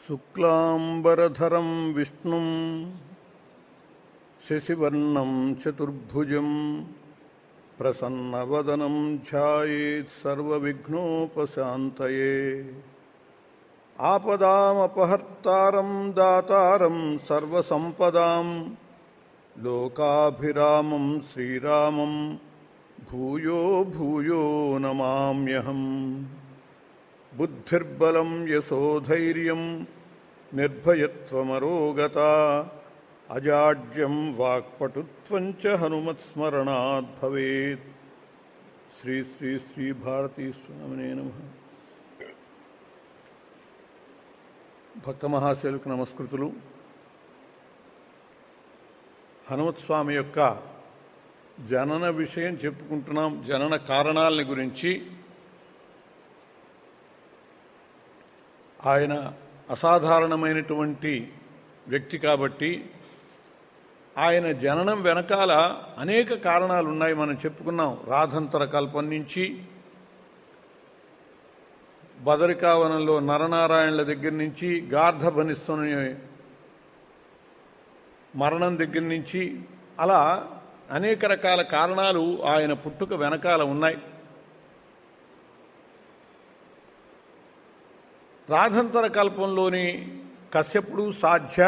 శుక్లాంబరధరం విష్ణుం శశివర్ణం చతుర్భుజం ప్రసన్నవదనం ధ్యాయేత్ సర్వవిఘ్నోపశాంతయే ఆపదామపహర్తారం దాతారం సర్వసంపదాం లోకాభిరామం శ్రీరామం భూయో భూయో నమామ్యహం బుద్ధిర్బలం యశోధైర్యం నిర్భయత్వమరోగత అజాడ్యం వాక్పటుత్వం చ హనుమత్స్మరణాత్ భవేత్ శ్రీ శ్రీ శ్రీ భారతీ స్వామినే నమ భక్త మహాశయులకు నమస్కృతులు హనుమత్స్వామి యొక్క జనన విషయం చెప్పుకుంటున్నాం జనన కారణాలని గురించి ఆయన అసాధారణమైనటువంటి వ్యక్తి కాబట్టి ఆయన జననం వెనకాల అనేక కారణాలు ఉన్నాయి మనం చెప్పుకున్నాం రాధంతర కల్పం నుంచి బదరికావనంలో నరనారాయణల దగ్గర నుంచి గార్ధభనిస్తుని మరణం దగ్గర నుంచి అలా అనేక రకాల కారణాలు ఆయన పుట్టుక వెనకాల ఉన్నాయి రాధంతర కల్పంలోని కశ్యపుడు సాధ్య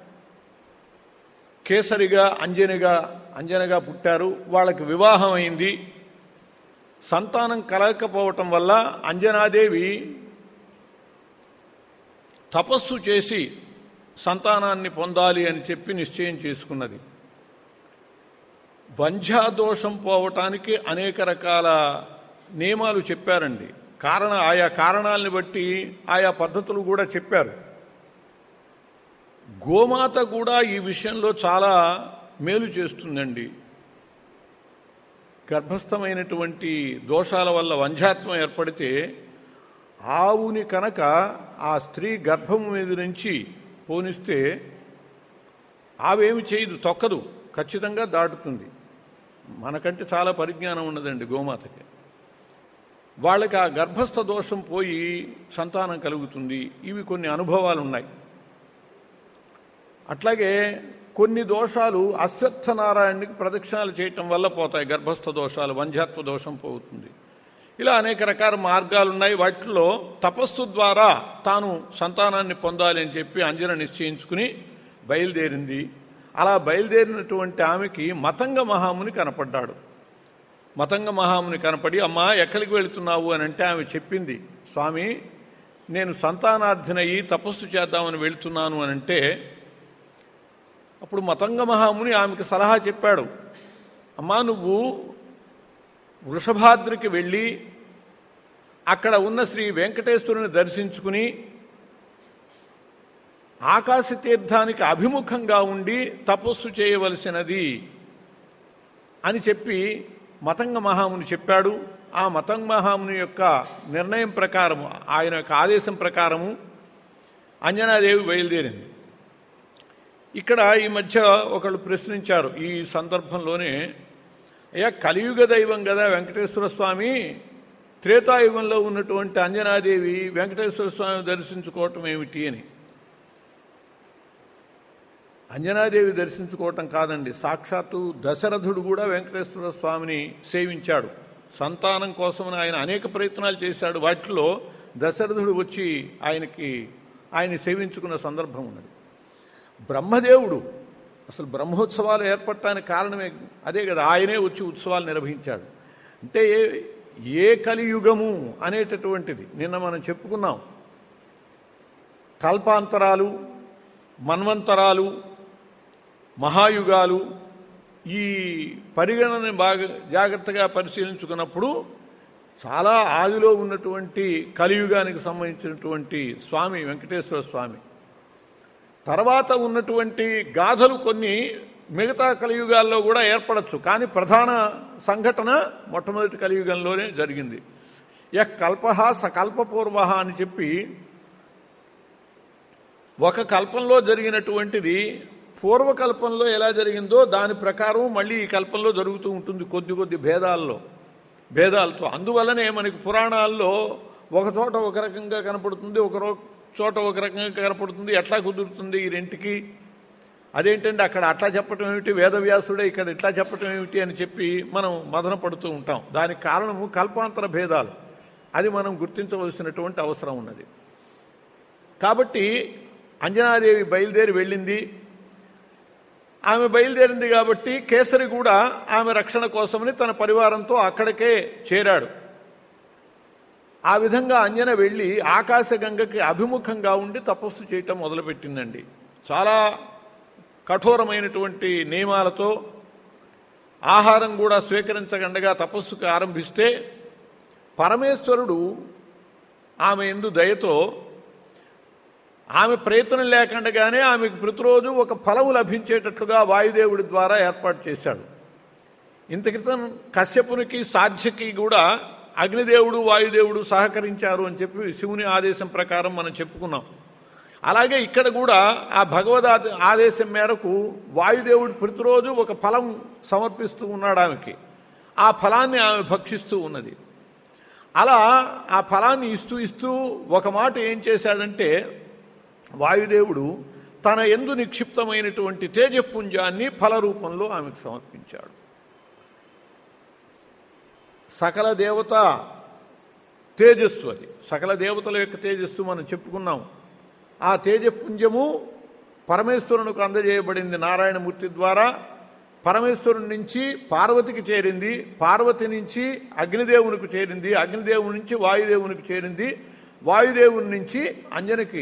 కేసరిగా అంజనిగా అంజనగా పుట్టారు వాళ్ళకి వివాహం అయింది సంతానం కలగకపోవటం వల్ల అంజనాదేవి తపస్సు చేసి సంతానాన్ని పొందాలి అని చెప్పి నిశ్చయం చేసుకున్నది వంధ్యాదోషం పోవటానికి అనేక రకాల నియమాలు చెప్పారండి కారణ ఆయా కారణాలను బట్టి ఆయా పద్ధతులు కూడా చెప్పారు గోమాత కూడా ఈ విషయంలో చాలా మేలు చేస్తుందండి గర్భస్థమైనటువంటి దోషాల వల్ల వంధ్యాత్వం ఏర్పడితే ఆవుని కనుక ఆ స్త్రీ గర్భం మీద నుంచి పోనిస్తే ఆవేమి చేయదు తొక్కదు ఖచ్చితంగా దాటుతుంది మనకంటే చాలా పరిజ్ఞానం ఉన్నదండి గోమాతకి వాళ్ళకి ఆ గర్భస్థ దోషం పోయి సంతానం కలుగుతుంది ఇవి కొన్ని అనుభవాలు ఉన్నాయి అట్లాగే కొన్ని దోషాలు అశ్వత్థనారాయణుడికి ప్రదక్షిణాలు చేయటం వల్ల పోతాయి గర్భస్థ దోషాలు వంధ్యాత్వ దోషం పోతుంది ఇలా అనేక రకాల మార్గాలు ఉన్నాయి వాటిలో తపస్సు ద్వారా తాను సంతానాన్ని పొందాలి అని చెప్పి అంజన నిశ్చయించుకుని బయలుదేరింది అలా బయలుదేరినటువంటి ఆమెకి మతంగ మహాముని కనపడ్డాడు మతంగ మహాముని కనపడి అమ్మా ఎక్కడికి వెళుతున్నావు అని అంటే ఆమె చెప్పింది స్వామి నేను సంతానార్థినయ్యి తపస్సు చేద్దామని వెళ్తున్నాను అని అంటే అప్పుడు మతంగ మహాముని ఆమెకి సలహా చెప్పాడు అమ్మా నువ్వు వృషభాద్రికి వెళ్ళి అక్కడ ఉన్న శ్రీ వెంకటేశ్వరుని దర్శించుకుని ఆకాశ తీర్థానికి అభిముఖంగా ఉండి తపస్సు చేయవలసినది అని చెప్పి మతంగ మహాముని చెప్పాడు ఆ మతంగ మహాముని యొక్క నిర్ణయం ప్రకారము ఆయన యొక్క ఆదేశం ప్రకారము అంజనాదేవి బయలుదేరింది ఇక్కడ ఈ మధ్య ఒకళ్ళు ప్రశ్నించారు ఈ సందర్భంలోనే అయ్యా కలియుగ దైవం కదా వెంకటేశ్వర స్వామి త్రేతాయుగంలో ఉన్నటువంటి అంజనాదేవి వెంకటేశ్వర స్వామి దర్శించుకోవటం ఏమిటి అని అంజనాదేవి దర్శించుకోవటం కాదండి సాక్షాత్తు దశరథుడు కూడా వెంకటేశ్వర స్వామిని సేవించాడు సంతానం కోసమని ఆయన అనేక ప్రయత్నాలు చేశాడు వాటిలో దశరథుడు వచ్చి ఆయనకి ఆయన సేవించుకున్న సందర్భం ఉన్నది బ్రహ్మదేవుడు అసలు బ్రహ్మోత్సవాలు ఏర్పడటానికి కారణమే అదే కదా ఆయనే వచ్చి ఉత్సవాలు నిర్వహించాడు అంటే ఏ ఏ కలియుగము అనేటటువంటిది నిన్న మనం చెప్పుకున్నాం కల్పాంతరాలు మన్వంతరాలు మహాయుగాలు ఈ పరిగణనని బాగా జాగ్రత్తగా పరిశీలించుకున్నప్పుడు చాలా ఆదిలో ఉన్నటువంటి కలియుగానికి సంబంధించినటువంటి స్వామి వెంకటేశ్వర స్వామి తర్వాత ఉన్నటువంటి గాథలు కొన్ని మిగతా కలియుగాల్లో కూడా ఏర్పడచ్చు కానీ ప్రధాన సంఘటన మొట్టమొదటి కలియుగంలోనే జరిగింది యహ్ కల్ప సకల్పపూర్వ అని చెప్పి ఒక కల్పంలో జరిగినటువంటిది పూర్వకల్పంలో ఎలా జరిగిందో దాని ప్రకారం మళ్ళీ ఈ కల్పంలో జరుగుతూ ఉంటుంది కొద్ది కొద్ది భేదాల్లో భేదాలతో అందువల్లనే మనకి పురాణాల్లో ఒక చోట ఒక రకంగా కనపడుతుంది ఒక రో చోట ఒక రకంగా కనపడుతుంది ఎట్లా కుదురుతుంది ఈ రెంటికి అదేంటంటే అక్కడ అట్లా చెప్పటం ఏమిటి వేదవ్యాసుడే ఇక్కడ ఇట్లా చెప్పటం ఏమిటి అని చెప్పి మనం మదన పడుతూ ఉంటాం దానికి కారణము కల్పాంతర భేదాలు అది మనం గుర్తించవలసినటువంటి అవసరం ఉన్నది కాబట్టి అంజనాదేవి బయలుదేరి వెళ్ళింది ఆమె బయలుదేరింది కాబట్టి కేసరి కూడా ఆమె రక్షణ కోసమని తన పరివారంతో అక్కడికే చేరాడు ఆ విధంగా అంజన వెళ్ళి ఆకాశగంగకి అభిముఖంగా ఉండి తపస్సు చేయటం మొదలుపెట్టిందండి చాలా కఠోరమైనటువంటి నియమాలతో ఆహారం కూడా స్వీకరించకుండా తపస్సుకు ఆరంభిస్తే పరమేశ్వరుడు ఆమె ఎందు దయతో ఆమె ప్రయత్నం లేకుండానే ఆమెకు ప్రతిరోజు ఒక ఫలము లభించేటట్లుగా వాయుదేవుడి ద్వారా ఏర్పాటు చేశాడు ఇంత క్రితం కశ్యపునికి సాధ్యకి కూడా అగ్నిదేవుడు వాయుదేవుడు సహకరించారు అని చెప్పి శివుని ఆదేశం ప్రకారం మనం చెప్పుకున్నాం అలాగే ఇక్కడ కూడా ఆ భగవద్ ఆద- ఆదేశం మేరకు వాయుదేవుడు ప్రతిరోజు ఒక ఫలం సమర్పిస్తూ ఉన్నాడు ఆమెకి ఆ ఫలాన్ని ఆమె భక్షిస్తూ ఉన్నది అలా ఆ ఫలాన్ని ఇస్తూ ఇస్తూ ఒక మాట ఏం చేశాడంటే వాయుదేవుడు తన ఎందు నిక్షిప్తమైనటువంటి తేజపుంజాన్ని ఫల రూపంలో ఆమెకు సమర్పించాడు సకల దేవత తేజస్సు అది సకల దేవతల యొక్క తేజస్సు మనం చెప్పుకున్నాం ఆ తేజపుంజము పరమేశ్వరునికి అందజేయబడింది నారాయణమూర్తి ద్వారా పరమేశ్వరుని నుంచి పార్వతికి చేరింది పార్వతి నుంచి అగ్నిదేవునికి చేరింది అగ్నిదేవుని నుంచి వాయుదేవునికి చేరింది వాయుదేవుని నుంచి అంజనకి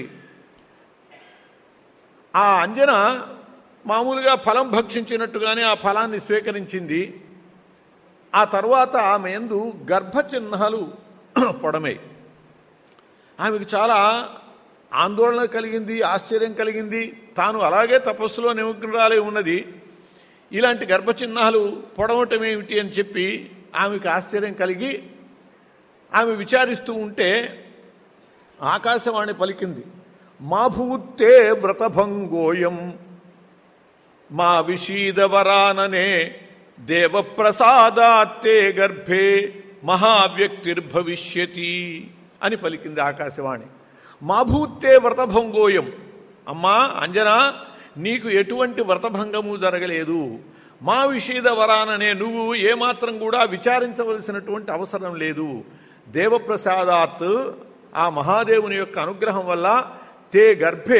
ఆ అంజన మామూలుగా ఫలం భక్షించినట్టుగానే ఆ ఫలాన్ని స్వీకరించింది ఆ తర్వాత ఆమె ఎందు గర్భ చిహ్నాలు పొడమే ఆమెకు చాలా ఆందోళన కలిగింది ఆశ్చర్యం కలిగింది తాను అలాగే తపస్సులో నిమగ్నురాలే ఉన్నది ఇలాంటి గర్భ చిహ్నాలు పొడవటం ఏమిటి అని చెప్పి ఆమెకు ఆశ్చర్యం కలిగి ఆమె విచారిస్తూ ఉంటే ఆకాశవాణి పలికింది మా భూతే వ్రతభంగోయం మా విషీదవరాననే దేవప్రసాదాత్తే గర్భే మహావ్యక్తిర్భవిష్యతి అని పలికింది ఆకాశవాణి మా భూతే వ్రతభంగోయం అమ్మా అంజనా నీకు ఎటువంటి వ్రతభంగము జరగలేదు మా విషీద వరాననే నువ్వు ఏమాత్రం కూడా విచారించవలసినటువంటి అవసరం లేదు దేవప్రసాదాత్ ఆ మహాదేవుని యొక్క అనుగ్రహం వల్ల తే గర్భే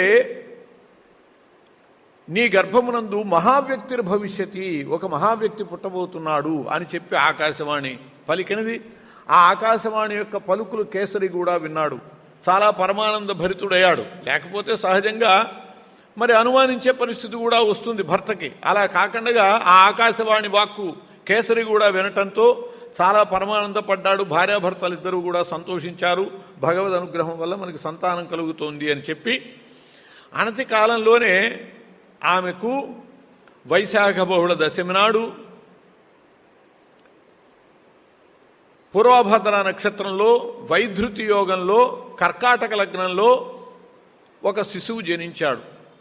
నీ గర్భమునందు మహావ్యక్తిర్ భవిష్యతి ఒక మహావ్యక్తి పుట్టబోతున్నాడు అని చెప్పి ఆకాశవాణి పలికినది ఆ ఆకాశవాణి యొక్క పలుకులు కేసరి కూడా విన్నాడు చాలా పరమానంద భరితుడయ్యాడు లేకపోతే సహజంగా మరి అనుమానించే పరిస్థితి కూడా వస్తుంది భర్తకి అలా కాకుండా ఆ ఆకాశవాణి వాక్కు కేసరి కూడా వినటంతో చాలా పరమానందపడ్డాడు భార్యాభర్తలు ఇద్దరు కూడా సంతోషించారు భగవద్ అనుగ్రహం వల్ల మనకి సంతానం కలుగుతోంది అని చెప్పి అనతి కాలంలోనే ఆమెకు వైశాఖ బహుళ దశమి నాడు పూర్వభద్ర నక్షత్రంలో వైధృతి యోగంలో కర్కాటక లగ్నంలో ఒక శిశువు జనించాడు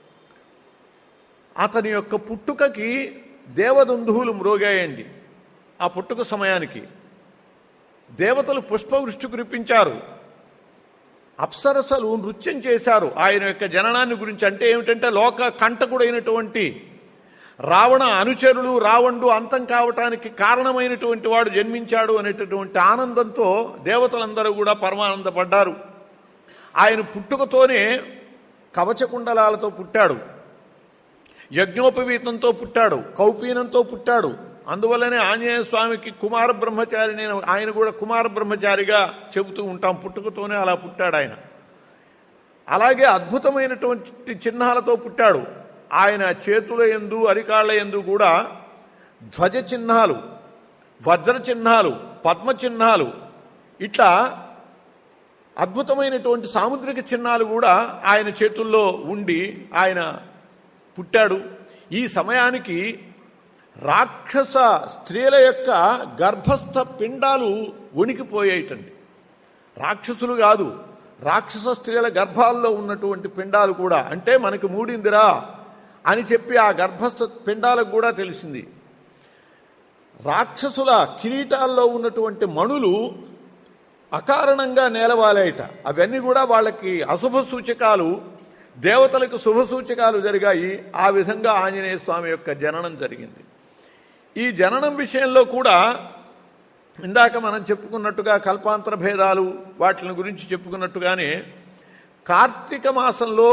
అతని యొక్క పుట్టుకకి దేవదుందువులు మ్రోగాయండి ఆ పుట్టుక సమయానికి దేవతలు పుష్పవృష్టి కురిపించారు అప్సరసలు నృత్యం చేశారు ఆయన యొక్క జననాన్ని గురించి అంటే ఏమిటంటే లోక కంటకుడైనటువంటి రావణ అనుచరులు రావణుడు అంతం కావటానికి కారణమైనటువంటి వాడు జన్మించాడు అనేటటువంటి ఆనందంతో దేవతలందరూ కూడా పరమానందపడ్డారు ఆయన పుట్టుకతోనే కవచకుండలాలతో పుట్టాడు యజ్ఞోపవీతంతో పుట్టాడు కౌపీనంతో పుట్టాడు అందువల్లనే ఆంజనేయ స్వామికి కుమార బ్రహ్మచారి నేను ఆయన కూడా కుమార బ్రహ్మచారిగా చెబుతూ ఉంటాం పుట్టుకతోనే అలా పుట్టాడు ఆయన అలాగే అద్భుతమైనటువంటి చిహ్నాలతో పుట్టాడు ఆయన చేతుల ఎందు అరికాళ్ల ఎందు కూడా ధ్వజ చిహ్నాలు వజ్ర చిహ్నాలు పద్మ చిహ్నాలు ఇట్లా అద్భుతమైనటువంటి సాముద్రిక చిహ్నాలు కూడా ఆయన చేతుల్లో ఉండి ఆయన పుట్టాడు ఈ సమయానికి రాక్షస స్త్రీల యొక్క గర్భస్థ పిండాలు వణికిపోయేటండి రాక్షసులు కాదు రాక్షస స్త్రీల గర్భాల్లో ఉన్నటువంటి పిండాలు కూడా అంటే మనకి మూడిందిరా అని చెప్పి ఆ గర్భస్థ పిండాలకు కూడా తెలిసింది రాక్షసుల కిరీటాల్లో ఉన్నటువంటి మణులు అకారణంగా నేలవాలేట అవన్నీ కూడా వాళ్ళకి అశుభ సూచకాలు దేవతలకు శుభ సూచకాలు జరిగాయి ఆ విధంగా ఆంజనేయ స్వామి యొక్క జననం జరిగింది ఈ జననం విషయంలో కూడా ఇందాక మనం చెప్పుకున్నట్టుగా కల్పాంతర భేదాలు వాటిని గురించి చెప్పుకున్నట్టుగానే కార్తీక మాసంలో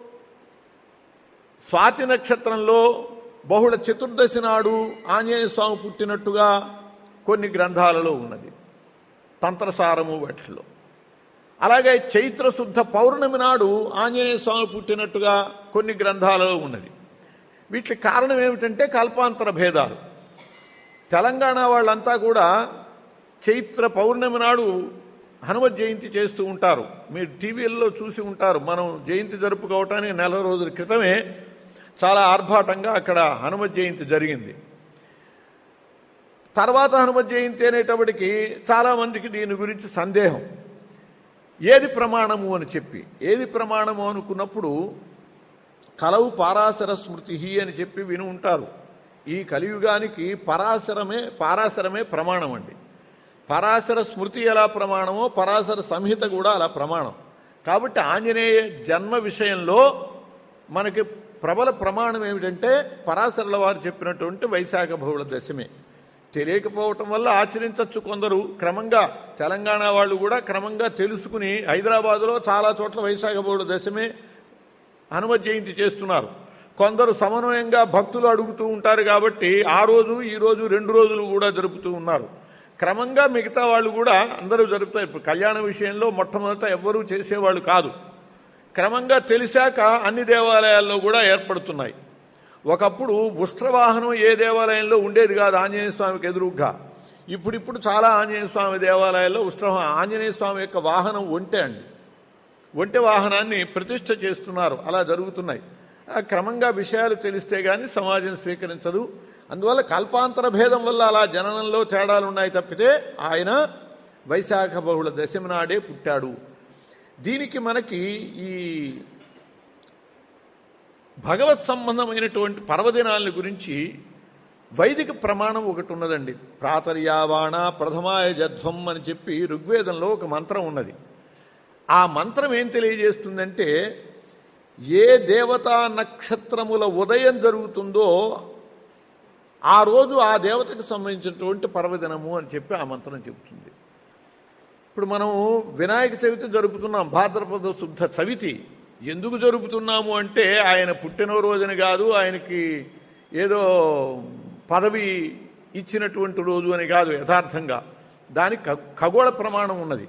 స్వాతి నక్షత్రంలో బహుళ చతుర్దశి నాడు ఆంజనేయ స్వామి పుట్టినట్టుగా కొన్ని గ్రంథాలలో ఉన్నది తంత్రసారము వాటిలో అలాగే చైత్ర శుద్ధ పౌర్ణమి నాడు ఆంజనేయ స్వామి పుట్టినట్టుగా కొన్ని గ్రంథాలలో ఉన్నది వీటికి కారణం ఏమిటంటే కల్పాంతర భేదాలు తెలంగాణ వాళ్ళంతా కూడా చైత్ర పౌర్ణమి నాడు హనుమత్ జయంతి చేస్తూ ఉంటారు మీరు టీవీల్లో చూసి ఉంటారు మనం జయంతి జరుపుకోవటానికి నెల రోజుల క్రితమే చాలా ఆర్భాటంగా అక్కడ హనుమత్ జయంతి జరిగింది తర్వాత హనుమత్ జయంతి అనేటప్పటికి చాలామందికి దీని గురించి సందేహం ఏది ప్రమాణము అని చెప్పి ఏది ప్రమాణము అనుకున్నప్పుడు కలవు పారాశర స్మృతి అని చెప్పి విని ఉంటారు ఈ కలియుగానికి పరాశరమే పారాశరమే ప్రమాణం అండి పరాశర స్మృతి ఎలా ప్రమాణమో పరాశర సంహిత కూడా అలా ప్రమాణం కాబట్టి ఆంజనేయ జన్మ విషయంలో మనకి ప్రబల ప్రమాణం ఏమిటంటే పరాశరుల వారు చెప్పినటువంటి వైశాఖ బహుళ దశమే తెలియకపోవటం వల్ల ఆచరించవచ్చు కొందరు క్రమంగా తెలంగాణ వాళ్ళు కూడా క్రమంగా తెలుసుకుని హైదరాబాదులో చాలా చోట్ల వైశాఖ బహుళ దశమే హనుమత్ జయంతి చేస్తున్నారు కొందరు సమన్వయంగా భక్తులు అడుగుతూ ఉంటారు కాబట్టి ఆ రోజు ఈ రోజు రెండు రోజులు కూడా జరుపుతూ ఉన్నారు క్రమంగా మిగతా వాళ్ళు కూడా అందరూ జరుపుతారు ఇప్పుడు కళ్యాణ విషయంలో మొట్టమొదట ఎవ్వరూ చేసేవాళ్ళు కాదు క్రమంగా తెలిసాక అన్ని దేవాలయాల్లో కూడా ఏర్పడుతున్నాయి ఒకప్పుడు ఉష్ట్రవాహనం ఏ దేవాలయంలో ఉండేది కాదు ఆంజనేయ స్వామికి ఎదురుగ్గా ఇప్పుడిప్పుడు చాలా ఆంజనేయ స్వామి దేవాలయాల్లో ఉష్ట్ర ఆంజనేయ స్వామి యొక్క వాహనం ఒంటె అండి ఒంటె వాహనాన్ని ప్రతిష్ఠ చేస్తున్నారు అలా జరుగుతున్నాయి ఆ క్రమంగా విషయాలు తెలిస్తే గాని సమాజం స్వీకరించదు అందువల్ల కల్పాంతర భేదం వల్ల అలా జననంలో తేడాలు ఉన్నాయి తప్పితే ఆయన వైశాఖ బహుళ దశమి నాడే పుట్టాడు దీనికి మనకి ఈ భగవత్ సంబంధమైనటువంటి పర్వదినాల గురించి వైదిక ప్రమాణం ఒకటి ఉన్నదండి ప్రాతర్యావాణ ప్రథమాయ జధ్వం అని చెప్పి ఋగ్వేదంలో ఒక మంత్రం ఉన్నది ఆ మంత్రం ఏం తెలియజేస్తుందంటే ఏ దేవతా నక్షత్రముల ఉదయం జరుగుతుందో ఆ రోజు ఆ దేవతకు సంబంధించినటువంటి పర్వదినము అని చెప్పి ఆ మంత్రం చెబుతుంది ఇప్పుడు మనం వినాయక చవితి జరుపుతున్నాం భాద్రపద శుద్ధ చవితి ఎందుకు జరుపుతున్నాము అంటే ఆయన పుట్టినరోజుని కాదు ఆయనకి ఏదో పదవి ఇచ్చినటువంటి రోజు అని కాదు యథార్థంగా దానికి ఖ- ఖగోళ ప్రమాణం ఉన్నది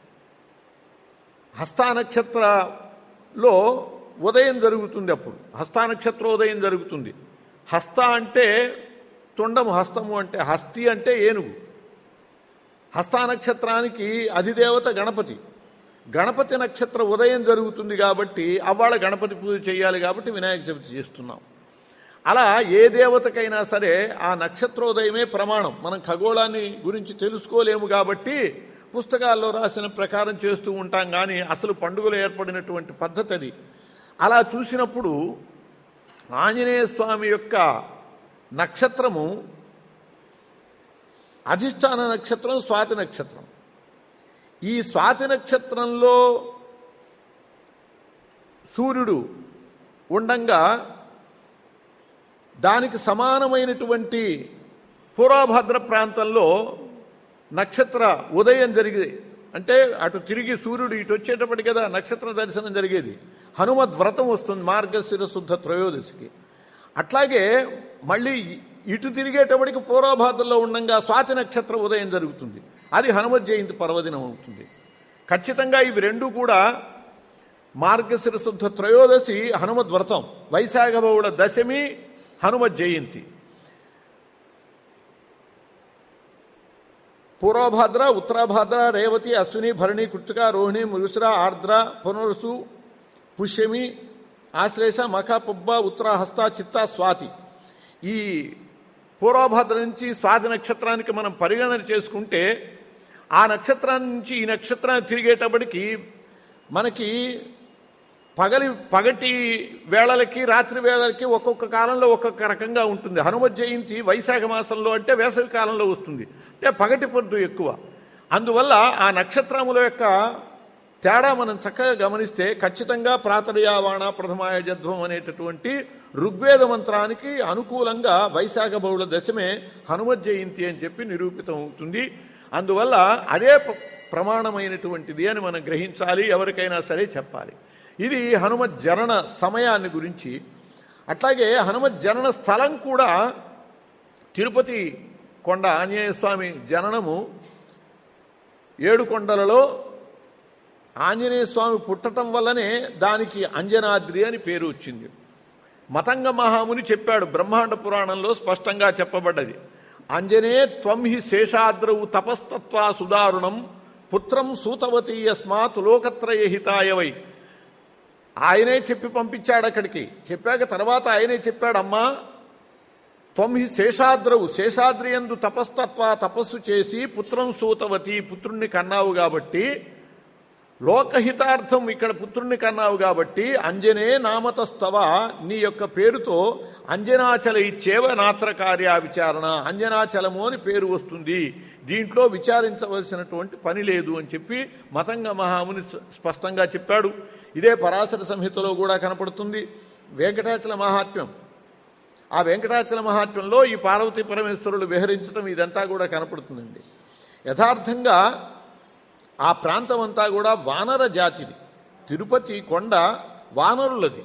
హస్తానక్షత్రలో ఉదయం జరుగుతుంది అప్పుడు హస్తానక్షత్రోదయం జరుగుతుంది హస్త అంటే తొండము హస్తము అంటే హస్తి అంటే ఏనుగు హస్తానక్షత్రానికి అధిదేవత గణపతి గణపతి నక్షత్ర ఉదయం జరుగుతుంది కాబట్టి అవ్వాళ గణపతి పూజ చేయాలి కాబట్టి వినాయక చవితి చేస్తున్నాం అలా ఏ దేవతకైనా సరే ఆ నక్షత్రోదయమే ప్రమాణం మనం ఖగోళాన్ని గురించి తెలుసుకోలేము కాబట్టి పుస్తకాల్లో రాసిన ప్రకారం చేస్తూ ఉంటాం కానీ అసలు పండుగలు ఏర్పడినటువంటి పద్ధతి అది అలా చూసినప్పుడు ఆంజనేయ స్వామి యొక్క నక్షత్రము అధిష్టాన నక్షత్రం స్వాతి నక్షత్రం ఈ స్వాతి నక్షత్రంలో సూర్యుడు ఉండంగా దానికి సమానమైనటువంటి పూర్వభద్ర ప్రాంతంలో నక్షత్ర ఉదయం జరిగి అంటే అటు తిరిగి సూర్యుడు ఇటు వచ్చేటప్పటి కదా నక్షత్ర దర్శనం జరిగేది హనుమద్ వ్రతం వస్తుంది మార్గశిర శుద్ధ త్రయోదశికి అట్లాగే మళ్ళీ ఇటు తిరిగేటప్పటికి పూర్వభాద్రలో ఉండంగా స్వాతి నక్షత్ర ఉదయం జరుగుతుంది అది హనుమత్ జయంతి పర్వదినం అవుతుంది ఖచ్చితంగా ఇవి రెండు కూడా మార్గశిర శుద్ధ త్రయోదశి హనుమద్ వ్రతం వైశాఖ బహుళ దశమి హనుమత్ జయంతి పూర్వభాద్ర ఉత్తరాభాద్ర రేవతి అశ్విని భరణి కృతిక రోహిణి మృగశిర ఆర్ద్ర పునరుసు పుష్యమి ఆశ్లేష మఖ పుబ్బ ఉత్తరాహస్త చిత్త స్వాతి ఈ పూర్వభాద్ర నుంచి స్వాతి నక్షత్రానికి మనం పరిగణన చేసుకుంటే ఆ నక్షత్రాన్ని నుంచి ఈ నక్షత్రాన్ని తిరిగేటప్పటికి మనకి పగలి పగటి వేళలకి రాత్రి వేళలకి ఒక్కొక్క కాలంలో ఒక్కొక్క రకంగా ఉంటుంది హనుమత్ జయంతి వైశాఖ మాసంలో అంటే వేసవి కాలంలో వస్తుంది అంటే పగటి పొద్దు ఎక్కువ అందువల్ల ఆ నక్షత్రముల యొక్క తేడా మనం చక్కగా గమనిస్తే ఖచ్చితంగా ప్రాతర్యావాణ ప్రథమాయ జధ్వం అనేటటువంటి ఋగ్వేద మంత్రానికి అనుకూలంగా వైశాఖ బహుళ దశమే హనుమత్ జయంతి అని చెప్పి నిరూపితం అవుతుంది అందువల్ల అదే ప- ప్రమాణమైనటువంటిది అని మనం గ్రహించాలి ఎవరికైనా సరే చెప్పాలి ఇది హనుమత్ జనన సమయాన్ని గురించి అట్లాగే హనుమత్ జనన స్థలం కూడా తిరుపతి కొండ ఆంజనేయ స్వామి జననము ఏడు కొండలలో ఆంజనేయ స్వామి పుట్టటం వల్లనే దానికి అంజనాద్రి అని పేరు వచ్చింది మతంగ మహాముని చెప్పాడు బ్రహ్మాండ పురాణంలో స్పష్టంగా చెప్పబడ్డది అంజనే త్వం హి శేషాద్రవు తపస్తత్వా సుదారుణం పుత్రం సూతవతి యస్మాత్ లోకత్రయ హితాయవై ఆయనే చెప్పి పంపించాడు అక్కడికి చెప్పాక తర్వాత ఆయనే చెప్పాడు అమ్మా త్వం హి శేషాద్రవు శేషాద్రి ఎందు తపస్తత్వ తపస్సు చేసి పుత్రం సూతవతి పుత్రుణ్ణి కన్నావు కాబట్టి లోకహితార్థం ఇక్కడ పుత్రుణ్ణి కన్నావు కాబట్టి అంజనే నామతస్తవ నీ యొక్క పేరుతో అంజనాచల ఇచ్చేవ నాత్ర కార్య విచారణ అంజనాచలము అని పేరు వస్తుంది దీంట్లో విచారించవలసినటువంటి పని లేదు అని చెప్పి మతంగ మహాముని స్ప- స్పష్టంగా చెప్పాడు ఇదే పరాశర సంహితలో కూడా కనపడుతుంది వెంకటాచల మహాత్మ్యం ఆ వెంకటాచల మహాత్మ్యంలో ఈ పార్వతీ పరమేశ్వరులు విహరించడం ఇదంతా కూడా కనపడుతుందండి యథార్థంగా ఆ ప్రాంతం అంతా కూడా వానర జాతిది తిరుపతి కొండ వానరులది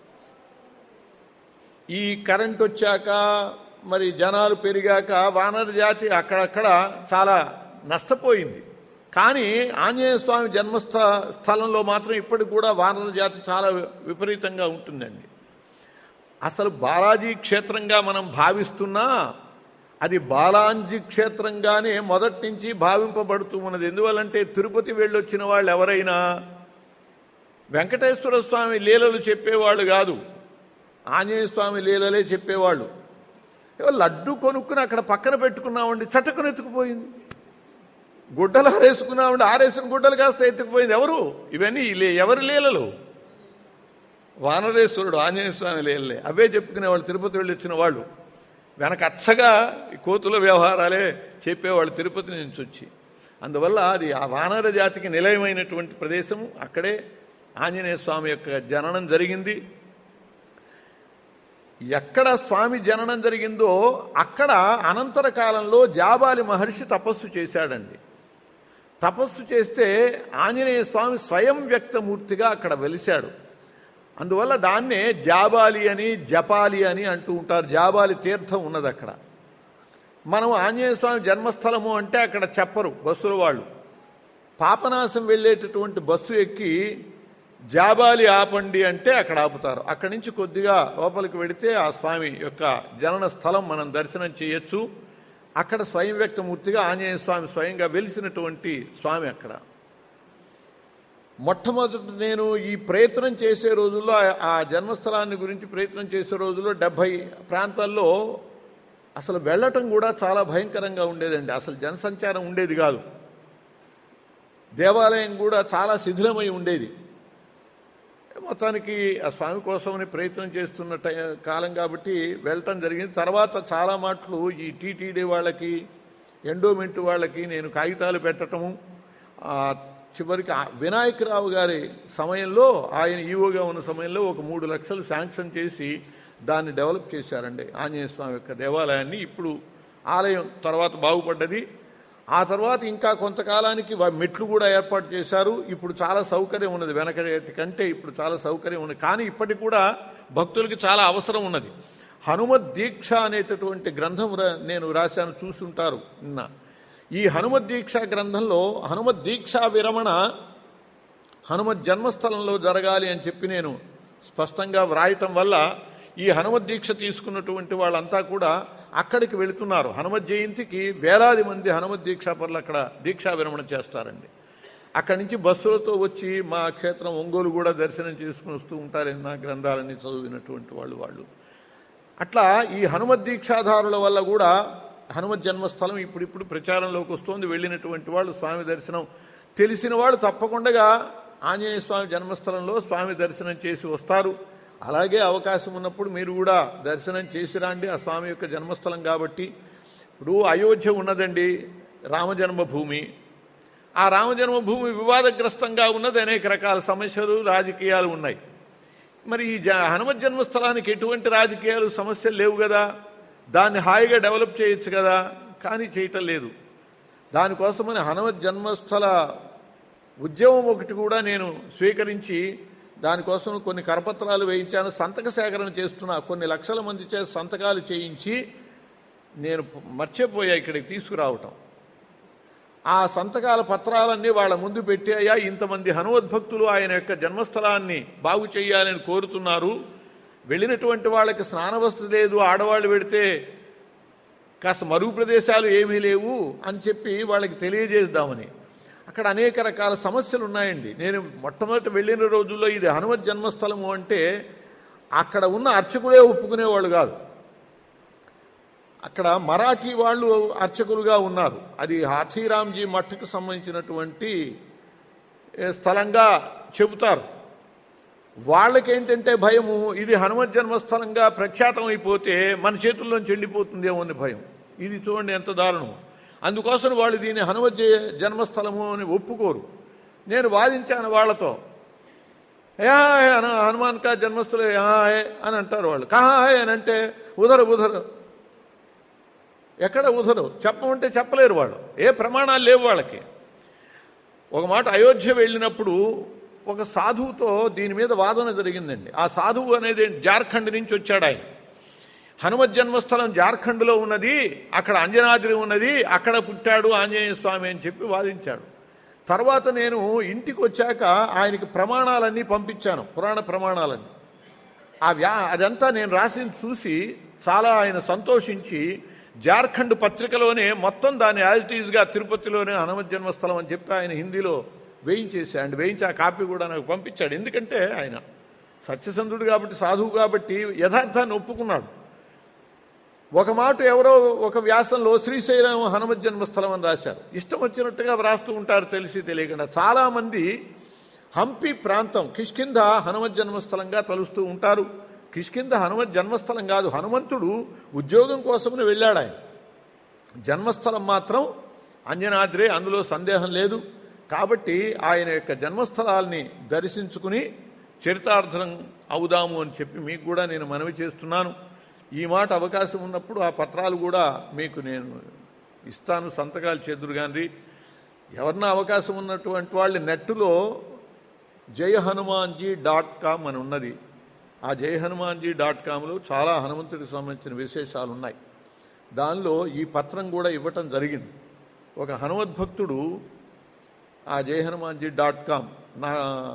ఈ కరెంట్ వచ్చాక మరి జనాలు పెరిగాక వానర జాతి అక్కడక్కడ చాలా నష్టపోయింది కానీ ఆంజనేయ స్వామి జన్మస్థ స్థలంలో మాత్రం ఇప్పటికి కూడా వానర జాతి చాలా విపరీతంగా ఉంటుందండి అసలు బాలాజీ క్షేత్రంగా మనం భావిస్తున్నా అది బాలాంజీ క్షేత్రంగానే మొదటి నుంచి భావింపబడుతూ ఉన్నది ఎందువల్లంటే తిరుపతి వెళ్ళొచ్చిన వాళ్ళు ఎవరైనా వెంకటేశ్వర స్వామి లీలలు చెప్పేవాళ్ళు కాదు ఆంజనేయ స్వామి లీలలే చెప్పేవాళ్ళు ఏవో లడ్డు కొనుక్కుని అక్కడ పక్కన పెట్టుకున్నామండి చటుకుని ఎత్తుకుపోయింది గుడ్డలు ఆరేసుకున్నామండి ఆరేసిన గుడ్డలు కాస్త ఎత్తుకుపోయింది ఎవరు ఇవన్నీ ఈ లే- ఎవరి లీలలు వానరేశ్వరుడు ఆంజనేయ స్వామి లేలే అవే చెప్పుకునేవాళ్ళు తిరుపతి వెళ్ళి వచ్చిన వాళ్ళు వెనక అచ్చగా ఈ కోతుల వ్యవహారాలే చెప్పేవాళ్ళు తిరుపతి నుంచి వచ్చి అందువల్ల అది ఆ వానర జాతికి నిలయమైనటువంటి ప్రదేశం అక్కడే ఆంజనేయ స్వామి యొక్క జననం జరిగింది ఎక్కడ స్వామి జననం జరిగిందో అక్కడ అనంతర కాలంలో జాబాలి మహర్షి తపస్సు చేశాడండి తపస్సు చేస్తే ఆంజనేయ స్వామి స్వయం వ్యక్తమూర్తిగా అక్కడ వెలిశాడు అందువల్ల దాన్నే జాబాలి అని జపాలి అని అంటూ ఉంటారు జాబాలి తీర్థం ఉన్నది అక్కడ మనం ఆంజనేయ స్వామి జన్మస్థలము అంటే అక్కడ చెప్పరు బస్సుల వాళ్ళు పాపనాశం వెళ్ళేటటువంటి బస్సు ఎక్కి జాబాలి ఆపండి అంటే అక్కడ ఆపుతారు అక్కడి నుంచి కొద్దిగా లోపలికి వెళితే ఆ స్వామి యొక్క జనన స్థలం మనం దర్శనం చేయొచ్చు అక్కడ స్వయం వ్యక్తమూర్తిగా ఆంజనేయ స్వామి స్వయంగా వెలిసినటువంటి స్వామి అక్కడ మొట్టమొదటి నేను ఈ ప్రయత్నం చేసే రోజుల్లో ఆ- ఆ జన్మస్థలాన్ని గురించి ప్రయత్నం చేసే రోజుల్లో డెబ్భై ప్రాంతాల్లో అసలు వెళ్ళటం కూడా చాలా భయంకరంగా ఉండేదండి అసలు జనసంచారం ఉండేది కాదు దేవాలయం కూడా చాలా శిథిలమై ఉండేది మొత్తానికి ఆ స్వామి కోసమని ప్రయత్నం చేస్తున్న టై- కాలం కాబట్టి వెళ్ళటం జరిగింది తర్వాత చాలా మాటలు ఈ టీటీడీ వాళ్ళకి ఎండోమెంట్ వాళ్ళకి నేను కాగితాలు పెట్టటము ఆ చివరికి ఆ వినాయకరావు గారి సమయంలో ఆయన ఈవోగా ఉన్న సమయంలో ఒక మూడు లక్షలు శాంక్షన్ చేసి దాన్ని డెవలప్ చేశారండి ఆంజనేయ స్వామి యొక్క దేవాలయాన్ని ఇప్పుడు ఆలయం తర్వాత బాగుపడ్డది ఆ తర్వాత ఇంకా కొంతకాలానికి వా- మెట్లు కూడా ఏర్పాటు చేశారు ఇప్పుడు చాలా సౌకర్యం ఉన్నది వెనకటి కంటే ఇప్పుడు చాలా సౌకర్యం ఉన్నది కానీ ఇప్పటికి కూడా భక్తులకి చాలా అవసరం ఉన్నది హనుమద్ దీక్ష అనేటటువంటి గ్రంథం రా- నేను రాశాను చూసుంటారు నిన్న ఈ హనుమద్ దీక్ష గ్రంథంలో హనుమద్ దీక్షా విరమణ హనుమత్ జన్మస్థలంలో జరగాలి అని చెప్పి నేను స్పష్టంగా వ్రాయటం వల్ల ఈ హనుమత్ దీక్ష తీసుకున్నటువంటి వాళ్ళంతా కూడా అక్కడికి వెళుతున్నారు హనుమత్ జయంతికి వేలాది మంది హనుమత్ దీక్షా పనులు అక్కడ దీక్షా విరమణ చేస్తారండి అక్కడి నుంచి బస్సులతో వచ్చి మా క్షేత్రం ఒంగోలు కూడా దర్శనం చేసుకుని వస్తూ ఉంటారని నా గ్రంథాలన్నీ చదివినటువంటి వాళ్ళు వాళ్ళు అట్లా ఈ హనుమత్ దీక్షాధారుల వల్ల కూడా హనుమత్ జన్మస్థలం ఇప్పుడిప్పుడు ప్రచారంలోకి వస్తుంది వెళ్ళినటువంటి వాళ్ళు స్వామి దర్శనం తెలిసిన వాళ్ళు తప్పకుండా ఆంజనేయ స్వామి జన్మస్థలంలో స్వామి దర్శనం చేసి వస్తారు అలాగే అవకాశం ఉన్నప్పుడు మీరు కూడా దర్శనం చేసి రండి ఆ స్వామి యొక్క జన్మస్థలం కాబట్టి ఇప్పుడు అయోధ్య ఉన్నదండి రామజన్మభూమి ఆ రామజన్మభూమి వివాదగ్రస్తంగా ఉన్నది అనేక రకాల సమస్యలు రాజకీయాలు ఉన్నాయి మరి ఈ జ హనుమత్ జన్మస్థలానికి ఎటువంటి రాజకీయాలు సమస్యలు లేవు కదా దాన్ని హాయిగా డెవలప్ చేయొచ్చు కదా కానీ చేయటం లేదు దానికోసమని హనుమత్ జన్మస్థల ఉద్యమం ఒకటి కూడా నేను స్వీకరించి దానికోసం కొన్ని కరపత్రాలు వేయించాను సంతక సేకరణ చేస్తున్నా కొన్ని లక్షల మంది చే సంతకాలు చేయించి నేను మర్చిపోయా ఇక్కడికి తీసుకురావటం ఆ సంతకాల పత్రాలన్నీ వాళ్ళ ముందు పెట్టాయా ఇంతమంది హనుమద్భక్తులు ఆయన యొక్క జన్మస్థలాన్ని బాగు చేయాలని కోరుతున్నారు వెళ్ళినటువంటి వాళ్ళకి స్నానవస్థ లేదు ఆడవాళ్ళు పెడితే కాస్త మరుగు ప్రదేశాలు ఏమీ లేవు అని చెప్పి వాళ్ళకి తెలియజేద్దామని అక్కడ అనేక రకాల సమస్యలు ఉన్నాయండి నేను మొట్టమొదటి వెళ్ళిన రోజుల్లో ఇది హనుమత్ జన్మస్థలము అంటే అక్కడ ఉన్న అర్చకులే ఒప్పుకునేవాళ్ళు కాదు అక్కడ మరాఠీ వాళ్ళు అర్చకులుగా ఉన్నారు అది హాథీరామ్జీ మఠకు సంబంధించినటువంటి ఏ, స్థలంగా చెబుతారు వాళ్ళకేంటంటే భయము ఇది హనుమత్ జన్మస్థలంగా ప్రఖ్యాతం అయిపోతే మన చేతుల్లోంచి వెళ్ళిపోతుందేమో అని భయం ఇది చూడండి ఎంత దారుణం అందుకోసం వాళ్ళు దీన్ని హనుమత్ జ- జన్మస్థలము అని ఒప్పుకోరు నేను వాదించాను వాళ్ళతో యా హై హను- హనుమాన్ కా జన్మస్థలం యా హై అని అంటారు వాళ్ళు కహా హై అని అంటే ఉదరు ఉదరు ఎక్కడ ఉదరు చెప్పమంటే చెప్పలేరు వాళ్ళు ఏ ప్రమాణాలు లేవు వాళ్ళకి ఒక మాట అయోధ్య వెళ్ళినప్పుడు ఒక సాధువుతో దీని మీద వాదన జరిగిందండి ఆ సాధువు అనేది జార్ఖండ్ నుంచి వచ్చాడు ఆయన హనుమత్ జన్మస్థలం జార్ఖండ్లో ఉన్నది అక్కడ అంజనాద్రి ఉన్నది అక్కడ పుట్టాడు ఆంజనేయ స్వామి అని చెప్పి వాదించాడు తర్వాత నేను ఇంటికి వచ్చాక ఆయనకి ప్రమాణాలన్నీ పంపించాను పురాణ ప్రమాణాలన్నీ ఆ వ్యా అదంతా నేను రాసింది చూసి చాలా ఆయన సంతోషించి జార్ఖండ్ పత్రికలోనే మొత్తం దాన్ని యాజ్ ఇట్ ఈజ్గా తిరుపతిలోనే హనుమత్ జన్మస్థలం అని చెప్పి ఆయన హిందీలో వేయించేసాడు వేయించి ఆ కాపీ కూడా నాకు పంపించాడు ఎందుకంటే ఆయన సత్యసంధుడు కాబట్టి సాధువు కాబట్టి యథార్థాన్ని ఒప్పుకున్నాడు ఒక మాట ఎవరో ఒక వ్యాసంలో శ్రీశైలం హనుమత్ జన్మస్థలం అని రాశారు ఇష్టం వచ్చినట్టుగా వ్రాస్తూ ఉంటారు తెలిసి తెలియకుండా చాలామంది హంపి ప్రాంతం కిష్కింద హనుమత్ జన్మస్థలంగా తలుస్తూ ఉంటారు కిష్కింద హనుమత్ జన్మస్థలం కాదు హనుమంతుడు ఉద్యోగం కోసమని వెళ్ళాడు ఆయన జన్మస్థలం మాత్రం అంజనాద్రే అందులో సందేహం లేదు కాబట్టి ఆయన యొక్క జన్మస్థలాల్ని దర్శించుకుని చరితార్థం అవుదాము అని చెప్పి మీకు కూడా నేను మనవి చేస్తున్నాను ఈ మాట అవకాశం ఉన్నప్పుడు ఆ పత్రాలు కూడా మీకు నేను ఇస్తాను సంతకాలు చేదురు కానీ ఎవరన్నా అవకాశం ఉన్నటువంటి వాళ్ళు నెట్టులో జయ హనుమాన్జీ డాట్ కామ్ అని ఉన్నది ఆ జయ హనుమాన్జీ డాట్ కామ్లో చాలా హనుమంతుడికి సంబంధించిన విశేషాలు ఉన్నాయి దానిలో ఈ పత్రం కూడా ఇవ్వటం జరిగింది ఒక హనుమద్భక్తుడు ఆ జయ హనుమాన్జీ డాట్ కామ్ నా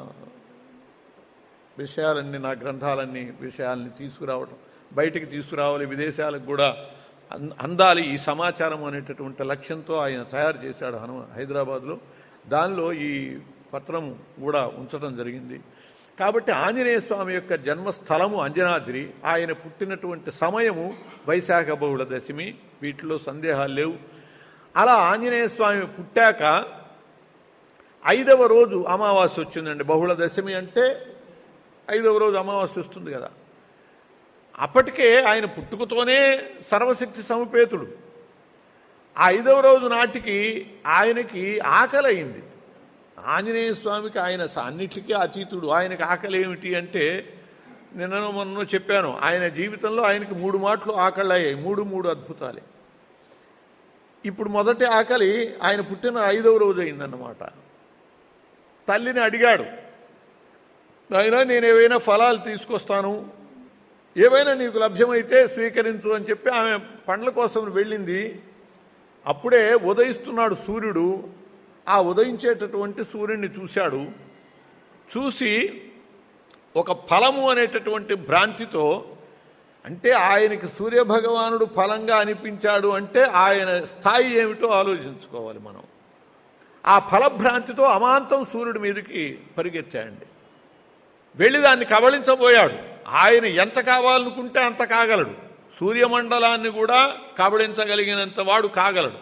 విషయాలన్నీ నా గ్రంథాలన్నీ విషయాల్ని తీసుకురావటం బయటికి తీసుకురావాలి విదేశాలకు కూడా అన్- అందాలి ఈ సమాచారం అనేటటువంటి లక్ష్యంతో ఆయన తయారు చేశాడు హనుమ హైదరాబాద్లో దానిలో ఈ పత్రం కూడా ఉంచడం జరిగింది కాబట్టి ఆంజనేయ స్వామి యొక్క జన్మస్థలము అంజనాద్రి ఆయన పుట్టినటువంటి సమయము వైశాఖ బహుళ దశమి వీటిలో సందేహాలు లేవు అలా ఆంజనేయ స్వామి పుట్టాక ఐదవ రోజు అమావాస్య వచ్చిందండి బహుళ దశమి అంటే ఐదవ రోజు అమావాస్య వస్తుంది కదా అప్పటికే ఆయన పుట్టుకతోనే సర్వశక్తి సమపేతుడు ఆ ఐదవ రోజు నాటికి ఆయనకి ఆకలి అయింది ఆంజనేయ స్వామికి ఆయన స- అన్నిటికీ అతీతుడు ఆయనకి ఆకలి ఏమిటి అంటే నిన్న మొన్న చెప్పాను ఆయన జీవితంలో ఆయనకి మూడు మాటలు ఆకలి అయ్యాయి మూడు మూడు అద్భుతాలే ఇప్పుడు మొదటి ఆకలి ఆయన పుట్టిన ఐదవ రోజు అయిందన్నమాట తల్లిని అడిగాడు అయినా నేను ఏవైనా ఫలాలు తీసుకొస్తాను ఏవైనా నీకు లభ్యమైతే స్వీకరించు అని చెప్పి ఆమె పండ్ల కోసం వెళ్ళింది అప్పుడే ఉదయిస్తున్నాడు సూర్యుడు ఆ ఉదయించేటటువంటి సూర్యుడిని చూశాడు చూసి ఒక ఫలము అనేటటువంటి భ్రాంతితో అంటే ఆయనకి సూర్యభగవానుడు ఫలంగా అనిపించాడు అంటే ఆయన స్థాయి ఏమిటో ఆలోచించుకోవాలి మనం ఆ ఫలభ్రాంతితో అమాంతం సూర్యుడి మీదకి పరిగెత్తాయండి వెళ్ళి దాన్ని కబళించబోయాడు ఆయన ఎంత కావాలనుకుంటే అంత కాగలడు సూర్యమండలాన్ని కూడా కబళించగలిగినంత వాడు కాగలడు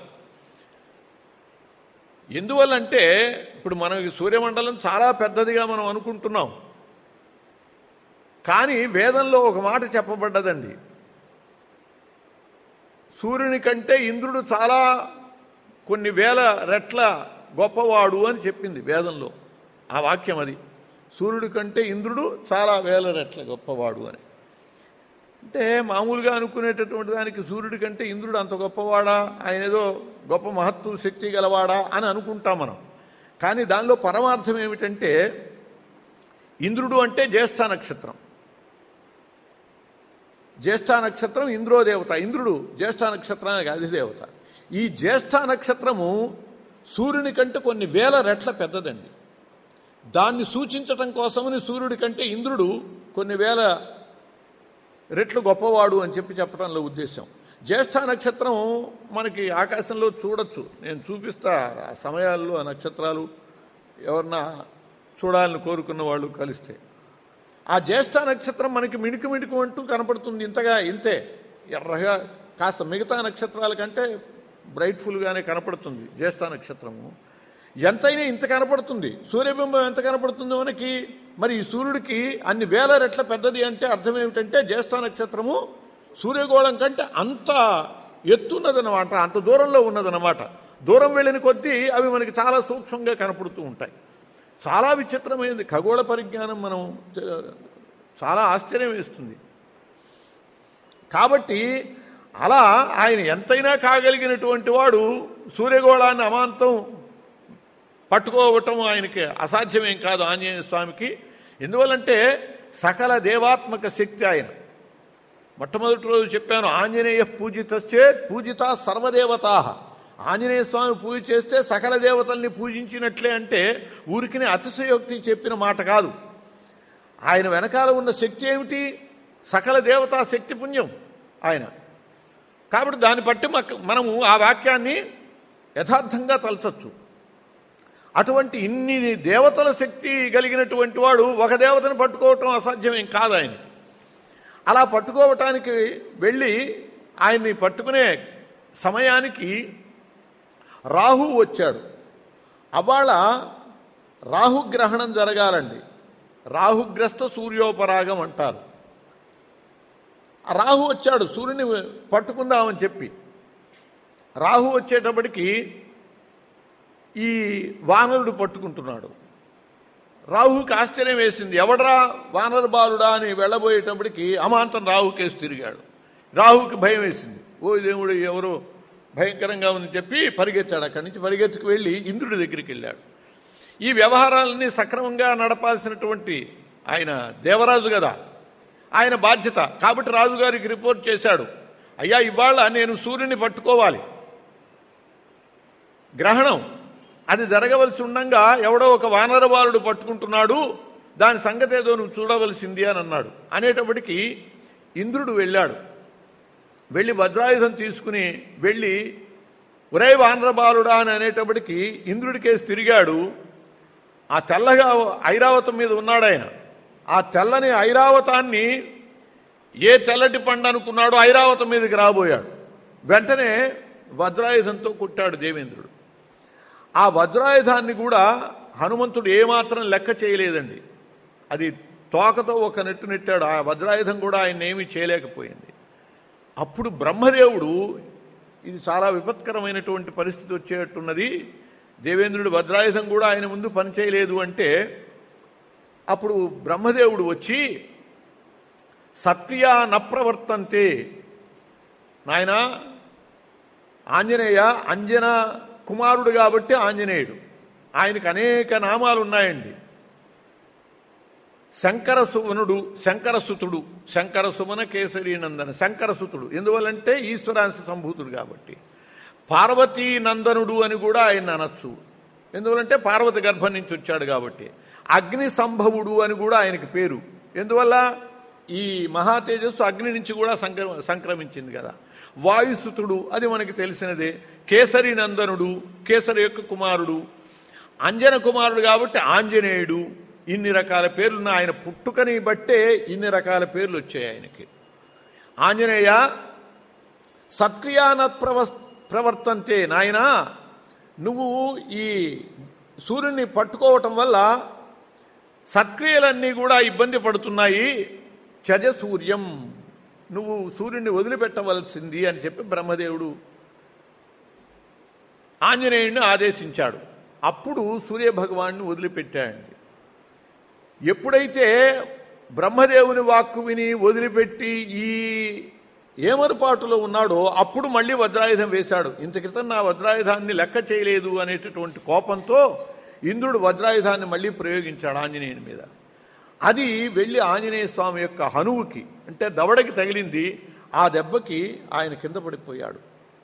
ఎందువల్లంటే ఇప్పుడు మనకి సూర్యమండలం చాలా పెద్దదిగా మనం అనుకుంటున్నాం కానీ వేదంలో ఒక మాట చెప్పబడ్డదండి సూర్యుని కంటే ఇంద్రుడు చాలా కొన్ని వేల రెట్ల గొప్పవాడు అని చెప్పింది వేదంలో ఆ వాక్యం అది సూర్యుడి కంటే ఇంద్రుడు చాలా వేల రెట్ల గొప్పవాడు అని అంటే మామూలుగా అనుకునేటటువంటి దానికి సూర్యుడి కంటే ఇంద్రుడు అంత గొప్పవాడా ఆయన ఏదో గొప్ప మహత్తు శక్తి గలవాడా అని అనుకుంటాం మనం కానీ దానిలో పరమార్థం ఏమిటంటే ఇంద్రుడు అంటే జ్యేష్ఠ నక్షత్రం జ్యేష్ఠ నక్షత్రం ఇంద్రోదేవత ఇంద్రుడు జ్యేష్ఠ నక్షత్రానికి అధిదేవత ఈ జ్యేష్ఠ నక్షత్రము సూర్యుని కంటే కొన్ని వేల రెట్ల పెద్దదండి దాన్ని సూచించటం కోసమని సూర్యుడి కంటే ఇంద్రుడు కొన్ని వేల రెట్లు గొప్పవాడు అని చెప్పి చెప్పడంలో ఉద్దేశం జ్యేష్ఠ నక్షత్రం మనకి ఆకాశంలో చూడొచ్చు నేను చూపిస్తా ఆ సమయాల్లో ఆ నక్షత్రాలు ఎవరన్నా చూడాలని కోరుకున్న వాళ్ళు కలిస్తే ఆ జ్యేష్ఠ నక్షత్రం మనకి మిణుకు మిణుకు అంటూ కనపడుతుంది ఇంతగా ఇంతే ఎర్రగా కాస్త మిగతా నక్షత్రాల కంటే బ్రైట్ఫుల్గానే కనపడుతుంది జ్యేష్ఠ నక్షత్రము ఎంతైనా ఇంత కనపడుతుంది సూర్యబింబం ఎంత కనపడుతుందో మనకి మరి ఈ సూర్యుడికి అన్ని వేల రెట్ల పెద్దది అంటే అర్థం ఏమిటంటే జ్యేష్ఠ నక్షత్రము సూర్యగోళం కంటే అంత ఎత్తున్నదనమాట అంత దూరంలో ఉన్నదనమాట దూరం వెళ్ళిన కొద్దీ అవి మనకి చాలా సూక్ష్మంగా కనపడుతూ ఉంటాయి చాలా విచిత్రమైనది ఖగోళ పరిజ్ఞానం మనం తె- చాలా ఆశ్చర్యం వేస్తుంది కాబట్టి అలా ఆయన ఎంతైనా కాగలిగినటువంటి వాడు సూర్యగోళాన్ని అమాంతం పట్టుకోవటం ఆయనకి అసాధ్యమేం కాదు ఆంజనేయ స్వామికి ఎందువల్లంటే సకల దేవాత్మక శక్తి ఆయన మొట్టమొదటి రోజు చెప్పాను ఆంజనేయ పూజితశ్చే పూజిత సర్వదేవతా ఆంజనేయ స్వామి పూజ చేస్తే సకల దేవతల్ని పూజించినట్లే అంటే ఊరికినే అతిశయోక్తి చెప్పిన మాట కాదు ఆయన వెనకాల ఉన్న శక్తి ఏమిటి సకల దేవతా శక్తి పుణ్యం ఆయన కాబట్టి దాన్ని బట్టి మక- మనము ఆ వాక్యాన్ని యథార్థంగా తలచచ్చు అటువంటి ఇన్ని దేవతల శక్తి కలిగినటువంటి వాడు ఒక దేవతను పట్టుకోవటం అసాధ్యమేం కాదు ఆయన అలా పట్టుకోవటానికి వెళ్ళి ఆయన్ని పట్టుకునే సమయానికి రాహు వచ్చాడు అవాళ రాహుగ్రహణం జరగాలండి రాహుగ్రస్త సూర్యోపరాగం అంటారు ఆ రాహు వచ్చాడు సూర్యుని పట్టుకుందామని చెప్పి రాహు వచ్చేటప్పటికి ఈ వానరుడు పట్టుకుంటున్నాడు రాహుకి ఆశ్చర్యం వేసింది ఎవడరా వానర బాలుడా అని వెళ్ళబోయేటప్పటికి అమాంతం రాహుకేసి తిరిగాడు రాహుకి భయం వేసింది ఓ దేవుడు ఎవరో భయంకరంగా ఉందని చెప్పి పరిగెత్తాడు అక్కడి నుంచి పరిగెత్తుకు వెళ్ళి ఇంద్రుడి దగ్గరికి వెళ్ళాడు ఈ వ్యవహారాలన్నీ సక్రమంగా నడపాల్సినటువంటి ఆయన దేవరాజు కదా ఆయన బాధ్యత కాబట్టి రాజుగారికి రిపోర్ట్ చేశాడు అయ్యా ఇవాళ నేను సూర్యుని పట్టుకోవాలి గ్రహణం అది జరగవలసి ఉండంగా ఎవడో ఒక వానర బాలుడు పట్టుకుంటున్నాడు దాని సంగతి ఏదో నువ్వు చూడవలసింది అని అన్నాడు అనేటప్పటికీ ఇంద్రుడు వెళ్ళాడు వెళ్ళి వజ్రాయుధం తీసుకుని వెళ్ళి ఒరే వానర బాలుడా అని అనేటప్పటికి ఇంద్రుడికేసి తిరిగాడు ఆ తెల్లగా ఐరావతం మీద ఉన్నాడు ఆయన ఆ తెల్లని ఐరావతాన్ని ఏ తెల్లటి పండు అనుకున్నాడో ఐరావతం మీదకి రాబోయాడు వెంటనే వజ్రాయుధంతో కుట్టాడు దేవేంద్రుడు ఆ వజ్రాయుధాన్ని కూడా హనుమంతుడు ఏమాత్రం లెక్క చేయలేదండి అది తోకతో ఒక నెట్టు నెట్టాడు ఆ వజ్రాయుధం కూడా ఆయన ఏమీ చేయలేకపోయింది అప్పుడు బ్రహ్మదేవుడు ఇది చాలా విపత్కరమైనటువంటి పరిస్థితి వచ్చేట్టున్నది దేవేంద్రుడు వజ్రాయుధం కూడా ఆయన ముందు పనిచేయలేదు అంటే అప్పుడు బ్రహ్మదేవుడు వచ్చి సత్క్రియా నప్రవర్తంతే నాయనా ఆంజనేయ అంజన కుమారుడు కాబట్టి ఆంజనేయుడు ఆయనకు అనేక నామాలు ఉన్నాయండి శంకరసువనుడు శంకరసుతుడు శంకర సుమన కేసరి నందన శంకరసుతుడు ఎందువల్లంటే ఈశ్వరాంశ సంభూతుడు కాబట్టి పార్వతీ నందనుడు అని కూడా ఆయన అనొచ్చు ఎందువల్లంటే పార్వతి గర్భం నుంచి వచ్చాడు కాబట్టి అగ్ని సంభవుడు అని కూడా ఆయనకి పేరు ఎందువల్ల ఈ మహాతేజస్సు అగ్ని నుంచి కూడా సంక్ర సంక్రమించింది కదా వాయుసుతుడు అది మనకి తెలిసినదే కేసరి నందనుడు కేసరి యొక్క కుమారుడు అంజన కుమారుడు కాబట్టి ఆంజనేయుడు ఇన్ని రకాల పేర్లున్న ఆయన పుట్టుకని బట్టే ఇన్ని రకాల పేర్లు వచ్చాయి ఆయనకి ఆంజనేయ సత్క్రియాన ప్రవ ప్రవర్తంతే నాయన నువ్వు ఈ సూర్యుని పట్టుకోవటం వల్ల సత్క్రియలన్నీ కూడా ఇబ్బంది పడుతున్నాయి చజ సూర్యం నువ్వు సూర్యుని వదిలిపెట్టవలసింది అని చెప్పి బ్రహ్మదేవుడు ఆంజనేయుడిని ఆదేశించాడు అప్పుడు సూర్యభగవాన్ని వదిలిపెట్టాడండి ఎప్పుడైతే బ్రహ్మదేవుని వాక్కు విని వదిలిపెట్టి ఈ ఏమరుపాటులో ఉన్నాడో అప్పుడు మళ్ళీ వజ్రాయుధం వేశాడు ఇంత క్రితం నా వజ్రాయుధాన్ని లెక్క చేయలేదు అనేటటువంటి కోపంతో ఇంద్రుడు వజ్రాయుధాన్ని మళ్ళీ ప్రయోగించాడు ఆంజనేయుని మీద అది వెళ్ళి ఆంజనేయ స్వామి యొక్క హనువుకి అంటే దవడకి తగిలింది ఆ దెబ్బకి ఆయన కింద పడిపోయాడు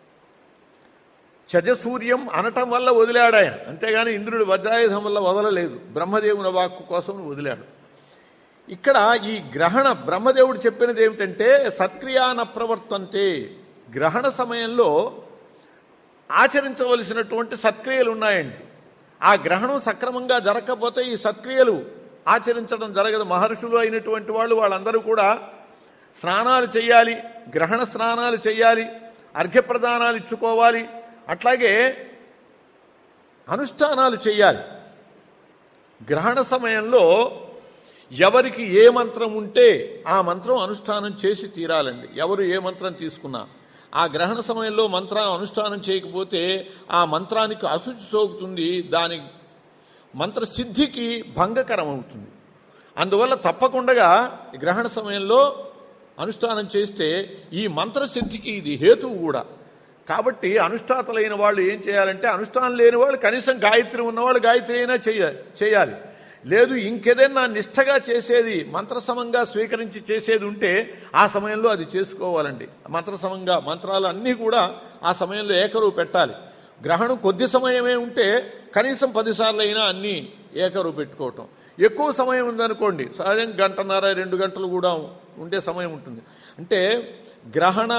చజసూర్యం అనటం వల్ల వదిలాడు ఆయన అంతేగాని ఇంద్రుడి వజ్రాయుధం వల్ల వదలలేదు బ్రహ్మదేవుని వాక్కు కోసం వదిలాడు ఇక్కడ ఈ గ్రహణ బ్రహ్మదేవుడు చెప్పినది ఏమిటంటే సత్క్రియాన ప్రవర్తంతే గ్రహణ సమయంలో ఆచరించవలసినటువంటి సత్క్రియలు ఉన్నాయండి ఆ గ్రహణం సక్రమంగా జరగకపోతే ఈ సత్క్రియలు ఆచరించడం జరగదు మహర్షులు అయినటువంటి వాళ్ళు వాళ్ళందరూ కూడా స్నానాలు చేయాలి గ్రహణ స్నానాలు చేయాలి అర్ఘ్యప్రదానాలు ఇచ్చుకోవాలి అట్లాగే అనుష్ఠానాలు చేయాలి గ్రహణ సమయంలో ఎవరికి ఏ మంత్రం ఉంటే ఆ మంత్రం అనుష్ఠానం చేసి తీరాలండి ఎవరు ఏ మంత్రం తీసుకున్నా ఆ గ్రహణ సమయంలో మంత్ర అనుష్ఠానం చేయకపోతే ఆ మంత్రానికి అశుచి సోకుతుంది దాని మంత్రసిద్ధికి భంగకరం అవుతుంది అందువల్ల తప్పకుండా గ్రహణ సమయంలో అనుష్ఠానం చేస్తే ఈ మంత్రసిద్ధికి ఇది హేతువు కూడా కాబట్టి అనుష్ఠాతలైన వాళ్ళు ఏం చేయాలంటే అనుష్ఠానం లేని వాళ్ళు కనీసం గాయత్రి ఉన్నవాళ్ళు గాయత్రి అయినా చేయ చేయాలి లేదు ఇంకేదైనా నిష్ఠగా చేసేది మంత్రసమంగా స్వీకరించి చేసేది ఉంటే ఆ సమయంలో అది చేసుకోవాలండి మంత్రసమంగా మంత్రాలు అన్నీ కూడా ఆ సమయంలో ఏకరువు పెట్టాలి గ్రహణం కొద్ది సమయమే ఉంటే కనీసం పదిసార్లు అయినా అన్నీ ఏకరువు పెట్టుకోవటం ఎక్కువ సమయం ఉందనుకోండి సహజంగా గంటన్నర రెండు గంటలు కూడా ఉండే సమయం ఉంటుంది అంటే గ్రహణ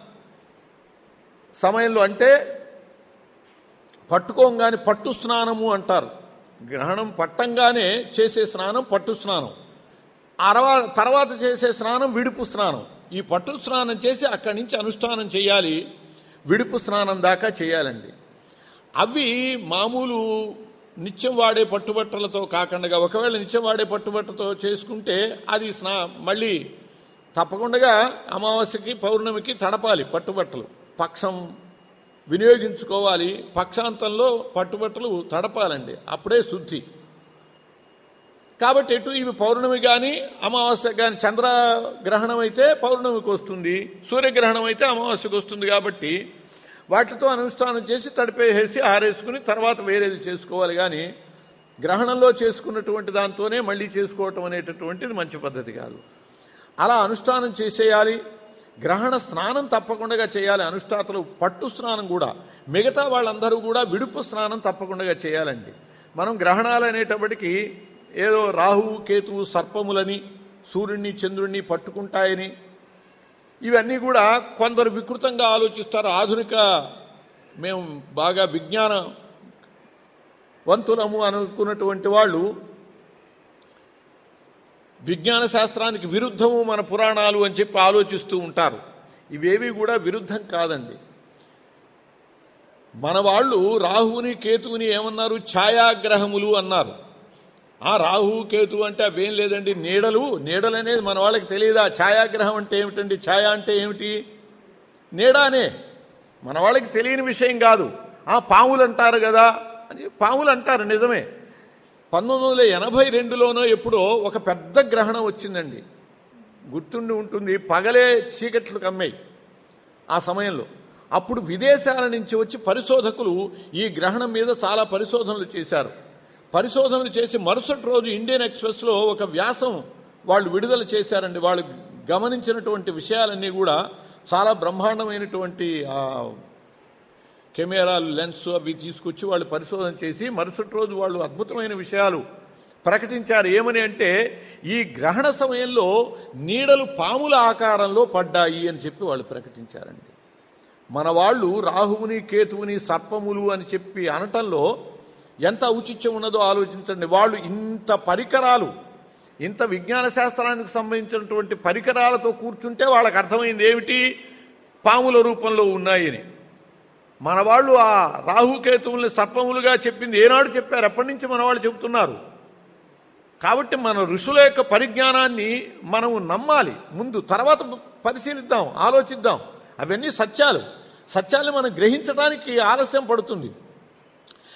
సమయంలో అంటే పట్టుకోగానే పట్టు స్నానము అంటారు గ్రహణం పట్టంగానే చేసే స్నానం పట్టు స్నానం అరవా తర్వాత చేసే స్నానం విడుపు స్నానం ఈ పట్టు స్నానం చేసి అక్కడి నుంచి అనుష్ఠానం చేయాలి విడుపు స్నానం దాకా చేయాలండి అవి మామూలు నిత్యం వాడే పట్టుబట్టలతో కాకుండా ఒకవేళ నిత్యం వాడే పట్టుబట్టతో చేసుకుంటే అది స్నా మళ్ళీ తప్పకుండా అమావాస్యకి పౌర్ణమికి తడపాలి పట్టుబట్టలు పక్షం వినియోగించుకోవాలి పక్షాంతంలో పట్టుబట్టలు తడపాలండి అప్పుడే శుద్ధి కాబట్టి ఎటు ఇవి పౌర్ణమి కానీ అమావాస్య కానీ చంద్రగ్రహణం అయితే పౌర్ణమికి వస్తుంది సూర్యగ్రహణం అయితే అమావాస్యకు వస్తుంది కాబట్టి వాటితో అనుష్ఠానం చేసి తడిపేసేసి ఆరేసుకుని తర్వాత వేరేది చేసుకోవాలి కానీ గ్రహణంలో చేసుకున్నటువంటి దాంతోనే మళ్ళీ చేసుకోవటం అనేటటువంటిది మంచి పద్ధతి కాదు అలా అనుష్ఠానం చేసేయాలి గ్రహణ స్నానం తప్పకుండా చేయాలి అనుష్ఠాతలు పట్టు స్నానం కూడా మిగతా వాళ్ళందరూ కూడా విడుపు స్నానం తప్పకుండా చేయాలండి మనం గ్రహణాలు అనేటప్పటికీ ఏదో రాహువు కేతువు సర్పములని సూర్యుడిని చంద్రుడిని పట్టుకుంటాయని ఇవన్నీ కూడా కొందరు వికృతంగా ఆలోచిస్తారు ఆధునిక మేము బాగా విజ్ఞాన వంతులము అనుకున్నటువంటి వాళ్ళు విజ్ఞాన శాస్త్రానికి విరుద్ధము మన పురాణాలు అని చెప్పి ఆలోచిస్తూ ఉంటారు ఇవేవి కూడా విరుద్ధం కాదండి మన వాళ్ళు రాహువుని కేతువుని ఏమన్నారు ఛాయాగ్రహములు అన్నారు ఆ రాహు కేతు అంటే అవేం లేదండి నీడలు నీడలు అనేది మన వాళ్ళకి తెలియదా ఛాయాగ్రహం అంటే ఏమిటండి ఛాయ అంటే ఏమిటి నీడానే మన వాళ్ళకి తెలియని విషయం కాదు ఆ పాములు అంటారు కదా అని పాములు అంటారు నిజమే పంతొమ్మిది వందల ఎనభై రెండులోనో ఎప్పుడో ఒక పెద్ద గ్రహణం వచ్చిందండి గుర్తుండి ఉంటుంది పగలే చీకట్లు కమ్మాయి ఆ సమయంలో అప్పుడు విదేశాల నుంచి వచ్చి పరిశోధకులు ఈ గ్రహణం మీద చాలా పరిశోధనలు చేశారు పరిశోధనలు చేసి మరుసటి రోజు ఇండియన్ ఎక్స్ప్రెస్లో ఒక వ్యాసం వాళ్ళు విడుదల చేశారండి వాళ్ళు గమనించినటువంటి విషయాలన్నీ కూడా చాలా బ్రహ్మాండమైనటువంటి ఆ కెమెరాలు లెన్స్ అవి తీసుకొచ్చి వాళ్ళు పరిశోధన చేసి మరుసటి రోజు వాళ్ళు అద్భుతమైన విషయాలు ప్రకటించారు ఏమని అంటే ఈ గ్రహణ సమయంలో నీడలు పాముల ఆకారంలో పడ్డాయి అని చెప్పి వాళ్ళు ప్రకటించారండి మన వాళ్ళు రాహువుని కేతువుని సర్పములు అని చెప్పి అనటంలో ఎంత ఔచిత్యం ఉన్నదో ఆలోచించండి వాళ్ళు ఇంత పరికరాలు ఇంత విజ్ఞాన శాస్త్రానికి సంబంధించినటువంటి పరికరాలతో కూర్చుంటే వాళ్ళకి అర్థమైంది ఏమిటి పాముల రూపంలో ఉన్నాయని మన వాళ్ళు ఆ రాహుకేతువుల్ని సర్పములుగా చెప్పింది ఏనాడు చెప్పారు ఎప్పటి నుంచి మన వాళ్ళు చెబుతున్నారు కాబట్టి మన ఋషుల యొక్క పరిజ్ఞానాన్ని మనము నమ్మాలి ముందు తర్వాత పరిశీలిద్దాం ఆలోచిద్దాం అవన్నీ సత్యాలు సత్యాలు మనం గ్రహించడానికి ఆలస్యం పడుతుంది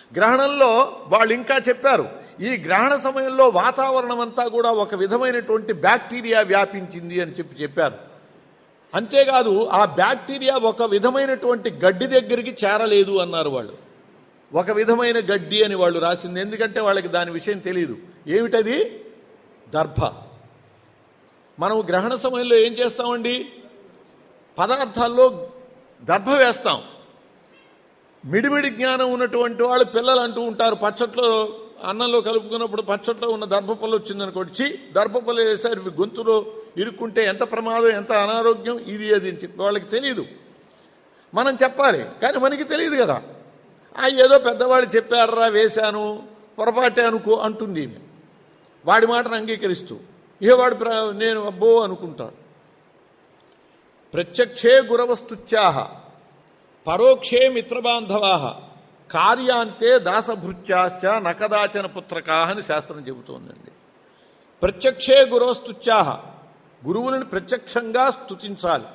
గ్రహణంలో వాళ్ళు ఇంకా చెప్పారు ఈ గ్రహణ సమయంలో వాతావరణం అంతా కూడా ఒక విధమైనటువంటి బ్యాక్టీరియా వ్యాపించింది అని చెప్పి చెప్పారు అంతేకాదు ఆ బ్యాక్టీరియా ఒక విధమైనటువంటి గడ్డి దగ్గరికి చేరలేదు అన్నారు వాళ్ళు ఒక విధమైన గడ్డి అని వాళ్ళు రాసింది ఎందుకంటే వాళ్ళకి దాని విషయం తెలియదు ఏమిటది దర్భ మనం గ్రహణ సమయంలో ఏం చేస్తామండి పదార్థాల్లో దర్భ వేస్తాం మిడిమిడి జ్ఞానం ఉన్నటువంటి వాళ్ళు పిల్లలు అంటూ ఉంటారు పచ్చట్లో అన్నంలో కలుపుకున్నప్పుడు పచ్చట్లో ఉన్న దర్భపల్లి వచ్చిందనుకోండి చి దర్భపల్లి వేసారు ఇవి గొంతులో ఇరుక్కుంటే ఎంత ప్రమాదం ఎంత అనారోగ్యం ఇది అది అని చెప్పి వాళ్ళకి తెలియదు మనం చెప్పాలి కానీ మనకి తెలియదు కదా ఆ ఏదో పెద్దవాళ్ళు చెప్పారా వేశాను పొరపాటే అనుకో అంటుంది ఈమె. వాడి మాటను అంగీకరిస్తూ ఏ వాడు ప్ర- నేను అబ్బో అనుకుంటాడు ప్రత్యక్షే గురవస్తుత్యాహ పరోక్షే మిత్రబాంధవా కార్యాంతే దాసభృత్యాశ్చ నకదాచన పుత్రకా అని శాస్త్రం చెబుతోందండి ప్రత్యక్షే గురవస్తుత్యాహ గురువులను ప్రత్యక్షంగా స్తుతించాలి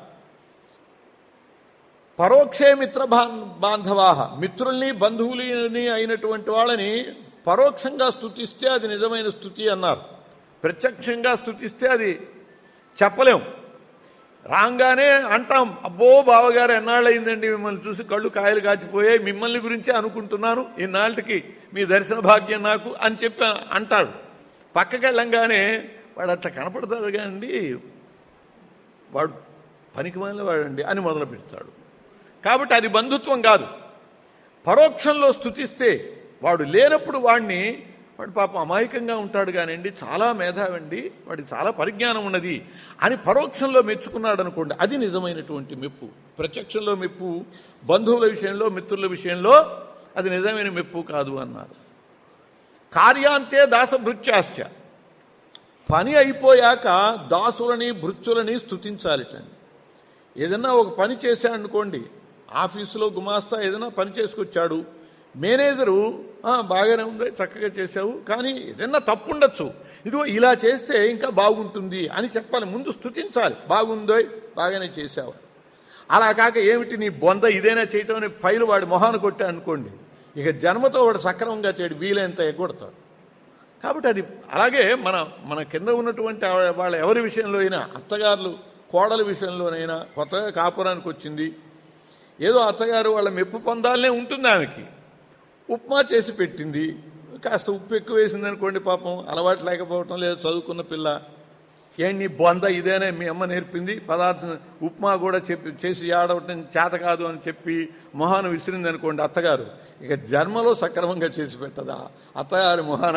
పరోక్షే మిత్ర బాంధవా మిత్రుల్ని బంధువులని అయినటువంటి వాళ్ళని పరోక్షంగా స్తుతిస్తే అది నిజమైన స్థుతి అన్నారు ప్రత్యక్షంగా స్తుతిస్తే అది చెప్పలేం రాగానే అంటాం అబ్బో బావగారు ఎన్నాళ్ళయిందండి మిమ్మల్ని చూసి కళ్ళు కాయలు కాచిపోయాయి మిమ్మల్ని గురించే అనుకుంటున్నాను ఇన్నాళ్ళకి మీ దర్శన భాగ్యం నాకు అని చెప్పి అంటాడు పక్కకి వెళ్ళంగానే వాడు అట్లా కనపడతాడు కానీ వాడు పనికి వాడండి అని మొదలు పెడతాడు కాబట్టి అది బంధుత్వం కాదు పరోక్షంలో స్థుతిస్తే వాడు లేనప్పుడు వాడిని వాడు పాపం అమాయకంగా ఉంటాడు కానివ్వండి చాలా మేధావండి వాడికి చాలా పరిజ్ఞానం ఉన్నది అని పరోక్షంలో మెచ్చుకున్నాడు అనుకోండి అది నిజమైనటువంటి మెప్పు ప్రత్యక్షంలో మెప్పు బంధువుల విషయంలో మిత్రుల విషయంలో అది నిజమైన మెప్పు కాదు అన్నారు కార్యాంతే దాసభృత్యాశ్చ పని అయిపోయాక దాసులని భృత్యులని స్థుతించాలిటండి ఏదన్నా ఒక పని చేశాడనుకోండి ఆఫీసులో గుమాస్తా ఏదైనా పని చేసుకొచ్చాడు మేనేజరు "ఆ, బాగానే ఉంది చక్కగా చేశావు కానీ ఏదైనా తప్పు ఉండొచ్చు ఇదిగో ఇలా చేస్తే ఇంకా బాగుంటుంది అని చెప్పాలి ముందు స్థుతించాలి బాగుందో బాగానే చేశావు అలా కాక ఏమిటి నీ బొంద ఇదేనా చేయటం అని ఫైలు వాడి మొహాన్ని కొట్టా అనుకోండి ఇక జన్మతో వాడు సక్రమంగా చేయడు వీలైనంత ఎగ్గొడతాడు కాబట్టి అది అలాగే మన మన కింద ఉన్నటువంటి ఆ- వాళ్ళ ఎవరి విషయంలో అయినా అత్తగారులు కోడల విషయంలోనైనా కొత్తగా కాపురానికి వచ్చింది ఏదో అత్తగారు వాళ్ళ మెప్పు పొందాలనే ఉంటుంది ఆమెకి ఉప్మా చేసి పెట్టింది కాస్త ఉప్పు ఎక్కువ వేసింది అనుకోండి పాపం అలవాటు లేకపోవటం లేదు చదువుకున్న పిల్ల ఏం నీ బొంద ఇదేనే మీ అమ్మ నేర్పింది పదార్థం ఉప్మా కూడా చెప్పి చేసి ఆడవటం చేత కాదు అని చెప్పి మొహాన విసిరింది అనుకోండి అత్తగారు ఇక జన్మలో సక్రమంగా చేసి పెట్టదా అత్తగారి మొహాన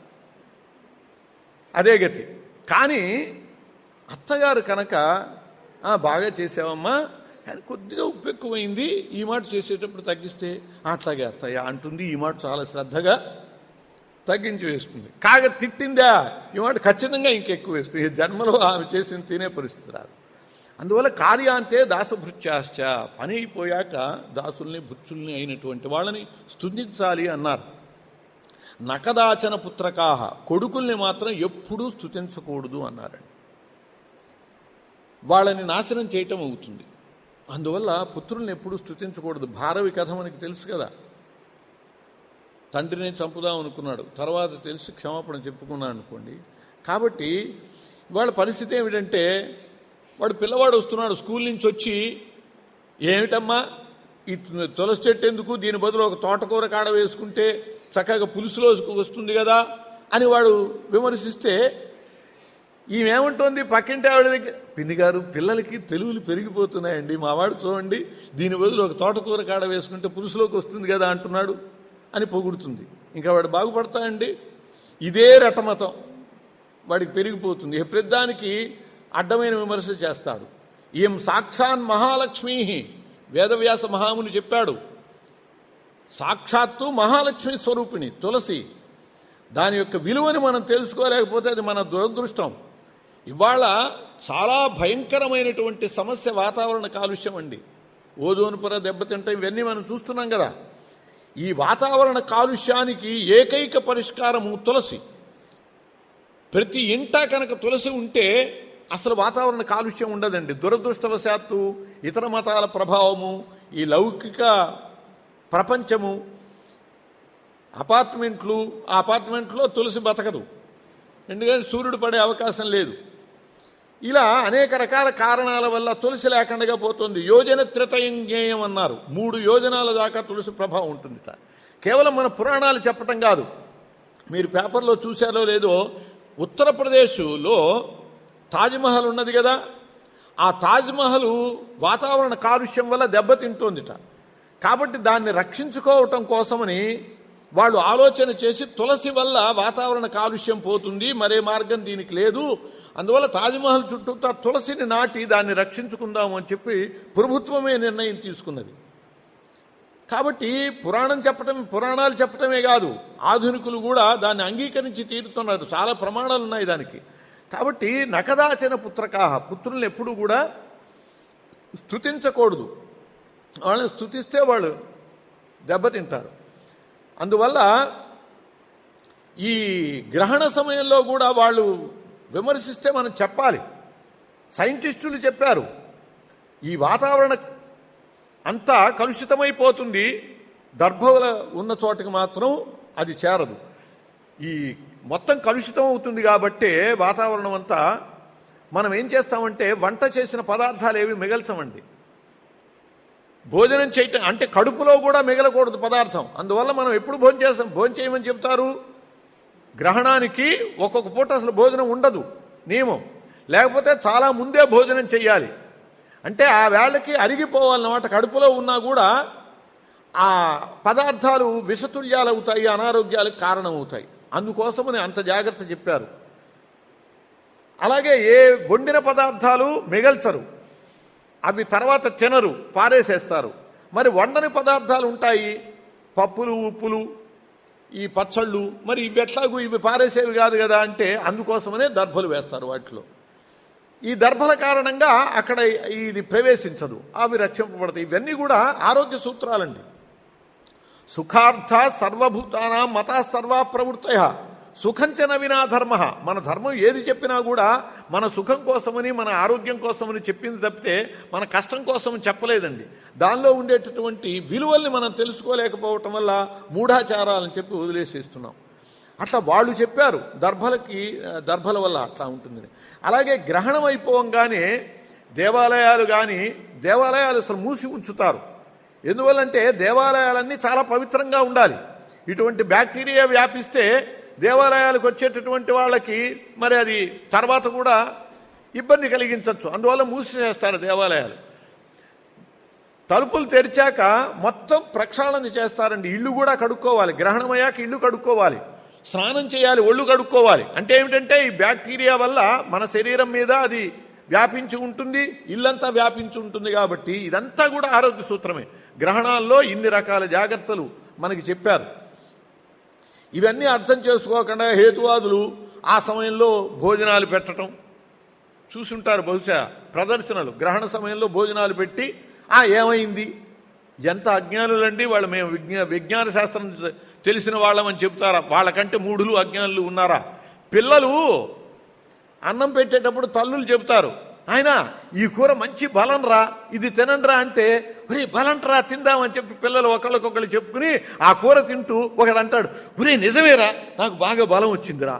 అదే గతి కానీ అత్తగారు కనుక "ఆ, బాగా చేసావమ్మా కానీ కొద్దిగా ఉప్పు ఎక్కువైంది ఈ మాట చేసేటప్పుడు తగ్గిస్తే అట్లాగే అత్తయ్య అంటుంది ఈ మాట చాలా శ్రద్ధగా తగ్గించి వేస్తుంది కాగా తిట్టిందా ఈ మాట ఖచ్చితంగా ఇంకెక్కువ వేస్తుంది ఈ జన్మలో ఆమె చేసిన తినే పరిస్థితి రాదు అందువల్ల కార్యాంతే దాసభృత్యాశ్చ పని అయిపోయాక దాసుల్ని భృత్యుల్ని అయినటువంటి వాళ్ళని స్తుతించాలి అన్నారు నకదాచన పుత్రకాహ కొడుకుల్ని మాత్రం ఎప్పుడూ స్తుతించకూడదు అన్నారండి వాళ్ళని నాశనం చేయటం అవుతుంది అందువల్ల పుత్రుల్ని ఎప్పుడూ స్తుతించకూడదు భారవి కథ మనకి తెలుసు కదా తండ్రిని చంపుదాం అనుకున్నాడు తర్వాత తెలిసి క్షమాపణ చెప్పుకున్నాను అనుకోండి కాబట్టి వాళ్ళ పరిస్థితి ఏమిటంటే వాడు పిల్లవాడు వస్తున్నాడు స్కూల్ నుంచి వచ్చి ఏమిటమ్మా ఈ తులసి చెట్టు ఎందుకు దీని బదులు ఒక తోటకూర కాడ వేసుకుంటే చక్కగా పులుసులో వస్తుంది కదా అని వాడు విమర్శిస్తే ఈమెమంటోంది పక్కింటి ఆవిడ దగ్గర పిన్ని గారు పిల్లలకి తెలుగులు పెరిగిపోతున్నాయండి మా వాడు చూడండి దీని బదులు ఒక తోటకూర కాడ వేసుకుంటే పులుసులోకి వస్తుంది కదా అంటున్నాడు అని పొగుడుతుంది ఇంకా వాడు బాగుపడతాయండి ఇదే రటమతం వాడికి పెరిగిపోతుంది ఇక ప్రతిదానికి అడ్డమైన విమర్శ చేస్తాడు ఏం సాక్షాన్ మహాలక్ష్మీ వేదవ్యాస మహాముని చెప్పాడు సాక్షాత్తు మహాలక్ష్మి స్వరూపిణి తులసి దాని యొక్క విలువని మనం తెలుసుకోలేకపోతే అది మన దురదృష్టం ఇవాళ చాలా భయంకరమైనటువంటి సమస్య వాతావరణ కాలుష్యం అండి ఓజోన్ పొర దెబ్బతింటాం ఇవన్నీ మనం చూస్తున్నాం కదా ఈ వాతావరణ కాలుష్యానికి ఏకైక పరిష్కారము తులసి ప్రతి ఇంట కనుక తులసి ఉంటే అసలు వాతావరణ కాలుష్యం ఉండదండి దురదృష్టవశాత్తు ఇతర మతాల ప్రభావము ఈ లౌకిక ప్రపంచము అపార్ట్మెంట్లు ఆ అపార్ట్మెంట్లో తులసి బతకదు ఎందుకంటే సూర్యుడు పడే అవకాశం లేదు ఇలా అనేక రకాల కారణాల వల్ల తులసి లేకుండా పోతుంది యోజన త్రితయంగేయం అన్నారు మూడు యోజనాల దాకా తులసి ప్రభావం ఉంటుంది కేవలం మన పురాణాలు చెప్పటం కాదు మీరు పేపర్లో చూశారో లేదో ఉత్తరప్రదేశ్లో తాజ్మహల్ ఉన్నది కదా ఆ తాజ్మహల్ వాతావరణ కాలుష్యం వల్ల దెబ్బతింటోందిట కాబట్టి దాన్ని రక్షించుకోవటం కోసమని వాళ్ళు ఆలోచన చేసి తులసి వల్ల వాతావరణ కాలుష్యం పోతుంది మరే మార్గం దీనికి లేదు అందువల్ల తాజ్మహల్ చుట్టూ తులసిని నాటి దాన్ని రక్షించుకుందాము అని చెప్పి ప్రభుత్వమే నిర్ణయం తీసుకున్నది కాబట్టి పురాణం చెప్పటం పురాణాలు చెప్పటమే కాదు ఆధునికులు కూడా దాన్ని అంగీకరించి తీరుతున్నారు చాలా ప్రమాణాలు ఉన్నాయి దానికి కాబట్టి నకదాచన పుత్రకాహ పుత్రుల్ని ఎప్పుడు కూడా స్తుతించకూడదు వాళ్ళని స్తుతిస్తే వాళ్ళు దెబ్బతింటారు అందువల్ల ఈ గ్రహణ సమయంలో కూడా వాళ్ళు విమర్శిస్తే మనం చెప్పాలి సైంటిస్టులు చెప్పారు ఈ వాతావరణ అంతా కలుషితమైపోతుంది దర్భల ఉన్న చోటకి మాత్రం అది చేరదు ఈ మొత్తం కలుషితం అవుతుంది కాబట్టే వాతావరణం అంతా మనం ఏం చేస్తామంటే వంట చేసిన పదార్థాలు ఏవి మిగల్చమండి భోజనం చేయటం అంటే కడుపులో కూడా మిగలకూడదు పదార్థం అందువల్ల మనం ఎప్పుడు భోజనం చేస్తాం భోజనం చేయమని చెప్తారు గ్రహణానికి ఒక్కొక్క పూట అసలు భోజనం ఉండదు నియమం లేకపోతే చాలా ముందే భోజనం చెయ్యాలి అంటే ఆ వేళకి అరిగిపోవాలన్నమాట కడుపులో ఉన్నా కూడా ఆ పదార్థాలు విషతుల్యాలు అవుతాయి అనారోగ్యాలకు కారణమవుతాయి అందుకోసమని అంత జాగ్రత్త చెప్పారు అలాగే ఏ వండిన పదార్థాలు మిగల్చరు అవి తర్వాత తినరు పారేసేస్తారు మరి వండని పదార్థాలు ఉంటాయి పప్పులు ఉప్పులు ఈ పచ్చళ్ళు మరి ఇవి ఎట్లాగూ ఇవి పారేసేవి కాదు కదా అంటే అందుకోసమనే దర్భలు వేస్తారు వాటిలో ఈ దర్భల కారణంగా అక్కడ ఇది ప్రవేశించదు అవి రక్షింపబడతాయి ఇవన్నీ కూడా ఆరోగ్య సూత్రాలండి సుఖార్థ సర్వభూతానాం మతా సర్వా ప్రవృత్తయ సుఖంచన వినా ధర్మ మన ధర్మం ఏది చెప్పినా కూడా మన సుఖం కోసమని మన ఆరోగ్యం కోసమని చెప్పింది తప్పితే మన కష్టం కోసం చెప్పలేదండి దానిలో ఉండేటటువంటి విలువల్ని మనం తెలుసుకోలేకపోవటం వల్ల మూఢాచారాలని చెప్పి వదిలేసేస్తున్నాం అట్లా వాళ్ళు చెప్పారు దర్భలకి ఆ, దర్భల వల్ల అట్లా ఉంటుంది అలాగే గ్రహణం అయిపోవంగానే దేవాలయాలు కానీ దేవాలయాలు అసలు మూసి ఉంచుతారు ఎందువల్లంటే దేవాలయాలన్నీ చాలా పవిత్రంగా ఉండాలి ఇటువంటి బ్యాక్టీరియా వ్యాపిస్తే దేవాలయాలకు వచ్చేటటువంటి వాళ్ళకి మరి అది తర్వాత కూడా ఇబ్బంది కలిగించవచ్చు అందువల్ల మూసివేస్తారు దేవాలయాలు తలుపులు తెరిచాక మొత్తం ప్రక్షాళన చేస్తారండి ఇల్లు కూడా కడుక్కోవాలి గ్రహణమయ్యాక ఇల్లు కడుక్కోవాలి స్నానం చేయాలి ఒళ్ళు కడుక్కోవాలి అంటే ఏమిటంటే ఈ బ్యాక్టీరియా వల్ల మన శరీరం మీద అది వ్యాపించి ఉంటుంది ఇల్లంతా వ్యాపించి ఉంటుంది కాబట్టి ఇదంతా కూడా ఆరోగ్య సూత్రమే గ్రహణాల్లో ఇన్ని రకాల జాగ్రత్తలు మనకి చెప్పారు ఇవన్నీ అర్థం చేసుకోకుండా హేతువాదులు ఆ సమయంలో భోజనాలు పెట్టడం చూసుంటారు బహుశా ప్రదర్శనలు గ్రహణ సమయంలో భోజనాలు పెట్టి ఆ ఏమైంది ఎంత అజ్ఞానులండి వాళ్ళు మేము విజ్ఞా విజ్ఞాన శాస్త్రం తెలిసిన వాళ్ళమని చెప్తారా వాళ్ళకంటే మూడులు అజ్ఞానులు ఉన్నారా పిల్లలు అన్నం పెట్టేటప్పుడు తల్లులు చెబుతారు ఆయన ఈ కూర మంచి బలం రా ఇది తినండ్రా అంటే ఒరే బలం రా తిందామని చెప్పి పిల్లలు ఒకళ్ళకొకళ్ళు చెప్పుకుని ఆ కూర తింటూ ఒకడు అంటాడు ఒరే నిజమేరా నాకు బాగా బలం వచ్చిందిరా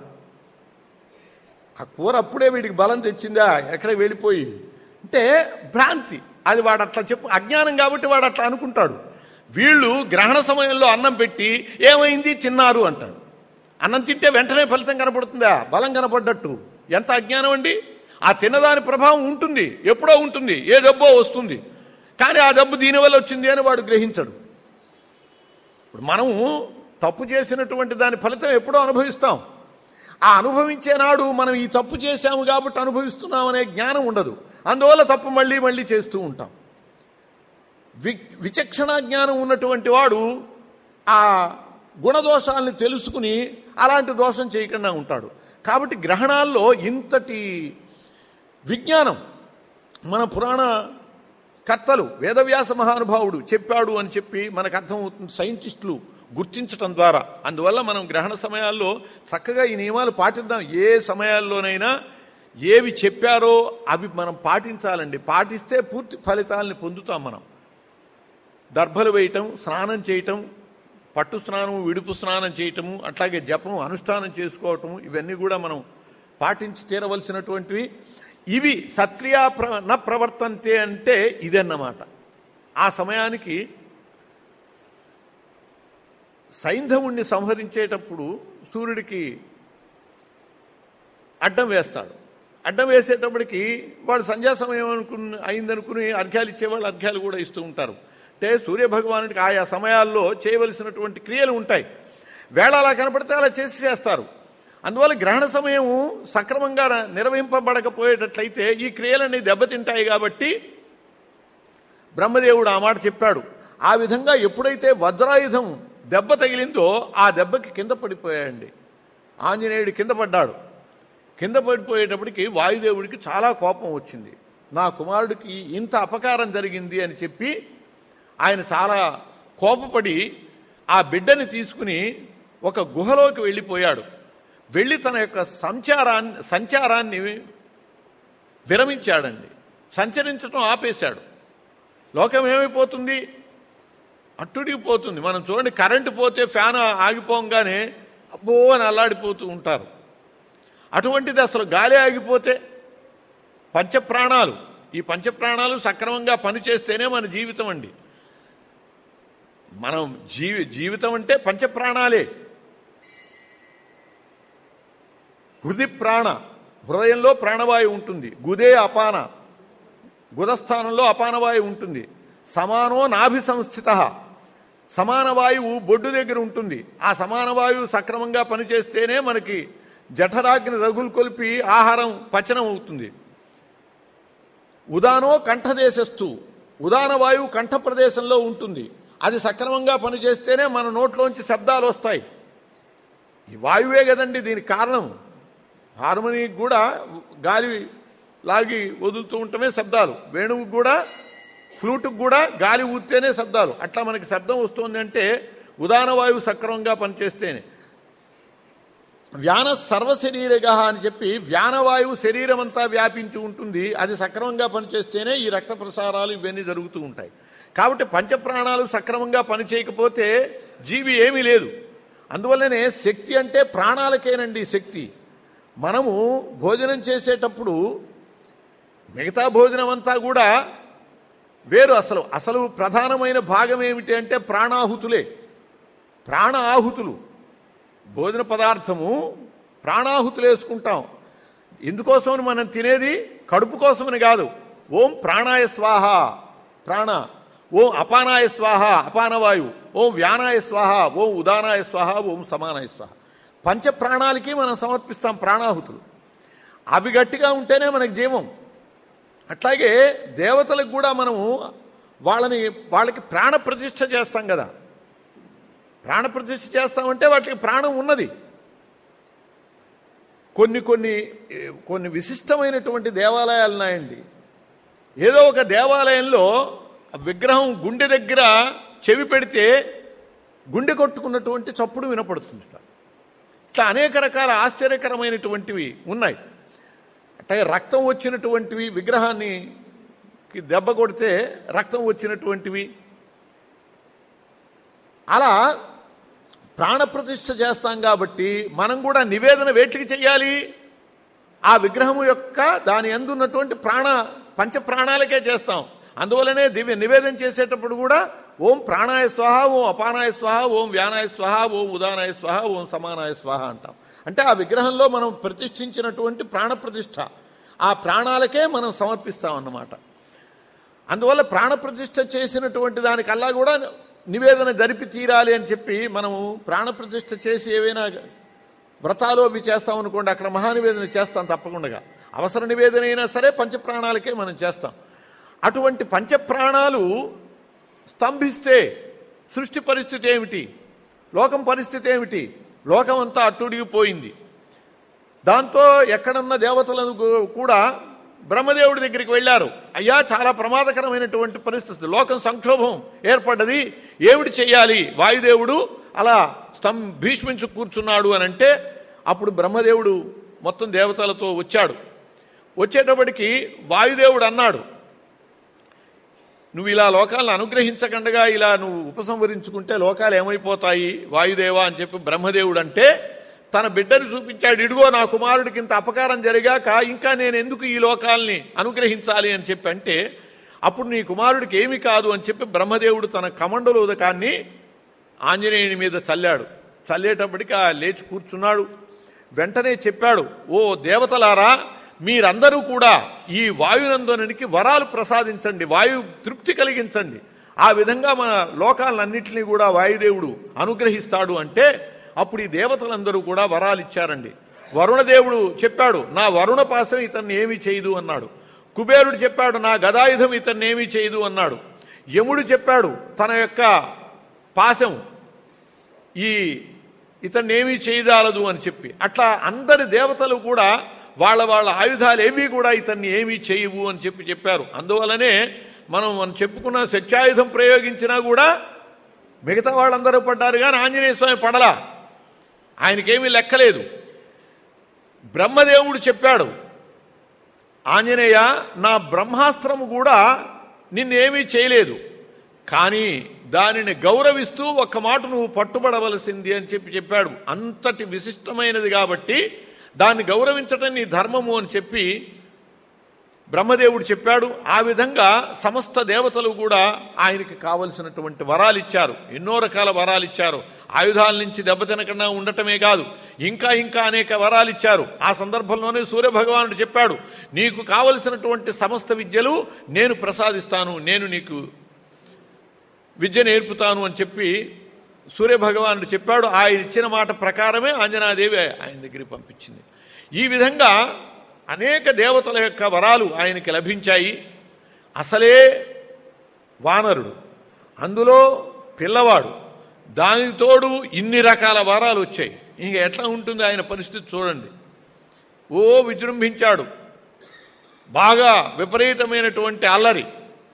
ఆ కూర అప్పుడే వీడికి బలం తెచ్చిందా ఎక్కడ వెళ్ళిపోయి అంటే భ్రాంతి అది వాడు అట్లా చెప్పు అజ్ఞానం కాబట్టి వాడు అట్లా అనుకుంటాడు వీళ్ళు గ్రహణ సమయంలో అన్నం పెట్టి ఏమైంది తిన్నారు అంటాడు అన్నం తింటే వెంటనే ఫలితం కనపడుతుందా బలం కనపడ్డట్టు ఎంత అజ్ఞానం అండి ఆ తిన్నదాని ప్రభావం ఉంటుంది ఎప్పుడో ఉంటుంది ఏ డబ్బో వస్తుంది కానీ ఆ డబ్బు దీనివల్ల వచ్చింది అని వాడు గ్రహించడు ఇప్పుడు మనము తప్పు చేసినటువంటి దాని ఫలితం ఎప్పుడో అనుభవిస్తాం ఆ అనుభవించే నాడు మనం ఈ తప్పు చేశాము కాబట్టి అనుభవిస్తున్నాం అనే జ్ఞానం ఉండదు అందువల్ల తప్పు మళ్ళీ మళ్ళీ చేస్తూ ఉంటాం వి విచక్షణ జ్ఞానం ఉన్నటువంటి వాడు ఆ గుణదోషాలని తెలుసుకుని అలాంటి దోషం చేయకుండా ఉంటాడు కాబట్టి గ్రహణాల్లో ఇంతటి విజ్ఞానం మన పురాణ కర్తలు వేదవ్యాస మహానుభావుడు చెప్పాడు అని చెప్పి మనకు అర్థమవుతుంది సైంటిస్టులు గుర్తించటం ద్వారా అందువల్ల మనం గ్రహణ సమయాల్లో చక్కగా ఈ నియమాలు పాటిద్దాం ఏ సమయాల్లోనైనా ఏవి చెప్పారో అవి మనం పాటించాలండి పాటిస్తే పూర్తి ఫలితాలని పొందుతాం మనం దర్భలు వేయటం స్నానం చేయటం పట్టు స్నానం విడుపు స్నానం చేయటము అట్లాగే జపం అనుష్ఠానం చేసుకోవటము ఇవన్నీ కూడా మనం పాటించి తీరవలసినటువంటివి ఇవి సత్క్రియా ప్ర న ప్రవర్తంతే అంటే ఇదన్నమాట ఆ సమయానికి సైంధవుణ్ణి సంహరించేటప్పుడు సూర్యుడికి అడ్డం వేస్తాడు అడ్డం వేసేటప్పటికి వాడు సంధ్యా సమయం అనుకుని అయిందనుకుని అర్ఘ్యాలు ఇచ్చేవాళ్ళు అర్ఘ్యాలు కూడా ఇస్తూ ఉంటారు అంటే సూర్య భగవానుడికి ఆయా సమయాల్లో చేయవలసినటువంటి క్రియలు ఉంటాయి వేళ అలా కనపడితే అలా చేసి చేస్తారు అందువల్ల గ్రహణ సమయం సక్రమంగా నిర్వహింపబడకపోయేటట్లయితే ఈ క్రియలన్నీ దెబ్బతింటాయి కాబట్టి బ్రహ్మదేవుడు ఆ మాట చెప్పాడు ఆ విధంగా ఎప్పుడైతే వజ్రాయుధం దెబ్బ తగిలిందో ఆ దెబ్బకి కింద పడిపోయాయండి ఆంజనేయుడు కింద పడ్డాడు కింద పడిపోయేటప్పటికి వాయుదేవుడికి చాలా కోపం వచ్చింది నా కుమారుడికి ఇంత అపకారం జరిగింది అని చెప్పి ఆయన చాలా కోపపడి ఆ బిడ్డని తీసుకుని ఒక గుహలోకి వెళ్ళిపోయాడు వెళ్ళి తన యొక్క సంచారాన్ని సంచారాన్ని విరమించాడండి సంచరించడం ఆపేశాడు లోకం ఏమైపోతుంది అట్టుడిగిపోతుంది మనం చూడండి కరెంటు పోతే ఫ్యాన్ ఆగిపోగానే అబ్బో అని అల్లాడిపోతూ ఉంటారు అటువంటిది అసలు గాలి ఆగిపోతే పంచప్రాణాలు ఈ పంచప్రాణాలు సక్రమంగా పనిచేస్తేనే మన జీవితం అండి మనం జీవి జీవితం అంటే పంచప్రాణాలే హృది ప్రాణ హృదయంలో ప్రాణవాయువు ఉంటుంది గుదే అపాన గుదస్థానంలో అపానవాయువు ఉంటుంది సమానో నాభి సంస్థిత సమాన వాయువు బొడ్డు దగ్గర ఉంటుంది ఆ సమాన వాయువు సక్రమంగా పనిచేస్తేనే మనకి జఠరాగ్ని రగులు కొలిపి ఆహారం పచనం అవుతుంది ఉదానో కంఠదేశస్తు ఉదాన వాయువు కంఠ ప్రదేశంలో ఉంటుంది అది సక్రమంగా పనిచేస్తేనే మన నోట్లోంచి శబ్దాలు వస్తాయి ఈ వాయువే కదండి దీనికి కారణం హార్మోనికి కూడా గాలి లాగి వదులుతూ ఉండటమే శబ్దాలు వేణువుకు కూడా ఫ్లూటుకు కూడా గాలి ఊతేనే శబ్దాలు అట్లా మనకి శబ్దం వస్తుంది అంటే ఉదాన వాయువు సక్రమంగా పనిచేస్తేనే వ్యాన సర్వశరీరగ అని చెప్పి వ్యానవాయువు శరీరం అంతా వ్యాపించి ఉంటుంది అది సక్రమంగా పనిచేస్తేనే ఈ రక్త ప్రసారాలు ఇవన్నీ జరుగుతూ ఉంటాయి కాబట్టి పంచప్రాణాలు సక్రమంగా పనిచేయకపోతే జీవి ఏమీ లేదు అందువల్లనే శక్తి అంటే ప్రాణాలకేనండి శక్తి మనము భోజనం చేసేటప్పుడు మిగతా భోజనం అంతా కూడా వేరు అసలు అసలు ప్రధానమైన భాగం ఏమిటి అంటే ప్రాణాహుతులే ప్రాణ ఆహుతులు భోజన పదార్థము ప్రాణాహుతులు వేసుకుంటాం ఎందుకోసమని మనం తినేది కడుపు కోసమని కాదు ఓం ప్రాణాయ స్వాహ ప్రాణ ఓం అపానాయ స్వాహ అపానవాయు ఓం వ్యానాయ స్వాహ ఓం ఉదానాయ స్వాహ ఓం సమానాయ స్వాహ పంచ ప్రాణాలకి మనం సమర్పిస్తాం ప్రాణాహుతులు అవి గట్టిగా ఉంటేనే మనకు జీవం అట్లాగే దేవతలకు కూడా మనము వాళ్ళని వాళ్ళకి ప్రాణ ప్రతిష్ఠ చేస్తాం కదా ప్రాణ ప్రతిష్ఠ చేస్తామంటే వాటికి ప్రాణం ఉన్నది కొన్ని కొన్ని ఏ, కొన్ని విశిష్టమైనటువంటి దేవాలయాలు ఉన్నాయండి ఏదో ఒక దేవాలయంలో ఆ విగ్రహం గుండె దగ్గర చెవి పెడితే గుండె కొట్టుకున్నటువంటి చప్పుడు వినపడుతుంది ఇట్లా అనేక రకాల ఆశ్చర్యకరమైనటువంటివి ఉన్నాయి అట్లాగే రక్తం వచ్చినటువంటివి విగ్రహాన్ని కి దెబ్బ కొడితే రక్తం వచ్చినటువంటివి అలా ప్రాణప్రతిష్ఠ చేస్తాం కాబట్టి మనం కూడా నివేదన వేటికి చెయ్యాలి ఆ విగ్రహము యొక్క దాని అందున్నటువంటి ప్రాణ పంచ ప్రాణాలకే చేస్తాం అందువల్లనే దివ్య నివేదన చేసేటప్పుడు కూడా ఓం ప్రాణాయ స్వాహ ఓం అపానాయ స్వాహ ఓం వ్యానాయ స్వాహ ఓం ఉదానాయ స్వాహ ఓం సమానాయ స్వాహ అంటాం అంటే ఆ విగ్రహంలో మనం ప్రతిష్ఠించినటువంటి ప్రాణప్రతిష్ఠ ఆ ప్రాణాలకే మనం సమర్పిస్తాం అన్నమాట అందువల్ల ప్రాణప్రతిష్ఠ చేసినటువంటి దానికల్లా కూడా నివేదన జరిపి తీరాలి అని చెప్పి మనము ప్రాణప్రతిష్ఠ చేసి ఏవైనా వ్రతాలు అవి చేస్తాం అనుకోండి అక్కడ మహానివేదన చేస్తాం తప్పకుండా అవసర నివేదన అయినా సరే పంచప్రాణాలకే మనం చేస్తాం అటువంటి పంచప్రాణాలు స్తంభిస్తే సృష్టి పరిస్థితి ఏమిటి లోకం పరిస్థితి ఏమిటి లోకం అంతా అట్టుడిగిపోయింది దాంతో ఎక్కడన్న దేవతలను గు- కూడా బ్రహ్మదేవుడి దగ్గరికి వెళ్ళారు అయ్యా చాలా ప్రమాదకరమైనటువంటి పరిస్థితి లోకం సంక్షోభం ఏర్పడ్డది ఏమిటి చెయ్యాలి వాయుదేవుడు అలా స్తం భీష్మించు కూర్చున్నాడు అని అంటే అప్పుడు బ్రహ్మదేవుడు మొత్తం దేవతలతో వచ్చాడు వచ్చేటప్పటికి వాయుదేవుడు అన్నాడు నువ్వు ఇలా లోకాలను అనుగ్రహించకుండా ఇలా నువ్వు ఉపసంహరించుకుంటే లోకాలు ఏమైపోతాయి వాయుదేవా అని చెప్పి బ్రహ్మదేవుడు అంటే తన బిడ్డని చూపించాడు ఇడుగో నా కుమారుడికి ఇంత అపకారం జరిగాక ఇంకా నేను ఎందుకు ఈ లోకాల్ని అనుగ్రహించాలి అని చెప్పి అంటే అప్పుడు నీ కుమారుడికి ఏమి కాదు అని చెప్పి బ్రహ్మదేవుడు తన కమండల ఉదకాన్ని ఆంజనేయుని మీద చల్లాడు చల్లేటప్పటికి ఆ లేచి కూర్చున్నాడు వెంటనే చెప్పాడు ఓ దేవతలారా మీరందరూ కూడా ఈ వాయునందనునికి వరాలు ప్రసాదించండి వాయు తృప్తి కలిగించండి ఆ విధంగా మన లోకాలన్నింటినీ కూడా వాయుదేవుడు అనుగ్రహిస్తాడు అంటే అప్పుడు ఈ దేవతలందరూ కూడా వరాలు ఇచ్చారండి వరుణదేవుడు చెప్పాడు నా వరుణ పాశం ఇతన్ని ఏమీ చేయదు అన్నాడు కుబేరుడు చెప్పాడు నా గదాయుధం ఇతన్ని ఏమీ చేయదు అన్నాడు యముడు చెప్పాడు తన యొక్క పాశం ఈ ఇతన్ని ఏమీ చేయజాలదు అని చెప్పి అట్లా అందరి దేవతలు కూడా వాళ్ళ వాళ్ళ ఆయుధాలు ఏవి కూడా ఇతన్ని ఏమీ చేయవు అని చెప్పి చెప్పారు అందువలనే మనం మనం చెప్పుకున్న సత్యాయుధం ప్రయోగించినా కూడా మిగతా వాళ్ళందరూ పడ్డారు కానీ ఆంజనేయ స్వామి పడలా ఆయనకేమీ లెక్కలేదు బ్రహ్మదేవుడు చెప్పాడు ఆంజనేయ నా బ్రహ్మాస్త్రము కూడా నిన్నేమీ చేయలేదు కానీ దానిని గౌరవిస్తూ ఒక్క మాట నువ్వు పట్టుబడవలసింది అని చెప్పి చెప్పాడు అంతటి విశిష్టమైనది కాబట్టి దాన్ని గౌరవించటం నీ ధర్మము అని చెప్పి బ్రహ్మదేవుడు చెప్పాడు ఆ విధంగా సమస్త దేవతలు కూడా ఆయనకి కావలసినటువంటి వరాలు ఇచ్చారు ఎన్నో రకాల వరాలు ఇచ్చారు ఆయుధాల నుంచి దెబ్బతినకుండా ఉండటమే కాదు ఇంకా ఇంకా అనేక వరాలు ఇచ్చారు ఆ సందర్భంలోనే సూర్యభగవానుడు చెప్పాడు నీకు కావలసినటువంటి సమస్త విద్యలు నేను ప్రసాదిస్తాను నేను నీకు విద్య నేర్పుతాను అని చెప్పి సూర్యభగవానుడు చెప్పాడు ఆయన ఇచ్చిన మాట ప్రకారమే ఆంజనాదేవి ఆయన దగ్గరికి పంపించింది ఈ విధంగా అనేక దేవతల యొక్క వరాలు ఆయనకి లభించాయి అసలే వానరుడు అందులో పిల్లవాడు దానికి తోడు ఇన్ని రకాల వరాలు వచ్చాయి ఇంక ఎట్లా ఉంటుంది ఆయన పరిస్థితి చూడండి ఓ విజృంభించాడు బాగా విపరీతమైనటువంటి అల్లరి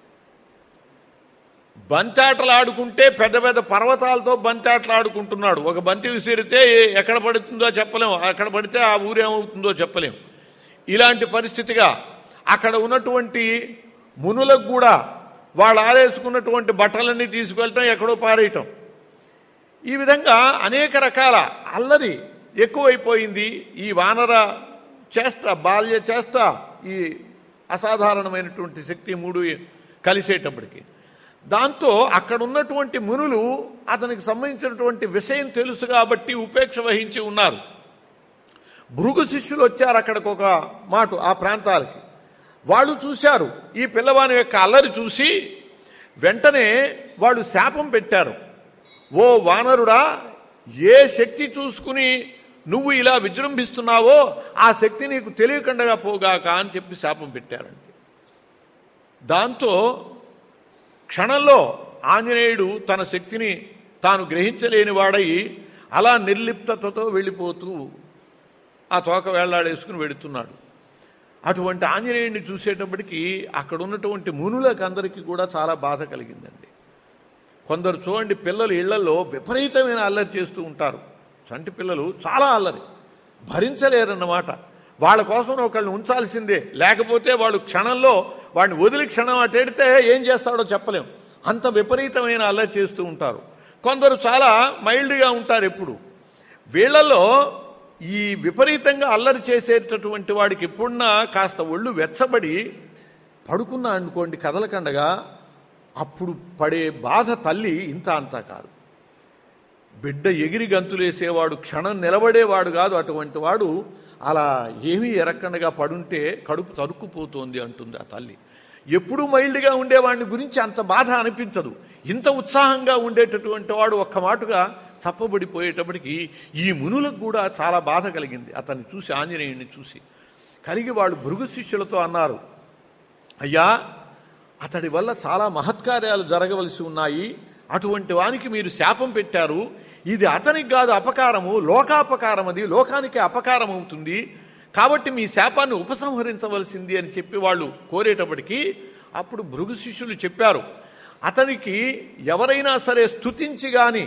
బంతాటలు ఆడుకుంటే పెద్ద పెద్ద పర్వతాలతో బంతాటలు ఆడుకుంటున్నాడు ఒక బంతి విసిరితే ఏ- ఎక్కడ పడుతుందో చెప్పలేం అక్కడ పడితే ఆ ఊరు ఏమవుతుందో చెప్పలేం ఇలాంటి పరిస్థితిగా అక్కడ ఉన్నటువంటి మునులకు కూడా వాళ్ళు ఆరేసుకున్నటువంటి బట్టలన్నీ తీసుకెళ్ళటం ఎక్కడో పారేయటం ఈ విధంగా అనేక రకాల అల్లరి ఎక్కువైపోయింది ఈ వానర చేస్తా బాల్య చేస్తా ఈ అసాధారణమైనటువంటి శక్తి మూడు కలిసేటప్పటికి దాంతో అక్కడ ఉన్నటువంటి మునులు అతనికి సంబంధించినటువంటి విషయం తెలుసు కాబట్టి ఉపేక్ష వహించి ఉన్నారు భృగు శిష్యులు వచ్చారు అక్కడికి ఒక మాట ఆ ప్రాంతాలకి వాళ్ళు చూశారు ఈ పిల్లవాని యొక్క అల్లరి చూసి వెంటనే వాళ్ళు శాపం పెట్టారు ఓ వానరుడా ఏ శక్తి చూసుకుని నువ్వు ఇలా విజృంభిస్తున్నావో ఆ శక్తి నీకు తెలియకుండా పోగాక అని చెప్పి శాపం పెట్టారండి దాంతో క్షణంలో ఆంజనేయుడు తన శక్తిని తాను గ్రహించలేని వాడై అలా నిర్లిప్తతతో వెళ్ళిపోతూ ఆ తోక వేళ్లాడేసుకుని వెడుతున్నాడు అటువంటి ఆంజనేయుడిని చూసేటప్పటికి అక్కడ ఉన్నటువంటి మునులకు అందరికీ కూడా చాలా బాధ కలిగిందండి కొందరు చూడండి పిల్లలు ఇళ్లలో విపరీతమైన అల్లరి చేస్తూ ఉంటారు చంటి పిల్లలు చాలా అల్లరి భరించలేరన్నమాట వాళ్ళ కోసం ఒకళ్ళని ఉంచాల్సిందే లేకపోతే వాళ్ళు క్షణంలో వాడిని వదిలి క్షణం అటెడితే ఏం చేస్తాడో చెప్పలేం అంత విపరీతమైన అల్లరి చేస్తూ ఉంటారు కొందరు చాలా మైల్డ్గా ఉంటారు ఎప్పుడు వీళ్ళలో ఈ విపరీతంగా అల్లరి చేసేటటువంటి వాడికి ఎప్పుడున్నా కాస్త ఒళ్ళు వెచ్చబడి పడుకున్నా అనుకోండి కదలకండగా అప్పుడు పడే బాధ తల్లి ఇంత అంతా కాదు బిడ్డ ఎగిరి గంతులేసేవాడు క్షణం నిలబడేవాడు కాదు అటువంటి వాడు అలా ఏమీ ఎరక్కండగా పడుంటే కడుపు తరుక్కుపోతోంది అంటుంది ఆ తల్లి ఎప్పుడూ మైల్డ్గా ఉండేవాడిని గురించి అంత బాధ అనిపించదు ఇంత ఉత్సాహంగా ఉండేటటువంటి వాడు ఒక్క మాటుగా చప్పబడిపోయేటప్పటికి ఈ మునులకు కూడా చాలా బాధ కలిగింది అతన్ని చూసి ఆంజనేయుడిని చూసి కలిగి వాళ్ళు భృగు శిష్యులతో అన్నారు అయ్యా అతడి వల్ల చాలా మహత్కార్యాలు జరగవలసి ఉన్నాయి అటువంటి వానికి మీరు శాపం పెట్టారు ఇది అతనికి కాదు అపకారము లోకాపకారం అది లోకానికి అపకారం అవుతుంది కాబట్టి మీ శాపాన్ని ఉపసంహరించవలసింది అని చెప్పి వాళ్ళు కోరేటప్పటికీ అప్పుడు భృగు శిష్యులు చెప్పారు అతనికి ఎవరైనా సరే స్తుతించి గాని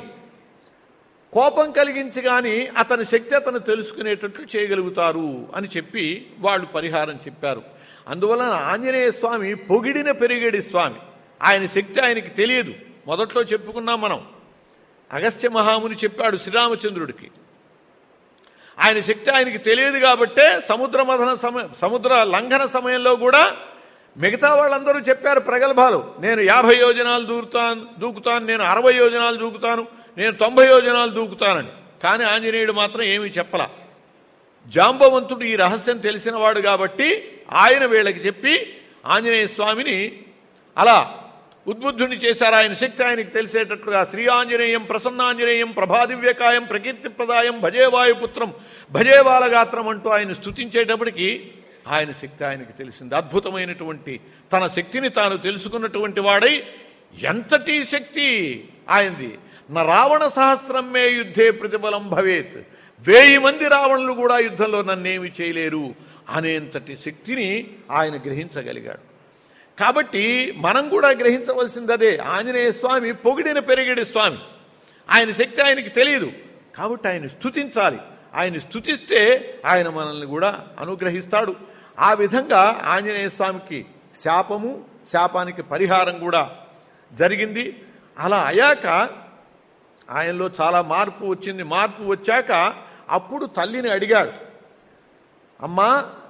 కోపం కలిగించి గాని అతని శక్తి అతను తెలుసుకునేటట్లు చేయగలుగుతారు అని చెప్పి వాళ్ళు పరిహారం చెప్పారు అందువలన ఆంజనేయ స్వామి పొగిడిన పెరిగేడి స్వామి ఆయన శక్తి ఆయనకి తెలియదు మొదట్లో చెప్పుకున్నాం మనం అగస్త్య మహాముని చెప్పాడు శ్రీరామచంద్రుడికి ఆయన శక్తి ఆయనకి తెలియదు కాబట్టే సముద్ర మథన సమయ సముద్ర లంఘన సమయంలో కూడా మిగతా వాళ్ళందరూ చెప్పారు ప్రగల్భాలు నేను యాభై యోజనాలు దూకుతాను దూకుతాను నేను అరవై యోజనాలు దూకుతాను నేను తొంభై యోజనాలు దూకుతానని కానీ ఆంజనేయుడు మాత్రం ఏమీ చెప్పలా జాంబవంతుడు ఈ రహస్యం తెలిసినవాడు కాబట్టి ఆయన వీళ్ళకి చెప్పి ఆంజనేయ స్వామిని అలా ఉద్బుద్ధుని చేశారు ఆయన శక్తి ఆయనకి తెలిసేటట్లుగా శ్రీ ఆంజనేయం ప్రసన్నాంజనేయం ప్రభాదివ్యకాయం ప్రకీర్తిప్రదాయం భజే వాయుపుత్రం భజే బాలగాత్రం అంటూ ఆయన స్తుతించేటప్పటికి ఆయన శక్తి ఆయనకి తెలిసింది అద్భుతమైనటువంటి తన శక్తిని తాను తెలుసుకున్నటువంటి వాడై ఎంతటి శక్తి ఆయనది నా రావణ సహస్రం మే యుద్ధే ప్రతిఫలం భవేత్ వేయి మంది రావణులు కూడా యుద్ధంలో నన్నేమి చేయలేరు అనేంతటి శక్తిని ఆయన గ్రహించగలిగాడు కాబట్టి మనం కూడా గ్రహించవలసింది అదే ఆంజనేయ స్వామి పొగిడిన పెరిగిడి స్వామి ఆయన శక్తి ఆయనకి తెలియదు కాబట్టి ఆయన స్థుతించాలి ఆయన స్థుతిస్తే ఆయన మనల్ని కూడా అనుగ్రహిస్తాడు ఆ విధంగా ఆంజనేయ స్వామికి శాపము శాపానికి పరిహారం కూడా జరిగింది అలా అయ్యాక ఆయనలో చాలా మార్పు వచ్చింది మార్పు వచ్చాక అప్పుడు తల్లిని అడిగాడు అమ్మా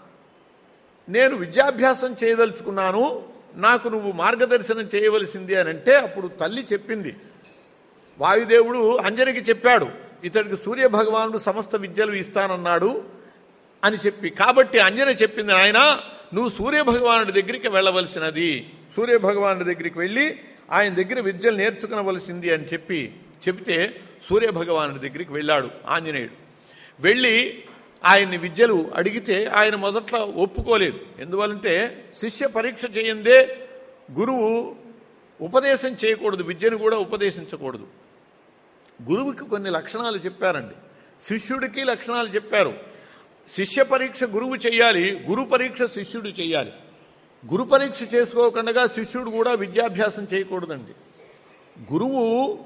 నేను విద్యాభ్యాసం చేయదలుచుకున్నాను నాకు నువ్వు మార్గదర్శనం చేయవలసింది అని అంటే అప్పుడు తల్లి చెప్పింది వాయుదేవుడు అంజనికి చెప్పాడు ఇతడికి సూర్య భగవానుడు సమస్త విద్యలు ఇస్తానన్నాడు అని చెప్పి కాబట్టి అంజన చెప్పింది ఆయన నువ్వు సూర్య భగవానుడి దగ్గరికి వెళ్ళవలసినది సూర్య భగవానుడి దగ్గరికి వెళ్ళి ఆయన దగ్గర విద్యలు నేర్చుకునవలసింది అని చెప్పి చెబితే సూర్య భగవానుడి దగ్గరికి వెళ్ళాడు ఆంజనేయుడు వెళ్ళి ఆయన్ని విద్యలు అడిగితే ఆయన మొదట్లో ఒప్పుకోలేదు ఎందువలంటే శిష్య పరీక్ష చేయందే గురువు ఉపదేశం చేయకూడదు విద్యను కూడా ఉపదేశించకూడదు గురువుకి కొన్ని లక్షణాలు చెప్పారండి శిష్యుడికి లక్షణాలు చెప్పారు శిష్య పరీక్ష గురువు చేయాలి గురు పరీక్ష శిష్యుడు చేయాలి గురు పరీక్ష చేసుకోకుండా శిష్యుడు కూడా విద్యాభ్యాసం చేయకూడదండి గురువు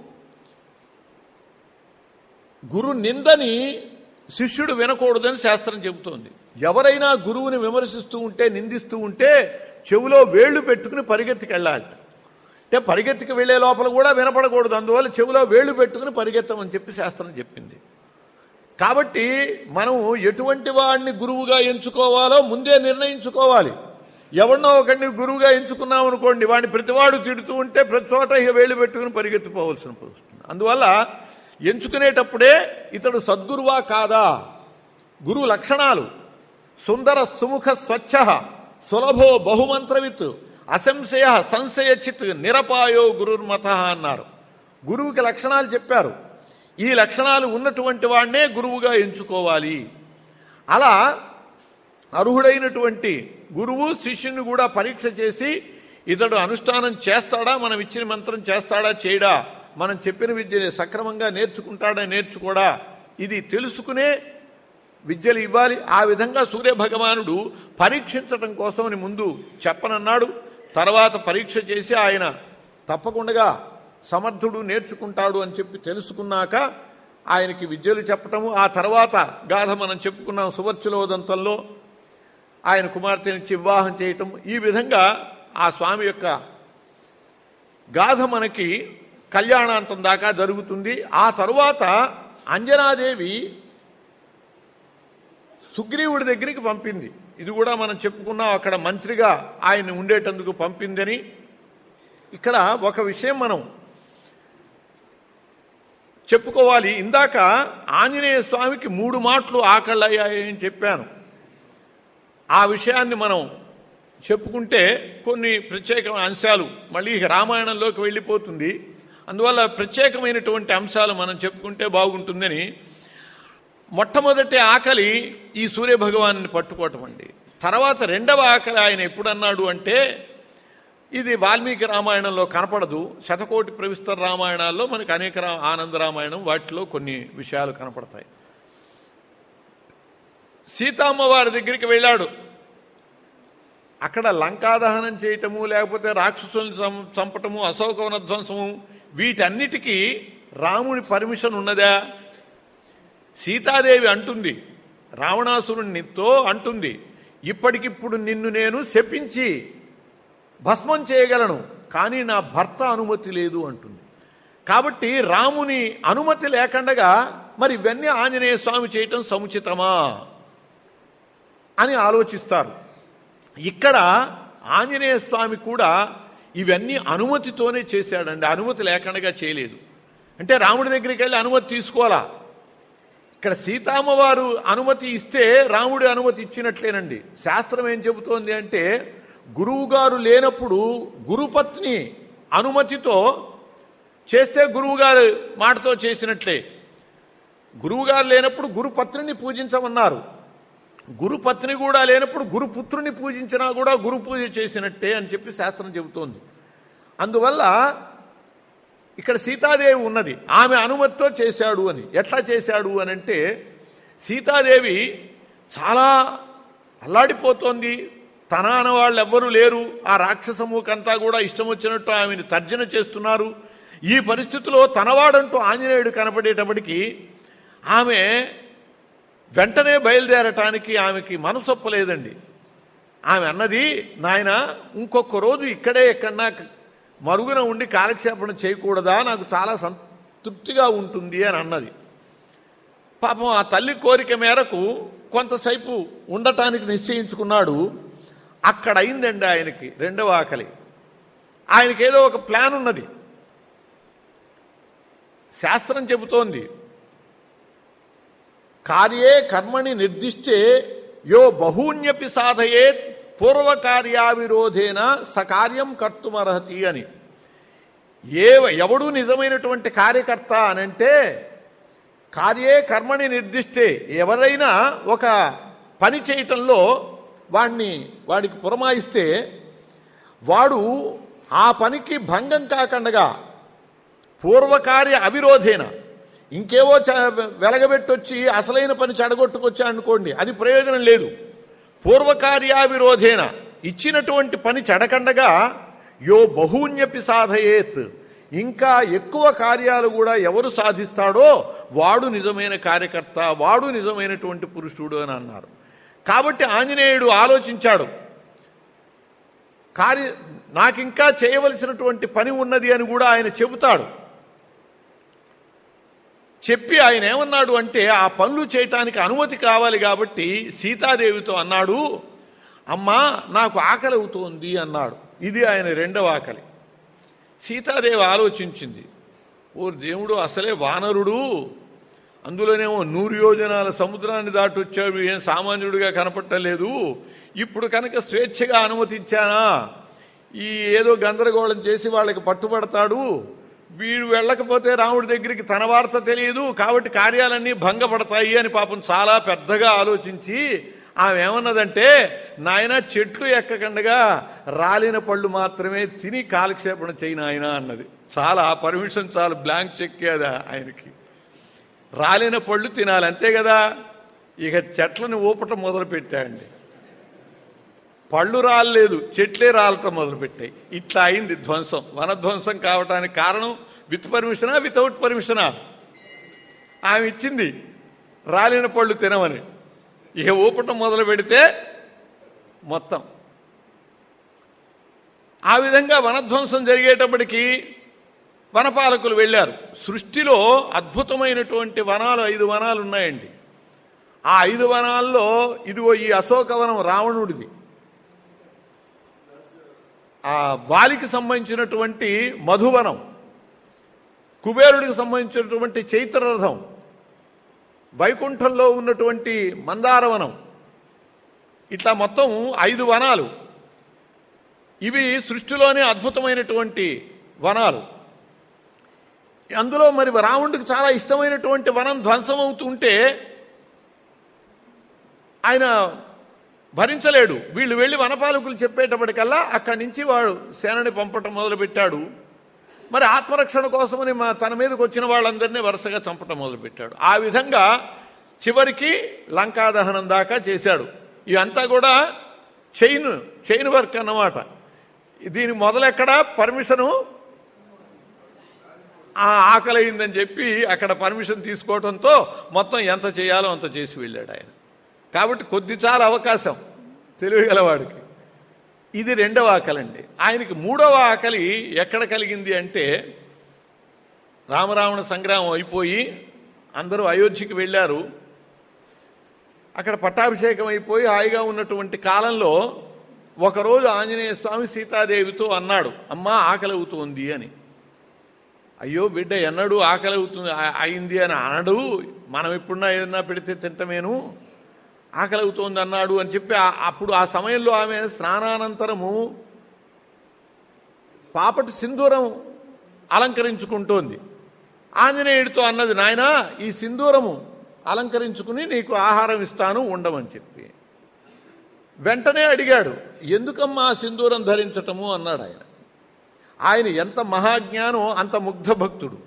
గురు నిందని శిష్యుడు వినకూడదని శాస్త్రం చెబుతోంది ఎవరైనా గురువుని విమర్శిస్తూ ఉంటే నిందిస్తూ ఉంటే చెవిలో వేళ్లు పెట్టుకుని పరిగెత్తికి వెళ్ళాలి అంటే పరిగెత్తికి వెళ్లే లోపల కూడా వినపడకూడదు అందువల్ల చెవిలో వేళ్లు పెట్టుకుని పరిగెత్తమని చెప్పి శాస్త్రం చెప్పింది కాబట్టి మనం ఎటువంటి వాడిని గురువుగా ఎంచుకోవాలో ముందే నిర్ణయించుకోవాలి ఎవరినో ఒకరిని గురువుగా ఎంచుకున్నాం అనుకోండి వాడిని ప్రతివాడు తిడుతూ ఉంటే ప్రతి చోట ఇక వేళ్ళు పెట్టుకుని పరిగెత్తిపోవలసిన వస్తుంది అందువల్ల ఎంచుకునేటప్పుడే ఇతడు సద్గురువా కాదా గురువు లక్షణాలు సుందర సుముఖ స్వచ్ఛ సులభో బహుమంత్రవిత్ అసంశయ సంశయచిత్ నిరపాయో గురుర్మత అన్నారు గురువుకి లక్షణాలు చెప్పారు ఈ లక్షణాలు ఉన్నటువంటి వాడినే గురువుగా ఎంచుకోవాలి అలా అర్హుడైనటువంటి గురువు శిష్యుని కూడా పరీక్ష చేసి ఇతడు అనుష్ఠానం చేస్తాడా మనం ఇచ్చిన మంత్రం చేస్తాడా చేయడా మనం చెప్పిన విద్యని సక్రమంగా నేర్చుకుంటాడా నేర్చుకోడా ఇది తెలుసుకునే విద్యలు ఇవ్వాలి ఆ విధంగా సూర్య భగవానుడు పరీక్షించటం కోసమని ముందు చెప్పనన్నాడు తర్వాత పరీక్ష చేసి ఆయన తప్పకుండా సమర్థుడు నేర్చుకుంటాడు అని చెప్పి తెలుసుకున్నాక ఆయనకి విద్యలు చెప్పటము ఆ తర్వాత గాథ మనం చెప్పుకున్నాం సువర్చులోదంతంలో ఆయన కుమార్తెనిచ్చి వివాహం చేయటం ఈ విధంగా ఆ స్వామి యొక్క గాథ మనకి కళ్యాణాంతం దాకా జరుగుతుంది ఆ తరువాత అంజనాదేవి సుగ్రీవుడి దగ్గరికి పంపింది ఇది కూడా మనం చెప్పుకున్నాం అక్కడ మంత్రిగా ఆయన ఉండేటందుకు పంపిందని ఇక్కడ ఒక విషయం మనం చెప్పుకోవాలి ఇందాక ఆంజనేయ స్వామికి మూడు మాటలు ఆకళ్ళయ్యాయి అని చెప్పాను ఆ విషయాన్ని మనం చెప్పుకుంటే కొన్ని ప్రత్యేక అంశాలు మళ్ళీ ఇక రామాయణంలోకి వెళ్ళిపోతుంది అందువల్ల ప్రత్యేకమైనటువంటి అంశాలు మనం చెప్పుకుంటే బాగుంటుందని మొట్టమొదటి ఆకలి ఈ సూర్య భగవాన్ని పట్టుకోవటం అండి తర్వాత రెండవ ఆకలి ఆయన ఎప్పుడన్నాడు అంటే ఇది వాల్మీకి రామాయణంలో కనపడదు శతకోటి ప్రవిస్తర రామాయణాల్లో మనకి అనేక రా ఆనంద రామాయణం వాటిలో కొన్ని విషయాలు కనపడతాయి సీతమ్మ వారి దగ్గరికి వెళ్ళాడు అక్కడ లంకాదహనం చేయటము లేకపోతే రాక్షసుల్ని చం- చంపటము అశోకవన ధ్వంసము వీటన్నిటికీ రాముని పర్మిషన్ ఉన్నదా సీతాదేవి అంటుంది రావణాసురునితో అంటుంది ఇప్పటికిప్పుడు నిన్ను నేను శపించి భస్మం చేయగలను కానీ నా భర్త అనుమతి లేదు అంటుంది కాబట్టి రాముని అనుమతి లేకుండగా మరి ఇవన్నీ ఆంజనేయ స్వామి చేయటం సముచితమా అని ఆలోచిస్తారు ఇక్కడ ఆంజనేయ స్వామి కూడా ఇవన్నీ అనుమతితోనే చేశాడండి అనుమతి లేకుండా చేయలేదు అంటే రాముడి దగ్గరికి వెళ్ళి అనుమతి తీసుకోవాలా ఇక్కడ సీతామ్మవారు అనుమతి ఇస్తే రాముడి అనుమతి ఇచ్చినట్లేనండి శాస్త్రం ఏం చెబుతోంది అంటే గురువుగారు లేనప్పుడు గురుపత్ని అనుమతితో చేస్తే గురువుగారు మాటతో చేసినట్లే గురువుగారు లేనప్పుడు గురుపత్నిని పూజించమన్నారు గురుపత్ని కూడా లేనప్పుడు గురుపుత్రుని పూజించినా కూడా గురు పూజ చేసినట్టే అని చెప్పి శాస్త్రం చెబుతోంది అందువల్ల ఇక్కడ సీతాదేవి ఉన్నది ఆమె అనుమతితో చేశాడు అని ఎట్లా చేశాడు అని అంటే సీతాదేవి చాలా అల్లాడిపోతోంది తన వాళ్ళు ఎవ్వరూ లేరు ఆ రాక్షసముఖంతా కూడా ఇష్టం వచ్చినట్టు ఆమెను తర్జన చేస్తున్నారు ఈ పరిస్థితిలో తనవాడంటూ ఆంజనేయుడు కనపడేటప్పటికి ఆమె వెంటనే బయలుదేరటానికి ఆమెకి మనసొప్పలేదండి ఆమె అన్నది నాయన ఇంకొక రోజు ఇక్కడే ఎక్కడన్నా మరుగున ఉండి కాలక్షేపణ చేయకూడదా నాకు చాలా సంతృప్తిగా ఉంటుంది అని అన్నది పాపం ఆ తల్లి కోరిక మేరకు కొంతసేపు ఉండటానికి నిశ్చయించుకున్నాడు అక్కడ అయిందండి ఆయనకి రెండవ ఆకలి ఆయనకి ఏదో ఒక ప్లాన్ ఉన్నది శాస్త్రం చెబుతోంది కార్యే కర్మణి నిర్దిష్టే యో బహూన్యపి సాధయేత్ పూర్వకార్యావిరోధేన సకార్యం కర్తుమర్హతి అని ఏ ఎవడు నిజమైనటువంటి కార్యకర్త అనంటే కార్యే కర్మని నిర్దిష్టే ఎవరైనా ఒక పని చేయటంలో వాడిని వాడికి పురమాయిస్తే వాడు ఆ పనికి భంగం కాకుండా పూర్వకార్య అవిరోధేన ఇంకేవో చ- వెలగబెట్టొచ్చి అసలైన పని చెడగొట్టుకొచ్చా అనుకోండి అది ప్రయోజనం లేదు పూర్వకార్యావిరోధేన ఇచ్చినటువంటి పని చెడకండగా యో బహూన్యపి సాధయేత్ ఇంకా ఎక్కువ కార్యాలు కూడా ఎవరు సాధిస్తాడో వాడు నిజమైన కార్యకర్త వాడు నిజమైనటువంటి పురుషుడు అని అన్నారు కాబట్టి ఆంజనేయుడు ఆలోచించాడు కార్య నాకింకా చేయవలసినటువంటి పని ఉన్నది అని కూడా ఆయన చెబుతాడు చెప్పి ఆయన ఏమన్నాడు అంటే ఆ పనులు చేయటానికి అనుమతి కావాలి కాబట్టి సీతాదేవితో అన్నాడు అమ్మా నాకు ఆకలి అవుతోంది అన్నాడు ఇది ఆయన రెండవ ఆకలి సీతాదేవి ఆలోచించింది ఓ దేవుడు అసలే వానరుడు అందులోనేమో నూరు యోజనాల సముద్రాన్ని దాటొచ్చాడు ఏం సామాన్యుడిగా కనపట్టలేదు ఇప్పుడు కనుక స్వేచ్ఛగా అనుమతించానా ఈ ఏదో గందరగోళం చేసి వాళ్ళకి పట్టుబడతాడు వీడు వెళ్ళకపోతే రాముడి దగ్గరికి తన వార్త తెలియదు కాబట్టి కార్యాలన్నీ భంగపడతాయి అని పాపం చాలా పెద్దగా ఆలోచించి ఆమె ఏమన్నదంటే నాయన చెట్లు ఎక్కకండగా రాలిన పళ్ళు మాత్రమే తిని కాలక్షేపణ చేయి నాయన అన్నది చాలా ఆ పర్మిషన్ చాలా బ్లాంక్ చెక్ అది ఆయనకి రాలిన పళ్ళు తినాలి అంతే కదా ఇక చెట్లను ఊపటం మొదలు పెట్టాయండి పళ్ళు రాలేదు చెట్లే రాలటం మొదలుపెట్టాయి ఇట్లా అయింది ధ్వంసం వనధ్వంసం కావటానికి కారణం విత్ పర్మిషనా వితౌట్ పర్మిషనా ఆమె ఇచ్చింది రాలిన పళ్ళు తినమని ఇక ఊపటం మొదలు పెడితే మొత్తం ఆ విధంగా వనధ్వంసం జరిగేటప్పటికి వనపాలకులు వెళ్ళారు సృష్టిలో అద్భుతమైనటువంటి వనాలు ఐదు వనాలు ఉన్నాయండి ఆ ఐదు వనాల్లో ఇదిగో ఈ అశోకవనం రావణుడిది ఆ వాలికి సంబంధించినటువంటి మధువనం కుబేరుడికి సంబంధించినటువంటి చైత్రరథం వైకుంఠంలో ఉన్నటువంటి మందారవనం ఇట్లా మొత్తం ఐదు వనాలు ఇవి సృష్టిలోనే అద్భుతమైనటువంటి వనాలు అందులో మరి రావణుడికి చాలా ఇష్టమైనటువంటి వనం ధ్వంసం అవుతుంటే ఆయన భరించలేడు వీళ్ళు వెళ్ళి వనపాలకులు చెప్పేటప్పటికల్లా అక్కడి నుంచి వాడు సేనని పంపటం మొదలుపెట్టాడు మరి ఆత్మరక్షణ కోసమని మా తన మీదకి వచ్చిన వాళ్ళందరినీ వరుసగా చంపటం మొదలుపెట్టాడు ఆ విధంగా చివరికి లంకాదహనం దాకా చేశాడు ఇదంతా కూడా చైన్ చైన్ వర్క్ అన్నమాట దీని మొదలెక్కడ పర్మిషను ఆ ఆకలి అయిందని చెప్పి అక్కడ పర్మిషన్ తీసుకోవడంతో మొత్తం ఎంత చేయాలో అంత చేసి వెళ్ళాడు ఆయన కాబట్టి కొద్ది చాలా అవకాశం తెలివిగలవాడికి ఇది రెండవ ఆకలండి ఆయనకి మూడవ ఆకలి ఎక్కడ కలిగింది అంటే రామరావణ సంగ్రామం అయిపోయి అందరూ అయోధ్యకి వెళ్ళారు అక్కడ పట్టాభిషేకం అయిపోయి హాయిగా ఉన్నటువంటి కాలంలో ఒకరోజు ఆంజనేయ స్వామి సీతాదేవితో అన్నాడు అమ్మా ఆకలి అవుతోంది అని అయ్యో బిడ్డ ఎన్నడూ ఆకలి అవుతుంది ఆ- అయింది అని అనడు మనం ఎప్పుడన్నా ఏదన్నా పెడితే తింటమేను ఆకలి అవుతోంది అన్నాడు అని చెప్పి ఆ- అప్పుడు ఆ సమయంలో ఆమె స్నానానంతరము పాపటి సింధూరం అలంకరించుకుంటోంది ఆంజనేయుడితో అన్నది నాయనా ఈ సింధూరము అలంకరించుకుని నీకు ఆహారం ఇస్తాను ఉండమని చెప్పి వెంటనే అడిగాడు ఎందుకమ్మా ఆ సింధూరం ధరించటము అన్నాడు ఆయన ఆయన ఎంత మహాజ్ఞానం అంత ముగ్ధ భక్తుడు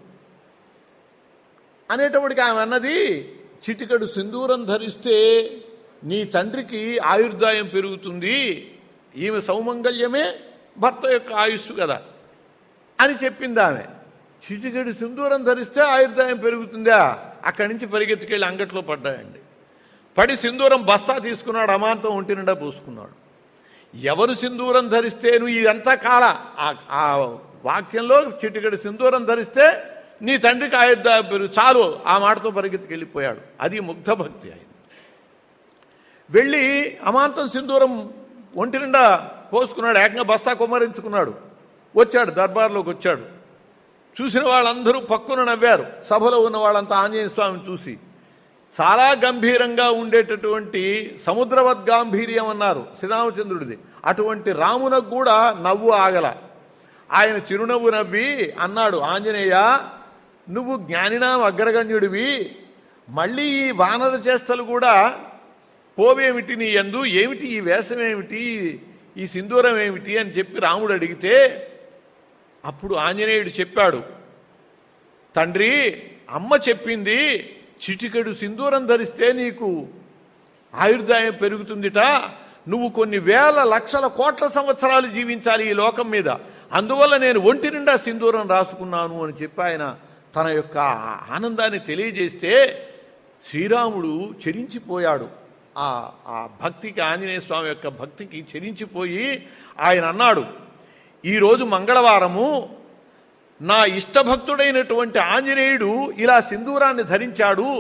అనేటప్పటికి ఆమె అన్నది చిటికడు సింధూరం ధరిస్తే నీ తండ్రికి ఆయుర్దాయం పెరుగుతుంది ఈమె సౌమంగల్యమే భర్త యొక్క ఆయుస్సు కదా అని చెప్పింది ఆమె చిటికడు సింధూరం ధరిస్తే ఆయుర్దాయం పెరుగుతుందా అక్కడి నుంచి పరిగెత్తుకెళ్ళి అంగట్లో పడ్డాయండి పడి సింధూరం బస్తా తీసుకున్నాడు అమాంతం ఒంటి నిండా పూసుకున్నాడు ఎవరు సింధూరం ధరిస్తే నువ్వు ఇదంతా కాల ఆ- ఆ వాక్యంలో చిటికడి సింధూరం ధరిస్తే నీ తండ్రికి ఆయుర్దాయం పెరుగు చాలు ఆ మాటతో పరిగెత్తుకు వెళ్ళిపోయాడు అది ముగ్ధ భక్తి ఆయన వెళ్ళి అమాంతం సింధూరం ఒంటి నిండా పోసుకున్నాడు ఏకంగా బస్తా కుమ్మరించుకున్నాడు వచ్చాడు దర్బార్లోకి వచ్చాడు చూసిన వాళ్ళందరూ పక్కున నవ్వారు సభలో ఉన్న వాళ్ళంతా ఆంజనేయ స్వామిని చూసి చాలా గంభీరంగా ఉండేటటువంటి సముద్రవద్ గాంభీర్యం అన్నారు శ్రీరామచంద్రుడిది అటువంటి రామునకు కూడా నవ్వు ఆగల ఆయన చిరునవ్వు నవ్వి అన్నాడు ఆంజనేయ నువ్వు జ్ఞానినా అగ్రగణ్యుడివి మళ్ళీ ఈ వానర చేష్టలు కూడా పోవేమిటి నీ ఎందు ఏమిటి ఈ వేషం ఏమిటి ఈ సింధూరం ఏమిటి అని చెప్పి రాముడు అడిగితే అప్పుడు ఆంజనేయుడు చెప్పాడు తండ్రి అమ్మ చెప్పింది చిటికెడు సింధూరం ధరిస్తే నీకు ఆయుర్దాయం పెరుగుతుందిట నువ్వు కొన్ని వేల లక్షల కోట్ల సంవత్సరాలు జీవించాలి ఈ లోకం మీద అందువల్ల నేను ఒంటి నిండా సింధూరం రాసుకున్నాను అని చెప్పి ఆయన తన యొక్క ఆనందాన్ని తెలియజేస్తే శ్రీరాముడు చెరించిపోయాడు ఆ ఆ భక్తికి ఆంజనేయ స్వామి యొక్క భక్తికి చెరించిపోయి ఆయన అన్నాడు ఈరోజు మంగళవారము నా ఇష్టభక్తుడైనటువంటి ఆంజనేయుడు ఇలా సింధూరాన్ని ధరించాడు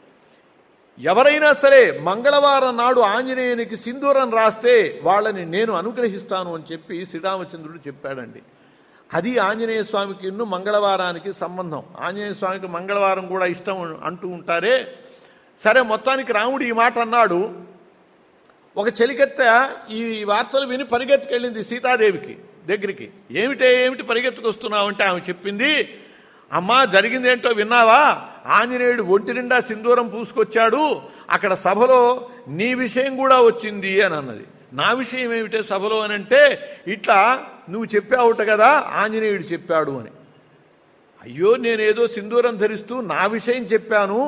ఎవరైనా సరే మంగళవారం నాడు ఆంజనేయునికి సింధూరం రాస్తే వాళ్ళని నేను అనుగ్రహిస్తాను అని చెప్పి శ్రీరామచంద్రుడు చెప్పాడండి అది ఆంజనేయ స్వామికి ఇన్ను మంగళవారానికి సంబంధం ఆంజనేయ స్వామికి మంగళవారం కూడా ఇష్టం అంటూ ఉంటారే సరే మొత్తానికి రాముడు ఈ మాట అన్నాడు ఒక చెలికెత్త ఈ వార్తలు విని పరిగెత్తుకెళ్ళింది సీతాదేవికి దగ్గరికి ఏమిటే ఏమిటి పరిగెత్తుకొస్తున్నావు అంటే ఆమె చెప్పింది అమ్మా జరిగింది ఏంటో విన్నావా ఆంజనేయుడు ఒంటి నిండా సింధూరం పూసుకొచ్చాడు అక్కడ సభలో నీ విషయం కూడా వచ్చింది అని అన్నది నా విషయం ఏమిటే సభలో అని అంటే ఇట్లా నువ్వు చెప్పావుట కదా ఆంజనేయుడు చెప్పాడు అని అయ్యో నేనేదో సింధూరం ధరిస్తూ నా విషయం చెప్పాను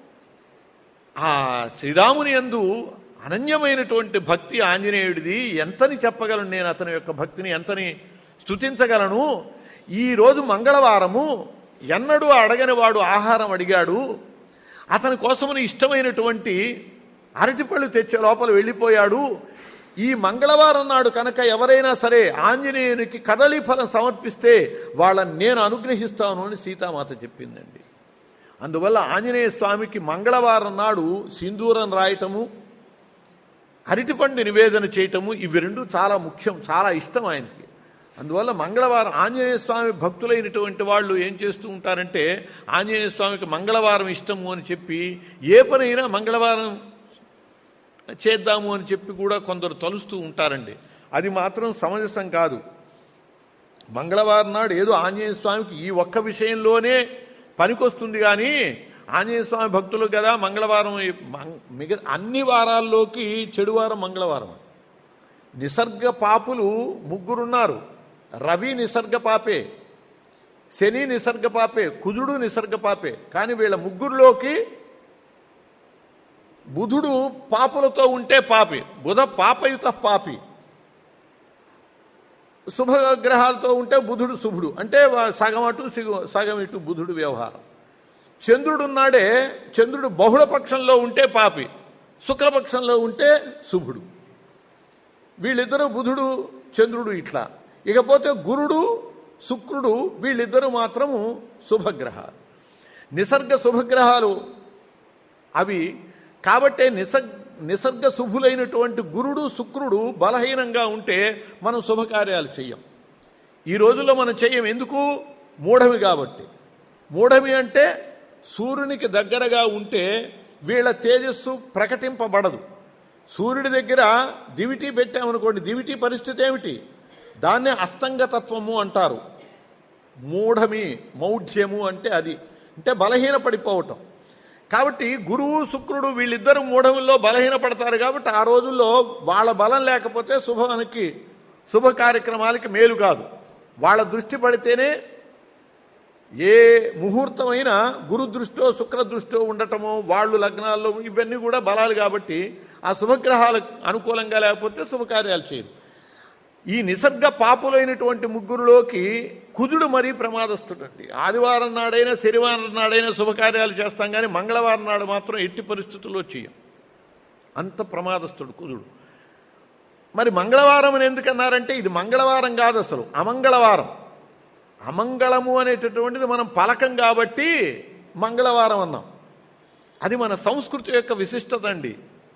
ఆ శ్రీరాముని యందు అనన్యమైనటువంటి భక్తి ఆంజనేయుడిది ఎంతని చెప్పగలను నేను అతని యొక్క భక్తిని ఎంతని స్తుతించగలను ఈ రోజు మంగళవారము ఎన్నడూ అడగని వాడు ఆహారం అడిగాడు అతని కోసమని ఇష్టమైనటువంటి అరటిపళ్ళు తెచ్చే లోపల వెళ్ళిపోయాడు ఈ మంగళవారం నాడు కనుక ఎవరైనా సరే ఆంజనేయునికి కదలి ఫలం సమర్పిస్తే వాళ్ళని నేను అనుగ్రహిస్తాను అని సీతామాత చెప్పిందండి అందువల్ల ఆంజనేయ స్వామికి మంగళవారం నాడు సింధూరం రాయటము అరటిపండు నివేదన చేయటము ఇవి రెండు చాలా ముఖ్యం చాలా ఇష్టం ఆయనకి అందువల్ల మంగళవారం ఆంజనేయ స్వామి భక్తులైనటువంటి వాళ్ళు ఏం చేస్తూ ఉంటారంటే ఆంజనేయ స్వామికి మంగళవారం ఇష్టము అని చెప్పి ఏ పనైనా మంగళవారం చేద్దాము అని చెప్పి కూడా కొందరు తలుస్తూ ఉంటారండి అది మాత్రం సమంజసం కాదు మంగళవారం నాడు ఏదో ఆంజనేయ స్వామికి ఈ ఒక్క విషయంలోనే పనికొస్తుంది కానీ ఆంజనేయ స్వామి భక్తులు కదా మంగళవారం ఈ మం- మిగ అన్ని వారాల్లోకి చెడువారం మంగళవారం నిసర్గ పాపులు ముగ్గురున్నారు రవి నిసర్గ పాపే శని నిసర్గ పాపే కుజుడు నిసర్గ పాపే కానీ వీళ్ళ ముగ్గురులోకి బుధుడు పాపులతో ఉంటే పాపి బుధ పాపయుత పాపి శుభగ్రహాలతో ఉంటే బుధుడు శుభుడు అంటే వా- సగం అటు సిగు- సగం ఇటు బుధుడు వ్యవహారం చంద్రుడున్నాడే చంద్రుడు బహుళ పక్షంలో ఉంటే పాపి శుక్లపక్షంలో ఉంటే శుభుడు వీళ్ళిద్దరూ బుధుడు చంద్రుడు ఇట్లా ఇకపోతే గురుడు శుక్రుడు వీళ్ళిద్దరూ మాత్రము శుభగ్రహాలు నిసర్గ శుభగ్రహాలు అవి కాబట్టే నిసర్గ నిసర్గ శుభులైనటువంటి గురుడు శుక్రుడు బలహీనంగా ఉంటే మనం శుభకార్యాలు చెయ్యం ఈ రోజుల్లో మనం చెయ్యం ఎందుకు మూఢమి కాబట్టి మూఢమి అంటే సూర్యునికి దగ్గరగా ఉంటే వీళ్ళ తేజస్సు ప్రకటింపబడదు సూర్యుడి దగ్గర దివిటి పెట్టామనుకోండి దివిటి పరిస్థితి ఏమిటి దాన్నే అస్తంగతత్వము అంటారు మూఢమి మౌఢ్యము అంటే అది అంటే బలహీన పడిపోవటం కాబట్టి గురువు శుక్రుడు వీళ్ళిద్దరు మూఢముల్లో బలహీనపడతారు కాబట్టి ఆ రోజుల్లో వాళ్ళ బలం లేకపోతే శుభానికి శుభ కార్యక్రమాలకి మేలు కాదు వాళ్ళ దృష్టి పడితేనే ఏ ముహూర్తమైనా గురు దృష్టో శుక్ర దృష్టో ఉండటమో వాళ్ళు లగ్నాల్లో ఇవన్నీ కూడా బలాలు కాబట్టి ఆ శుభగ్రహాలకు అనుకూలంగా లేకపోతే శుభకార్యాలు చేయరు ఈ నిసర్గ పాపులైనటువంటి ముగ్గురులోకి కుజుడు మరీ ప్రమాదస్తుడండి ఆదివారం నాడైనా శనివారం నాడైనా శుభకార్యాలు చేస్తాం కానీ మంగళవారం నాడు మాత్రం ఎట్టి పరిస్థితుల్లో చేయం అంత ప్రమాదస్తుడు కుజుడు మరి మంగళవారం అని ఎందుకన్నారంటే ఇది మంగళవారం కాదు అసలు అమంగళవారం అమంగళము అనేటటువంటిది మనం పలకం కాబట్టి మంగళవారం అన్నాం అది మన సంస్కృతి యొక్క విశిష్టత అండి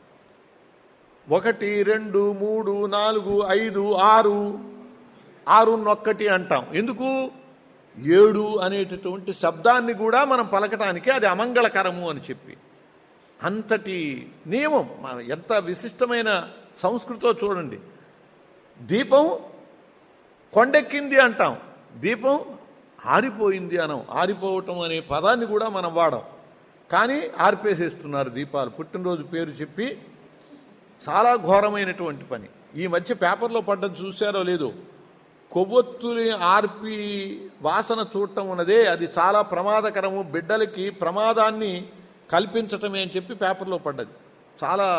ఒకటి రెండు మూడు నాలుగు ఐదు ఆరు ఆరు నొక్కటి అంటాం ఎందుకు ఏడు అనేటటువంటి శబ్దాన్ని కూడా మనం పలకటానికి అది అమంగళకరము అని చెప్పి అంతటి నియమం మన ఎంత విశిష్టమైన సంస్కృతో చూడండి దీపం కొండెక్కింది అంటాం దీపం ఆరిపోయింది అనం ఆరిపోవటం అనే పదాన్ని కూడా మనం వాడం కానీ ఆర్పేసేస్తున్నారు దీపాలు పుట్టినరోజు పేరు చెప్పి చాలా ఘోరమైనటువంటి పని ఈ మధ్య పేపర్లో పడ్డది చూశారో లేదో కొవ్వొత్తుని ఆర్పి వాసన చూడటం ఉన్నదే అది చాలా ప్రమాదకరము బిడ్డలకి ప్రమాదాన్ని కల్పించటమే అని చెప్పి పేపర్లో పడ్డది చాలా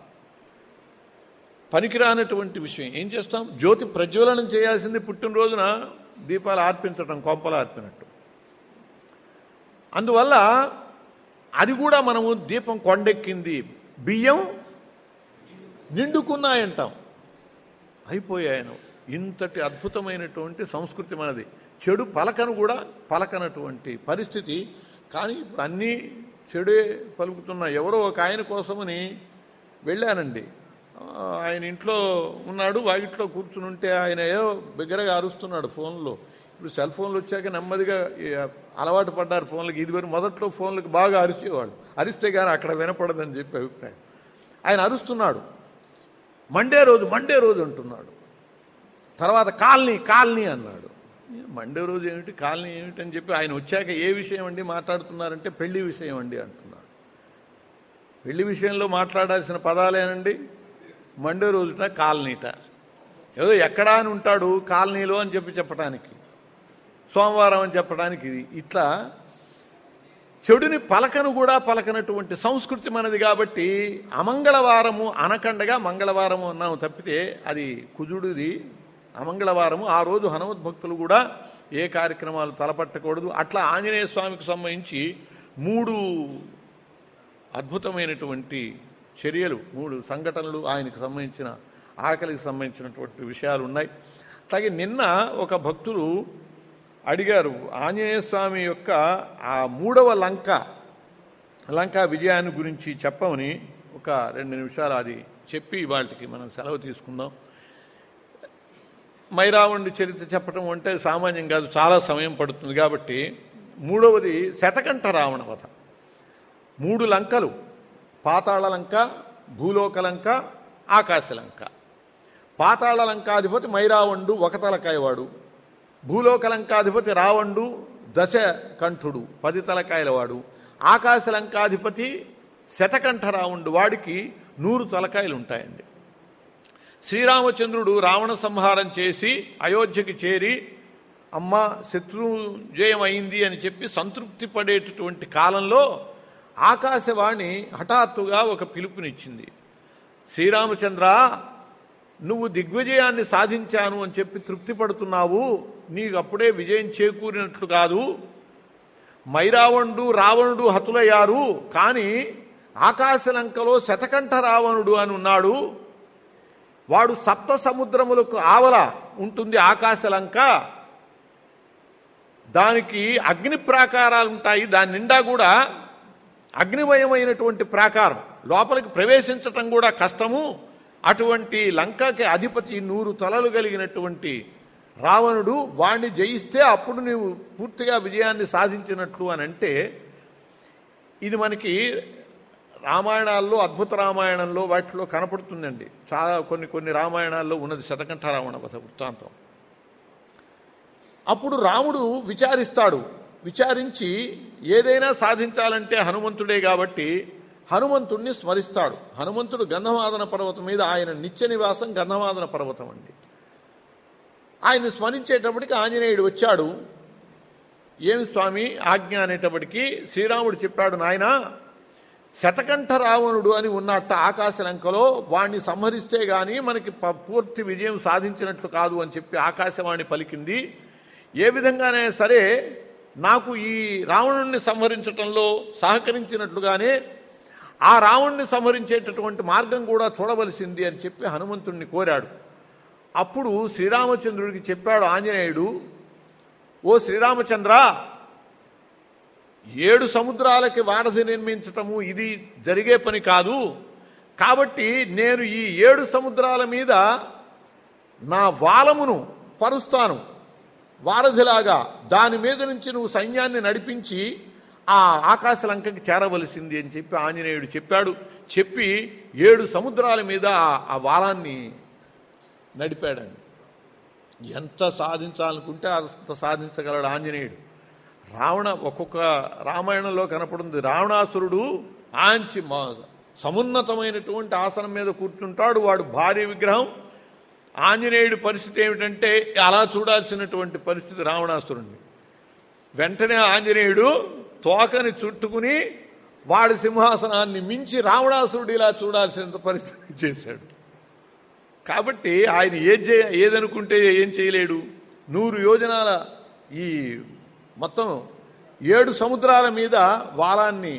పనికిరానటువంటి విషయం ఏం చేస్తాం జ్యోతి ప్రజ్వలనం చేయాల్సింది పుట్టినరోజున దీపాలు ఆర్పించటం కొంపలు ఆర్పినట్టు అందువల్ల అది కూడా మనము దీపం కొండెక్కింది బియ్యం నిండుకున్నాయంటాం అయిపోయాయను ఇంతటి అద్భుతమైనటువంటి సంస్కృతి మనది చెడు పలకను కూడా పలకనటువంటి పరిస్థితి కానీ ఇప్పుడు అన్నీ చెడే పలుకుతున్న ఎవరో ఒక ఆయన కోసమని వెళ్ళానండి ఆ, ఆయన ఇంట్లో ఉన్నాడు వాకిట్లో కూర్చుని ఉంటే ఆయన ఏదో బిగ్గరగా అరుస్తున్నాడు ఫోన్లో ఇప్పుడు సెల్ ఫోన్లు వచ్చాక నెమ్మదిగా ఈ అలవాటు పడ్డారు ఫోన్లకి ఇదివరకు మొదట్లో ఫోన్లకు బాగా అరిచేవాడు అరిస్తే కానీ అక్కడ వినపడదని చెప్పి అభిప్రాయం ఆయన అరుస్తున్నాడు మండే రోజు మండే రోజు అంటున్నాడు తర్వాత కాలనీ కాలనీ అన్నాడు మండే రోజు ఏమిటి కాలనీ ఏమిటి అని చెప్పి ఆయన వచ్చాక ఏ విషయం అండి మాట్లాడుతున్నారంటే పెళ్లి విషయం అండి అంటున్నాడు పెళ్లి విషయంలో మాట్లాడాల్సిన పదాలేనండి మండే రోజుట కాలనీట ఏదో ఎక్కడా అని ఉంటాడు కాలనీలో అని చెప్పి చెప్పడానికి సోమవారం అని చెప్పడానికి ఇది ఇట్లా చెడుని పలకను కూడా పలకనటువంటి సంస్కృతి మనది కాబట్టి అమంగళవారము అనకండగా మంగళవారము అన్నాము తప్పితే అది కుజుడిది అమంగళవారము ఆ రోజు హనుమద్భక్తులు కూడా ఏ కార్యక్రమాలు తలపట్టకూడదు అట్లా ఆంజనేయ స్వామికి సంబంధించి మూడు అద్భుతమైనటువంటి చర్యలు మూడు సంఘటనలు ఆయనకు సంబంధించిన ఆకలికి సంబంధించినటువంటి విషయాలు ఉన్నాయి అలాగే నిన్న ఒక భక్తుడు అడిగారు ఆంజనేయ స్వామి యొక్క ఆ మూడవ లంక లంకా విజయాన్ని గురించి చెప్పమని ఒక రెండు నిమిషాలు అది చెప్పి వాటికి మనం సెలవు తీసుకుందాం మైరావణుడి చరిత్ర చెప్పడం అంటే సామాన్యం కాదు చాలా సమయం పడుతుంది కాబట్టి మూడవది శతకంఠ రావణ వధ మూడు లంకలు పాతాళ లంక భూలోక లంక ఆకాశ లంక పాతాళ లంకాధిపతి మైరావణుడు ఒక తలకాయవాడు భూలోక లంకాధిపతి రావణుడు దశ కంఠుడు పది తలకాయలవాడు ఆకాశ లంకాధిపతి శతకంఠ రావణుడు వాడికి నూరు తలకాయలు ఉంటాయండి శ్రీరామచంద్రుడు రావణ సంహారం చేసి అయోధ్యకి చేరి అమ్మ శత్రుజయం అయింది అని చెప్పి సంతృప్తి పడేటటువంటి కాలంలో ఆకాశవాణి హఠాత్తుగా ఒక పిలుపునిచ్చింది శ్రీరామచంద్ర నువ్వు దిగ్విజయాన్ని సాధించాను అని చెప్పి తృప్తి పడుతున్నావు నీకు అప్పుడే విజయం చేకూరినట్లు కాదు మైరావణుడు రావణుడు హతులయ్యారు కానీ ఆకాశలంకలో శతకంఠ రావణుడు అని ఉన్నాడు వాడు సప్త సముద్రములకు ఆవల ఉంటుంది ఆకాశలంక దానికి అగ్ని ప్రాకారాలు ఉంటాయి దాని నిండా కూడా అగ్నిమయమైనటువంటి ప్రాకారం లోపలికి ప్రవేశించటం కూడా కష్టము అటువంటి లంకకి అధిపతి నూరు తలలు కలిగినటువంటి రావణుడు వాణ్ణి జయిస్తే అప్పుడు నీవు పూర్తిగా విజయాన్ని సాధించినట్లు అని అంటే ఇది మనకి రామాయణాల్లో అద్భుత రామాయణంలో వాటిలో కనపడుతుందండి చాలా కొన్ని కొన్ని రామాయణాల్లో ఉన్నది శతకంఠ రావణ వధ వృత్తాంతం అప్పుడు రాముడు విచారిస్తాడు విచారించి ఏదైనా సాధించాలంటే హనుమంతుడే కాబట్టి హనుమంతుణ్ణి స్మరిస్తాడు హనుమంతుడు గంధమాదన పర్వతం మీద ఆయన నిత్య నివాసం గంధమాదన పర్వతం అండి ఆయన్ని స్మరించేటప్పటికి ఆంజనేయుడు వచ్చాడు ఏమి స్వామి ఆజ్ఞ అనేటప్పటికీ శ్రీరాముడు చెప్పాడు నాయన శతకంఠ రావణుడు అని ఉన్నట్ట ఆకాశలంకలో వాణ్ణి సంహరిస్తే గాని మనకి ప- పూర్తి విజయం సాధించినట్లు కాదు అని చెప్పి ఆకాశవాణి పలికింది ఏ విధంగానే సరే నాకు ఈ రావణుణ్ణి సంహరించటంలో సహకరించినట్లుగానే ఆ రావణ్ణి సంహరించేటటువంటి మార్గం కూడా చూడవలసింది అని చెప్పి హనుమంతుణ్ణి కోరాడు అప్పుడు శ్రీరామచంద్రుడికి చెప్పాడు ఆంజనేయుడు ఓ శ్రీరామచంద్ర ఏడు సముద్రాలకి వారధి నిర్మించటము ఇది జరిగే పని కాదు కాబట్టి నేను ఈ ఏడు సముద్రాల మీద నా వాలమును పరుస్తాను వారధిలాగా దాని మీద నుంచి నువ్వు సైన్యాన్ని నడిపించి ఆ ఆకాశలంకకి చేరవలసింది అని చెప్పి ఆంజనేయుడు చెప్పాడు చెప్పి ఏడు సముద్రాల మీద ఆ- ఆ వాలాన్ని నడిపాడండి ఎంత సాధించాలనుకుంటే అంత సాధించగలడు ఆంజనేయుడు రావణ ఒక్కొక్క రామాయణంలో కనపడుతుంది రావణాసురుడు ఆంచి మా సమున్నతమైనటువంటి ఆసనం మీద కూర్చుంటాడు వాడు భారీ విగ్రహం ఆంజనేయుడి పరిస్థితి ఏమిటంటే అలా చూడాల్సినటువంటి పరిస్థితి రావణాసురుణ్ణి వెంటనే ఆంజనేయుడు తోకని చుట్టుకుని వాడి సింహాసనాన్ని మించి రావణాసురుడు ఇలా చూడాల్సినంత పరిస్థితి చేశాడు కాబట్టి ఆయన ఏది చే ఏదనుకుంటే ఏం చేయలేడు నూరు యోజనాల ఈ మొత్తం ఏడు సముద్రాల మీద వాలాన్ని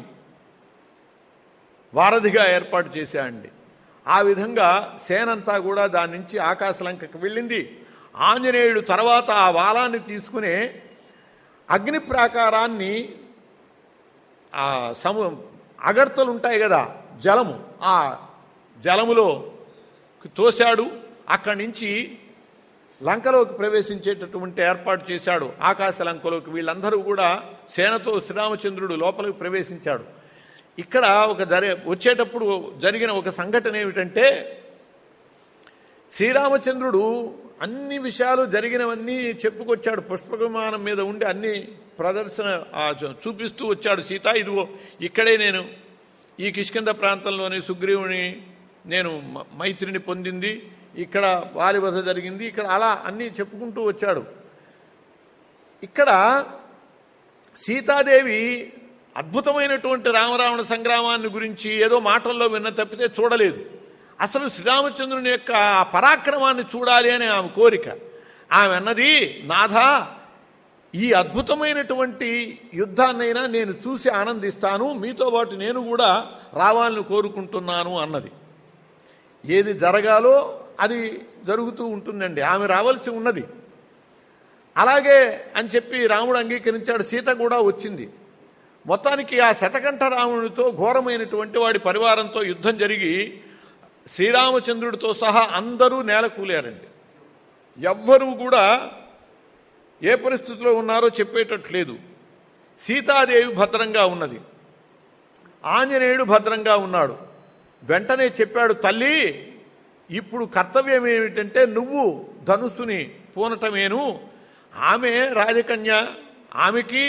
వారధిగా ఏర్పాటు చేశాడండి ఆ విధంగా సేనంతా కూడా దాని నుంచి ఆకాశలంకకి వెళ్ళింది ఆంజనేయుడు తర్వాత ఆ వాలాన్ని తీసుకుని అగ్ని ప్రాకారాన్ని ఆ సము అగర్తలు ఉంటాయి కదా జలము ఆ జలములో తోశాడు అక్కడి నుంచి లంకలోకి ప్రవేశించేటటువంటి ఏర్పాటు చేశాడు ఆకాశ లంకలోకి వీళ్ళందరూ కూడా సేనతో శ్రీరామచంద్రుడు లోపలికి ప్రవేశించాడు ఇక్కడ ఒక జరి వచ్చేటప్పుడు జరిగిన ఒక సంఘటన ఏమిటంటే శ్రీరామచంద్రుడు అన్ని విషయాలు జరిగినవన్నీ చెప్పుకొచ్చాడు పుష్పక విమానం మీద ఉండి అన్ని ప్రదర్శన ఆ, చూ- చూపిస్తూ వచ్చాడు సీత ఇదిగో ఇక్కడే నేను ఈ కిష్కింద ప్రాంతంలోని సుగ్రీవుని నేను మ- మైత్రిని పొందింది ఇక్కడ వారి వధ జరిగింది ఇక్కడ అలా అన్నీ చెప్పుకుంటూ వచ్చాడు ఇక్కడ సీతాదేవి అద్భుతమైనటువంటి రామరావణ సంగ్రామాన్ని గురించి ఏదో మాటల్లో విన్న తప్పితే చూడలేదు అసలు శ్రీరామచంద్రుని యొక్క ఆ పరాక్రమాన్ని చూడాలి అని ఆమె కోరిక ఆమె అన్నది నాథా ఈ అద్భుతమైనటువంటి యుద్ధాన్నైనా నేను చూసి ఆనందిస్తాను మీతో పాటు నేను కూడా రావాలని కోరుకుంటున్నాను అన్నది ఏది జరగాలో అది జరుగుతూ ఉంటుందండి ఆమె రావాల్సి ఉన్నది అలాగే అని చెప్పి రాముడు అంగీకరించాడు సీత కూడా వచ్చింది మొత్తానికి ఆ శతకంఠ రామునితో ఘోరమైనటువంటి వాడి పరివారంతో యుద్ధం జరిగి శ్రీరామచంద్రుడితో సహా అందరూ నేల కూలారండి ఎవ్వరూ కూడా ఏ పరిస్థితిలో ఉన్నారో చెప్పేటట్లేదు సీతాదేవి భద్రంగా ఉన్నది ఆంజనేయుడు భద్రంగా ఉన్నాడు వెంటనే చెప్పాడు తల్లి ఇప్పుడు కర్తవ్యం ఏమిటంటే నువ్వు ధనుస్సుని పూనటమేను ఆమె రాజకన్య ఆమెకి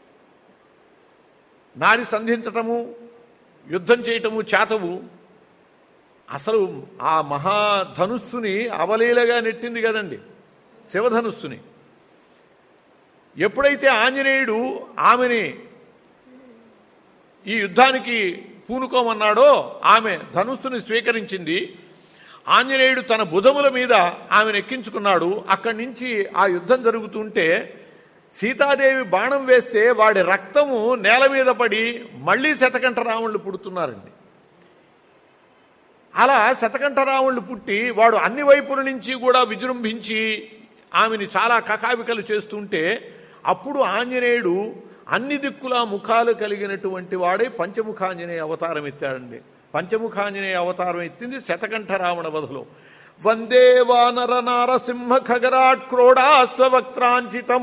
నారి సంధించటము యుద్ధం చేయటము చేతవు అసలు ఆ మహాధనుస్సుని అవలీలగా నెట్టింది కదండి శివధనుస్సుని ఎప్పుడైతే ఆంజనేయుడు ఆమెని ఈ యుద్ధానికి పూనుకోమన్నాడో ఆమె ధనుస్సుని స్వీకరించింది ఆంజనేయుడు తన భుజముల మీద ఆమెను ఎక్కించుకున్నాడు అక్కడి నుంచి ఆ యుద్ధం జరుగుతుంటే సీతాదేవి బాణం వేస్తే వాడి రక్తము నేల మీద పడి మళ్ళీ శతకంఠ రావణులు పుడుతున్నారండి అలా శతకంఠరావణులు పుట్టి వాడు అన్ని వైపుల నుంచి కూడా విజృంభించి ఆమెని చాలా కకావికలు చేస్తుంటే అప్పుడు ఆంజనేయుడు అన్ని దిక్కుల ముఖాలు కలిగినటువంటి వాడే పంచముఖాంజనేయ అవతారం ఎత్తాడండి పంచముఖాంజనేయ అవతారం ఎత్తింది శతకంఠ రావణ వధలో వందే వానర నారసింహ ఖగరాట్ క్రోడాస్వక్త్రాంచితం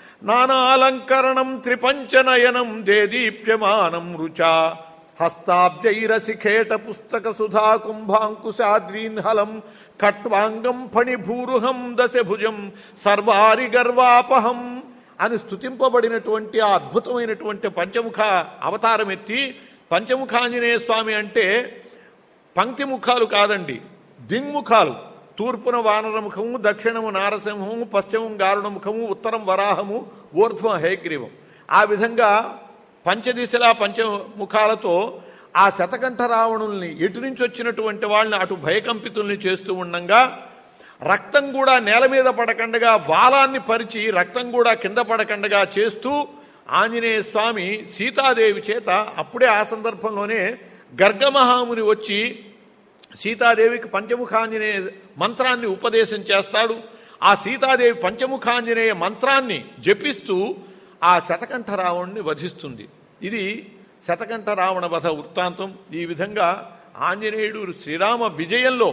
నానాలంకరణం త్రిపంచనయనం దేదీప్యమానం రుచా హస్తాబ్జైరసిఖేట పుస్తక సుధా కుంభాంకుశాద్రీన్హలం ఖట్వాంగం ఫణిభూరుహం దశభుజం సర్వారి గర్వాపహం అని స్తుతింపబడినటువంటి ఆ అద్భుతమైనటువంటి పంచముఖ అవతారం ఎత్తి పంచముఖాంజనేయ స్వామి అంటే పంక్తి ముఖాలు కాదండి దింగ్ముఖాలు తూర్పున వానరముఖము దక్షిణము నారసింహము పశ్చిమం గారుణముఖము ఉత్తరం వరాహము ఊర్ధ్వం హయగ్రీవం ఆ విధంగా పంచదిశలా పంచముఖాలతో ఆ శతకంఠ రావణుల్ని ఎటు నుంచి వచ్చినటువంటి వాళ్ళని అటు భయకంపితుల్ని చేస్తూ ఉండంగా రక్తం కూడా నేల మీద పడకండగా వాలాన్ని పరిచి రక్తం కూడా కింద పడకండగా చేస్తూ ఆంజనేయ స్వామి సీతాదేవి చేత అప్పుడే ఆ సందర్భంలోనే గర్గమహాముని వచ్చి సీతాదేవికి పంచముఖాంజనేయ మంత్రాన్ని ఉపదేశం చేస్తాడు ఆ సీతాదేవి పంచముఖాంజనేయ మంత్రాన్ని జపిస్తూ ఆ శతకంఠ రావణ్ణి వధిస్తుంది ఇది శతకంఠ రావణ వధ వృత్తాంతం ఈ విధంగా ఆంజనేయుడు శ్రీరామ విజయంలో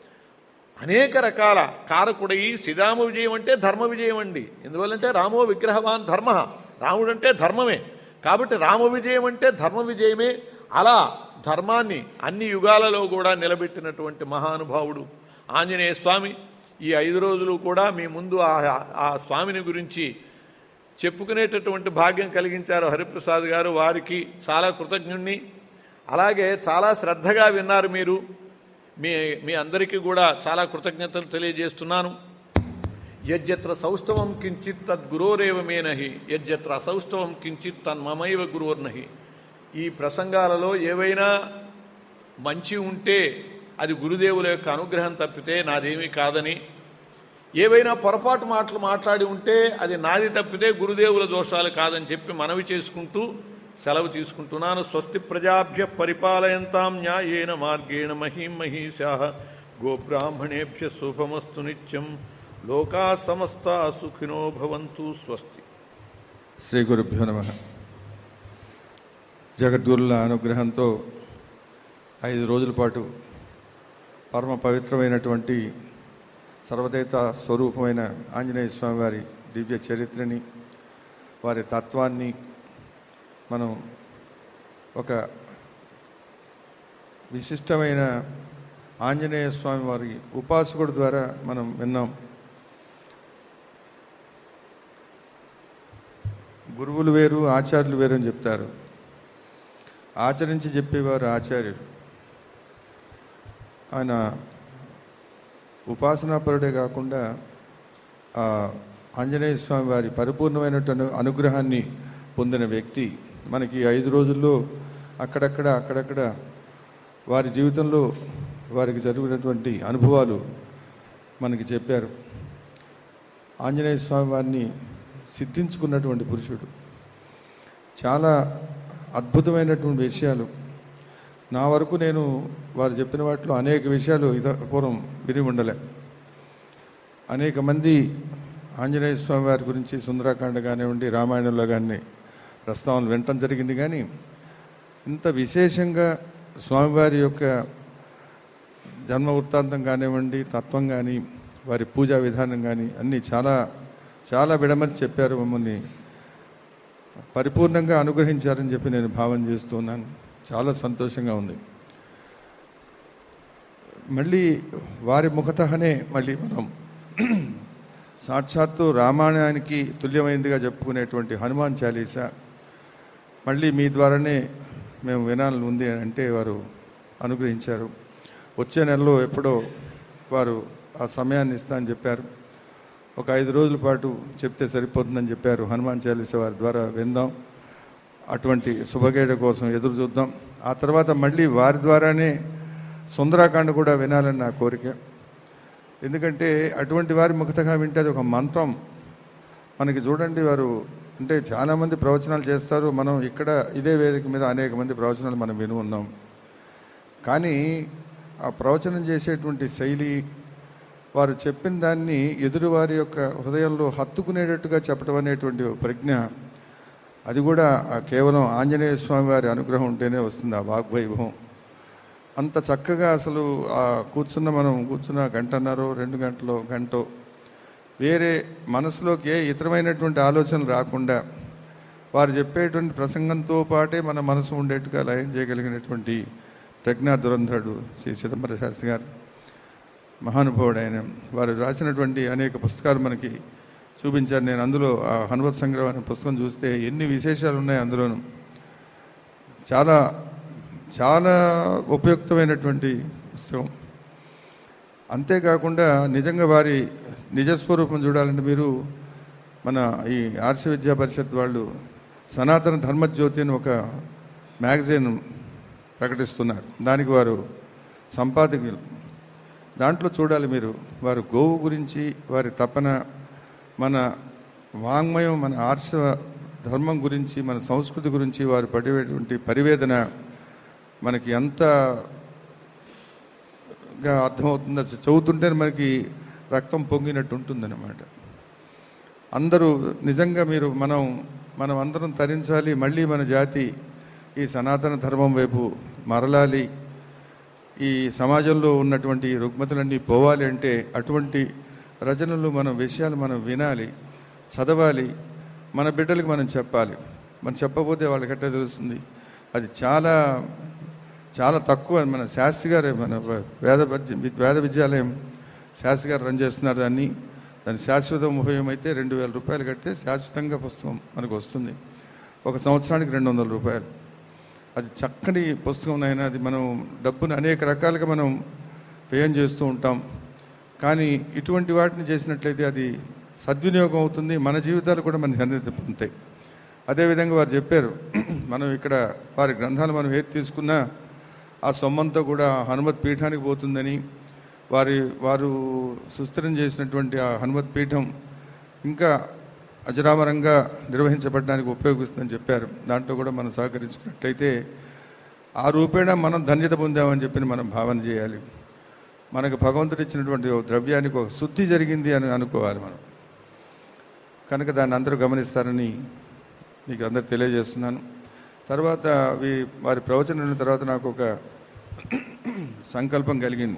అనేక రకాల కారకుడై శ్రీరామ విజయం అంటే ధర్మ విజయం అండి ఎందువల్లంటే రామో విగ్రహవాన్ ధర్మ రాముడు అంటే ధర్మమే కాబట్టి రామ విజయం అంటే ధర్మ విజయమే అలా ధర్మాన్ని అన్ని యుగాలలో కూడా నిలబెట్టినటువంటి మహానుభావుడు ఆంజనేయ స్వామి ఈ ఐదు రోజులు కూడా మీ ముందు ఆ ఆ స్వామిని గురించి చెప్పుకునేటటువంటి భాగ్యం కలిగించారు హరిప్రసాద్ గారు వారికి చాలా కృతజ్ఞుణ్ణి అలాగే చాలా శ్రద్ధగా విన్నారు మీరు మీ మీ అందరికీ కూడా చాలా కృతజ్ఞతలు తెలియజేస్తున్నాను యజ్జత్ర సౌష్ఠవం కించిత్ తద్గురోరేవ మే నహి యజ్జత్ర అసౌష్ఠవం కించిత్ తన్మమైవ గురోర్నహి ఈ ప్రసంగాలలో ఏవైనా మంచి ఉంటే అది గురుదేవుల యొక్క అనుగ్రహం తప్పితే నాదేమీ కాదని ఏవైనా పొరపాటు మాటలు మాట్లాడి ఉంటే అది నాది తప్పితే గురుదేవుల దోషాలు కాదని చెప్పి మనవి చేసుకుంటూ సెలవు తీసుకుంటున్నాను స్వస్తి ప్రజాభ్య పరిపాలయంతాం న్యాయేన మార్గేణ మహీం మహీషా గోబ్రాహ్మణేభ్య శుభమస్తు నిత్యం లోకా సమస్త సుఖినో భవంతు స్వస్తి శ్రీ గురుభ్యో నమ జగద్గురుల అనుగ్రహంతో ఐదు రోజుల పాటు పరమ పవిత్రమైనటువంటి సర్వదేత స్వరూపమైన ఆంజనేయ స్వామి వారి దివ్య చరిత్రని వారి తత్వాన్ని మనం ఒక విశిష్టమైన ఆంజనేయ స్వామి వారి ఉపాసకుడు ద్వారా మనం విన్నాం గురువులు వేరు ఆచార్యులు వేరు అని చెప్తారు ఆచరించి చెప్పేవారు ఆచార్యులు ఆయన ఉపాసనాపరుడే కాకుండా ఆ ఆంజనేయ స్వామి వారి పరిపూర్ణమైనటువంటి అనుగ్రహాన్ని పొందిన వ్యక్తి మనకి ఈ ఐదు రోజుల్లో అక్కడక్కడ అక్కడక్కడ వారి జీవితంలో వారికి జరిగినటువంటి అనుభవాలు మనకి చెప్పారు ఆంజనేయ స్వామి వారిని సిద్ధించుకున్నటువంటి పురుషుడు చాలా అద్భుతమైనటువంటి విషయాలు నా వరకు నేను వారు చెప్పిన వాటిలో అనేక విషయాలు ఇద పూర్వం విని ఉండలే అనేక మంది ఆంజనేయ స్వామి వారి గురించి సుందరాకాండ కానివ్వండి రామాయణంలో కానీ ప్రస్తావనలు వినటం జరిగింది కానీ ఇంత విశేషంగా స్వామివారి యొక్క జన్మ వృత్తాంతం కానివ్వండి తత్వం కానీ వారి పూజా విధానం కానీ అన్నీ చాలా చాలా విడమని చెప్పారు మమ్మల్ని పరిపూర్ణంగా అనుగ్రహించారని చెప్పి నేను భావన చేస్తున్నాను చాలా సంతోషంగా ఉంది మళ్ళీ వారి ముఖతహనే మళ్ళీ మనం సాక్షాత్తు రామాయణానికి తుల్యమైందిగా చెప్పుకునేటువంటి హనుమాన్ చాలీసా మళ్ళీ మీ ద్వారానే మేము వినాలని ఉంది అని అంటే వారు అనుగ్రహించారు వచ్చే నెలలో ఎప్పుడో వారు ఆ సమయాన్ని ఇస్తా అని చెప్పారు ఒక ఐదు రోజుల పాటు చెప్తే సరిపోతుందని చెప్పారు హనుమాన్ చాలీస వారి ద్వారా విందాం అటువంటి శుభగేడ కోసం ఎదురు చూద్దాం ఆ తర్వాత మళ్ళీ వారి ద్వారానే సుందరాకాండ కూడా వినాలని నా కోరిక ఎందుకంటే అటువంటి వారి ముఖతగా వింటే అది ఒక మంత్రం మనకి చూడండి వారు అంటే చాలామంది ప్రవచనాలు చేస్తారు మనం ఇక్కడ ఇదే వేదిక మీద అనేక మంది ప్రవచనాలు మనం విని ఉన్నాం కానీ ఆ ప్రవచనం చేసేటువంటి శైలి వారు చెప్పిన దాన్ని ఎదురువారి యొక్క హృదయంలో హత్తుకునేటట్టుగా చెప్పడం అనేటువంటి ఒక ప్రజ్ఞ అది కూడా ఆ కేవలం ఆంజనేయ స్వామి వారి అనుగ్రహం ఉంటేనే వస్తుంది ఆ వాగ్వైభవం అంత చక్కగా అసలు ఆ కూర్చున్న మనం కూర్చున్న గంటన్నర రెండు గంటలో గంటో వేరే మనసులోకి ఏ ఇతరమైనటువంటి ఆలోచనలు రాకుండా వారు చెప్పేటువంటి ప్రసంగంతో పాటే మన మనసు ఉండేట్టుగా లయం చేయగలిగినటువంటి ప్రజ్ఞా దురంధరుడు శ్రీ చిదంబర శాస్త్రి గారు మహానుభావుడు ఆయన వారు రాసినటువంటి అనేక పుస్తకాలు మనకి చూపించారు నేను అందులో ఆ హనుమత్ సంగ్రహం అనే పుస్తకం చూస్తే ఎన్ని విశేషాలు ఉన్నాయి అందులోను చాలా చాలా ఉపయుక్తమైనటువంటి పుస్తకం అంతేకాకుండా నిజంగా వారి నిజస్వరూపం చూడాలంటే మీరు మన ఈ ఆర్ష విద్యా పరిషత్ వాళ్ళు సనాతన ధర్మజ్యోతి అని ఒక మ్యాగజైన్ ప్రకటిస్తున్నారు దానికి వారు సంపాదకులు దాంట్లో చూడాలి మీరు వారు గోవు గురించి వారి తపన మన వాంగ్మయం మన ఆర్ష ధర్మం గురించి మన సంస్కృతి గురించి వారు పడేటువంటి పరివేదన మనకి ఎంత గా అర్థమవుతుంది అది చదువుతుంటే మనకి రక్తం పొంగినట్టు ఉంటుందన్నమాట అందరూ నిజంగా మీరు మనం మనం అందరం తరించాలి మళ్ళీ మన జాతి ఈ సనాతన ధర్మం వైపు మరలాలి ఈ సమాజంలో ఉన్నటువంటి ఈ రుగ్మతలన్నీ పోవాలి అంటే అటువంటి రచనలు మనం విషయాలు మనం వినాలి చదవాలి మన బిడ్డలకు మనం చెప్పాలి మనం చెప్పకపోతే వాళ్ళకి ఎట్లా తెలుస్తుంది అది చాలా చాలా తక్కువ మన శాస్త్రి గారే మన వేద విద్య- వేద విద్యాలయం శాస్త్రి గారు రన్ చేస్తున్నారు దాన్ని దాని శాశ్వత ఉపయోగం అయితే రెండు వేల రూపాయలు కడితే శాశ్వతంగా పుస్తకం మనకు వస్తుంది ఒక సంవత్సరానికి రెండు వందల రూపాయలు అది చక్కని పుస్తకం అయినా అది మనం డబ్బును అనేక రకాలుగా మనం వ్యయం చేస్తూ ఉంటాం కానీ ఇటువంటి వాటిని చేసినట్లయితే అది సద్వినియోగం అవుతుంది మన జీవితాలు కూడా మన సన్నిధి పొందుతాయి అదేవిధంగా వారు చెప్పారు మనం ఇక్కడ వారి గ్రంథాలు మనం ఏది తీసుకున్నా ఆ సొమ్మంతా కూడా హనుమత్ పీఠానికి పోతుందని వారి వారు సుస్థిరం చేసినటువంటి ఆ హనుమత్ పీఠం ఇంకా అజరామరంగా నిర్వహించబడడానికి ఉపయోగిస్తుందని చెప్పారు దాంట్లో కూడా మనం సహకరించుకున్నట్లయితే ఆ రూపేణ మనం ధన్యత పొందామని చెప్పి మనం భావన చేయాలి మనకు భగవంతుడు ఇచ్చినటువంటి ఓ ద్రవ్యానికి ఒక శుద్ధి జరిగింది అని అనుకోవాలి మనం కనుక దాన్ని అందరూ గమనిస్తారని మీకు అందరు తెలియజేస్తున్నాను తర్వాత వీ- వారి ప్రవచనం విన్న తర్వాత నాకు ఒక సంకల్పం కలిగింది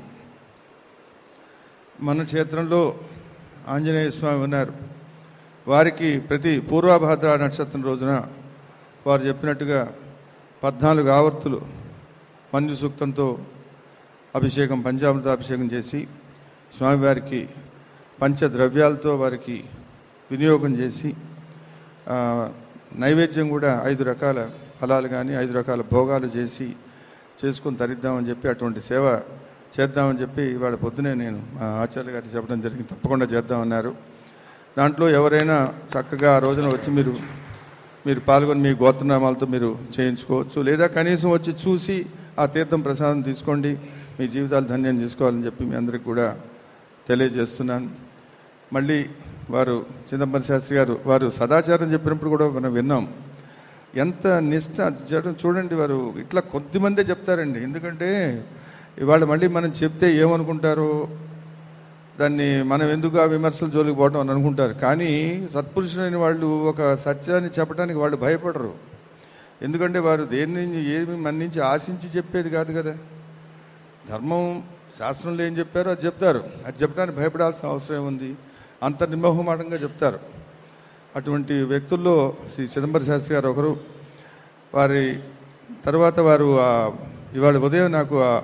మన క్షేత్రంలో ఆంజనేయ స్వామి ఉన్నారు వారికి ప్రతి పూర్వభాద్ర నక్షత్రం రోజున వారు చెప్పినట్టుగా పద్నాలుగు ఆవర్తులు మంజు సూక్తంతో అభిషేకం పంచామృత అభిషేకం చేసి స్వామివారికి పంచద్రవ్యాలతో వారికి వినియోగం చేసి ఆ, నైవేద్యం కూడా ఐదు రకాల ఫలాలు కానీ ఐదు రకాల భోగాలు చేసి చేసుకుని తరిద్దామని చెప్పి అటువంటి సేవ చేద్దామని చెప్పి ఇవాళ పొద్దునే నేను మా ఆచార్య గారికి చెప్పడం జరిగింది తప్పకుండా చేద్దామన్నారు దాంట్లో ఎవరైనా చక్కగా ఆ రోజున వచ్చి మీరు మీరు పాల్గొని మీ గోత్రనామాలతో మీరు చేయించుకోవచ్చు లేదా కనీసం వచ్చి చూసి ఆ తీర్థం ప్రసాదం తీసుకోండి మీ జీవితాలు ధన్యం చేసుకోవాలని చెప్పి మీ అందరికి కూడా తెలియజేస్తున్నాను మళ్ళీ వారు చిదంబరం శాస్త్రి గారు వారు సదాచారం చెప్పినప్పుడు కూడా మనం విన్నాం ఎంత నిష్ట చేయడం చూడండి వారు ఇట్లా కొద్దిమందే చెప్తారండి ఎందుకంటే ఇవాళ మళ్ళీ మనం చెప్తే ఏమనుకుంటారో దాన్ని మనం ఎందుకు ఆ విమర్శలు జోలికి పోవటం అని అనుకుంటారు కానీ సత్పురుషులైన వాళ్ళు ఒక సత్యాన్ని చెప్పడానికి వాళ్ళు భయపడరు ఎందుకంటే వారు దేని నుంచి ఏమి మన నుంచి ఆశించి చెప్పేది కాదు కదా ధర్మం శాస్త్రంలో ఏం చెప్పారో అది చెప్తారు అది చెప్పడానికి భయపడాల్సిన అవసరం ఏముంది అంత నిర్మోహమాటంగా చెప్తారు అటువంటి వ్యక్తుల్లో శ్రీ చిదంబర శాస్త్రి గారు ఒకరు వారి తర్వాత వారు ఆ ఇవాళ ఉదయం నాకు ఆ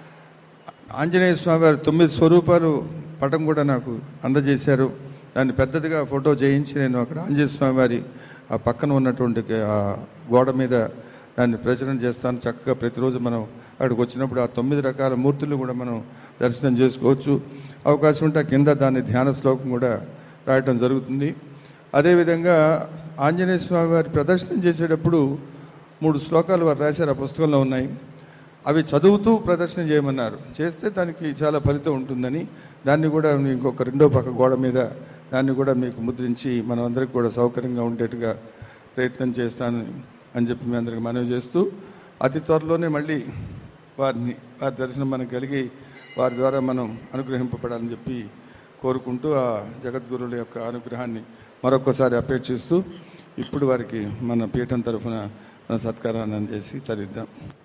ఆంజనేయ స్వామి వారి తొమ్మిది స్వరూపాలు పటం కూడా నాకు అందజేశారు దాన్ని పెద్దదిగా ఫోటో చేయించి నేను అక్కడ ఆంజనేయ స్వామి వారి ఆ పక్కన ఉన్నటువంటి ఆ గోడ మీద దాన్ని ప్రచురణ చేస్తాను చక్కగా ప్రతిరోజు మనం అక్కడికి వచ్చినప్పుడు ఆ తొమ్మిది రకాల మూర్తులు కూడా మనం దర్శనం చేసుకోవచ్చు అవకాశం ఉంటే ఆ కింద దాని ధ్యాన శ్లోకం కూడా రాయటం జరుగుతుంది అదేవిధంగా ఆంజనేయ స్వామి వారి ప్రదర్శనం చేసేటప్పుడు మూడు శ్లోకాలు వారు రాశారు ఆ పుస్తకంలో ఉన్నాయి అవి చదువుతూ ప్రదర్శన చేయమన్నారు చేస్తే దానికి చాలా ఫలితం ఉంటుందని దాన్ని కూడా ఇంకొక రెండో పక్క గోడ మీద దాన్ని కూడా మీకు ముద్రించి మనం అందరికి కూడా సౌకర్యంగా ఉండేట్టుగా ప్రయత్నం చేస్తాను అని చెప్పి మీ అందరికి మనవి చేస్తూ అతి త్వరలోనే మళ్ళీ వారిని వారి దర్శనం మనకు కలిగి వారి ద్వారా మనం అనుగ్రహింపబడాలని చెప్పి కోరుకుంటూ ఆ జగద్గురుల యొక్క అనుగ్రహాన్ని మరొకసారి అపేక్షిస్తూ ఇప్పుడు వారికి మన పీఠం తరఫున మన సత్కారాన్ని అందజేసి తరిద్దాం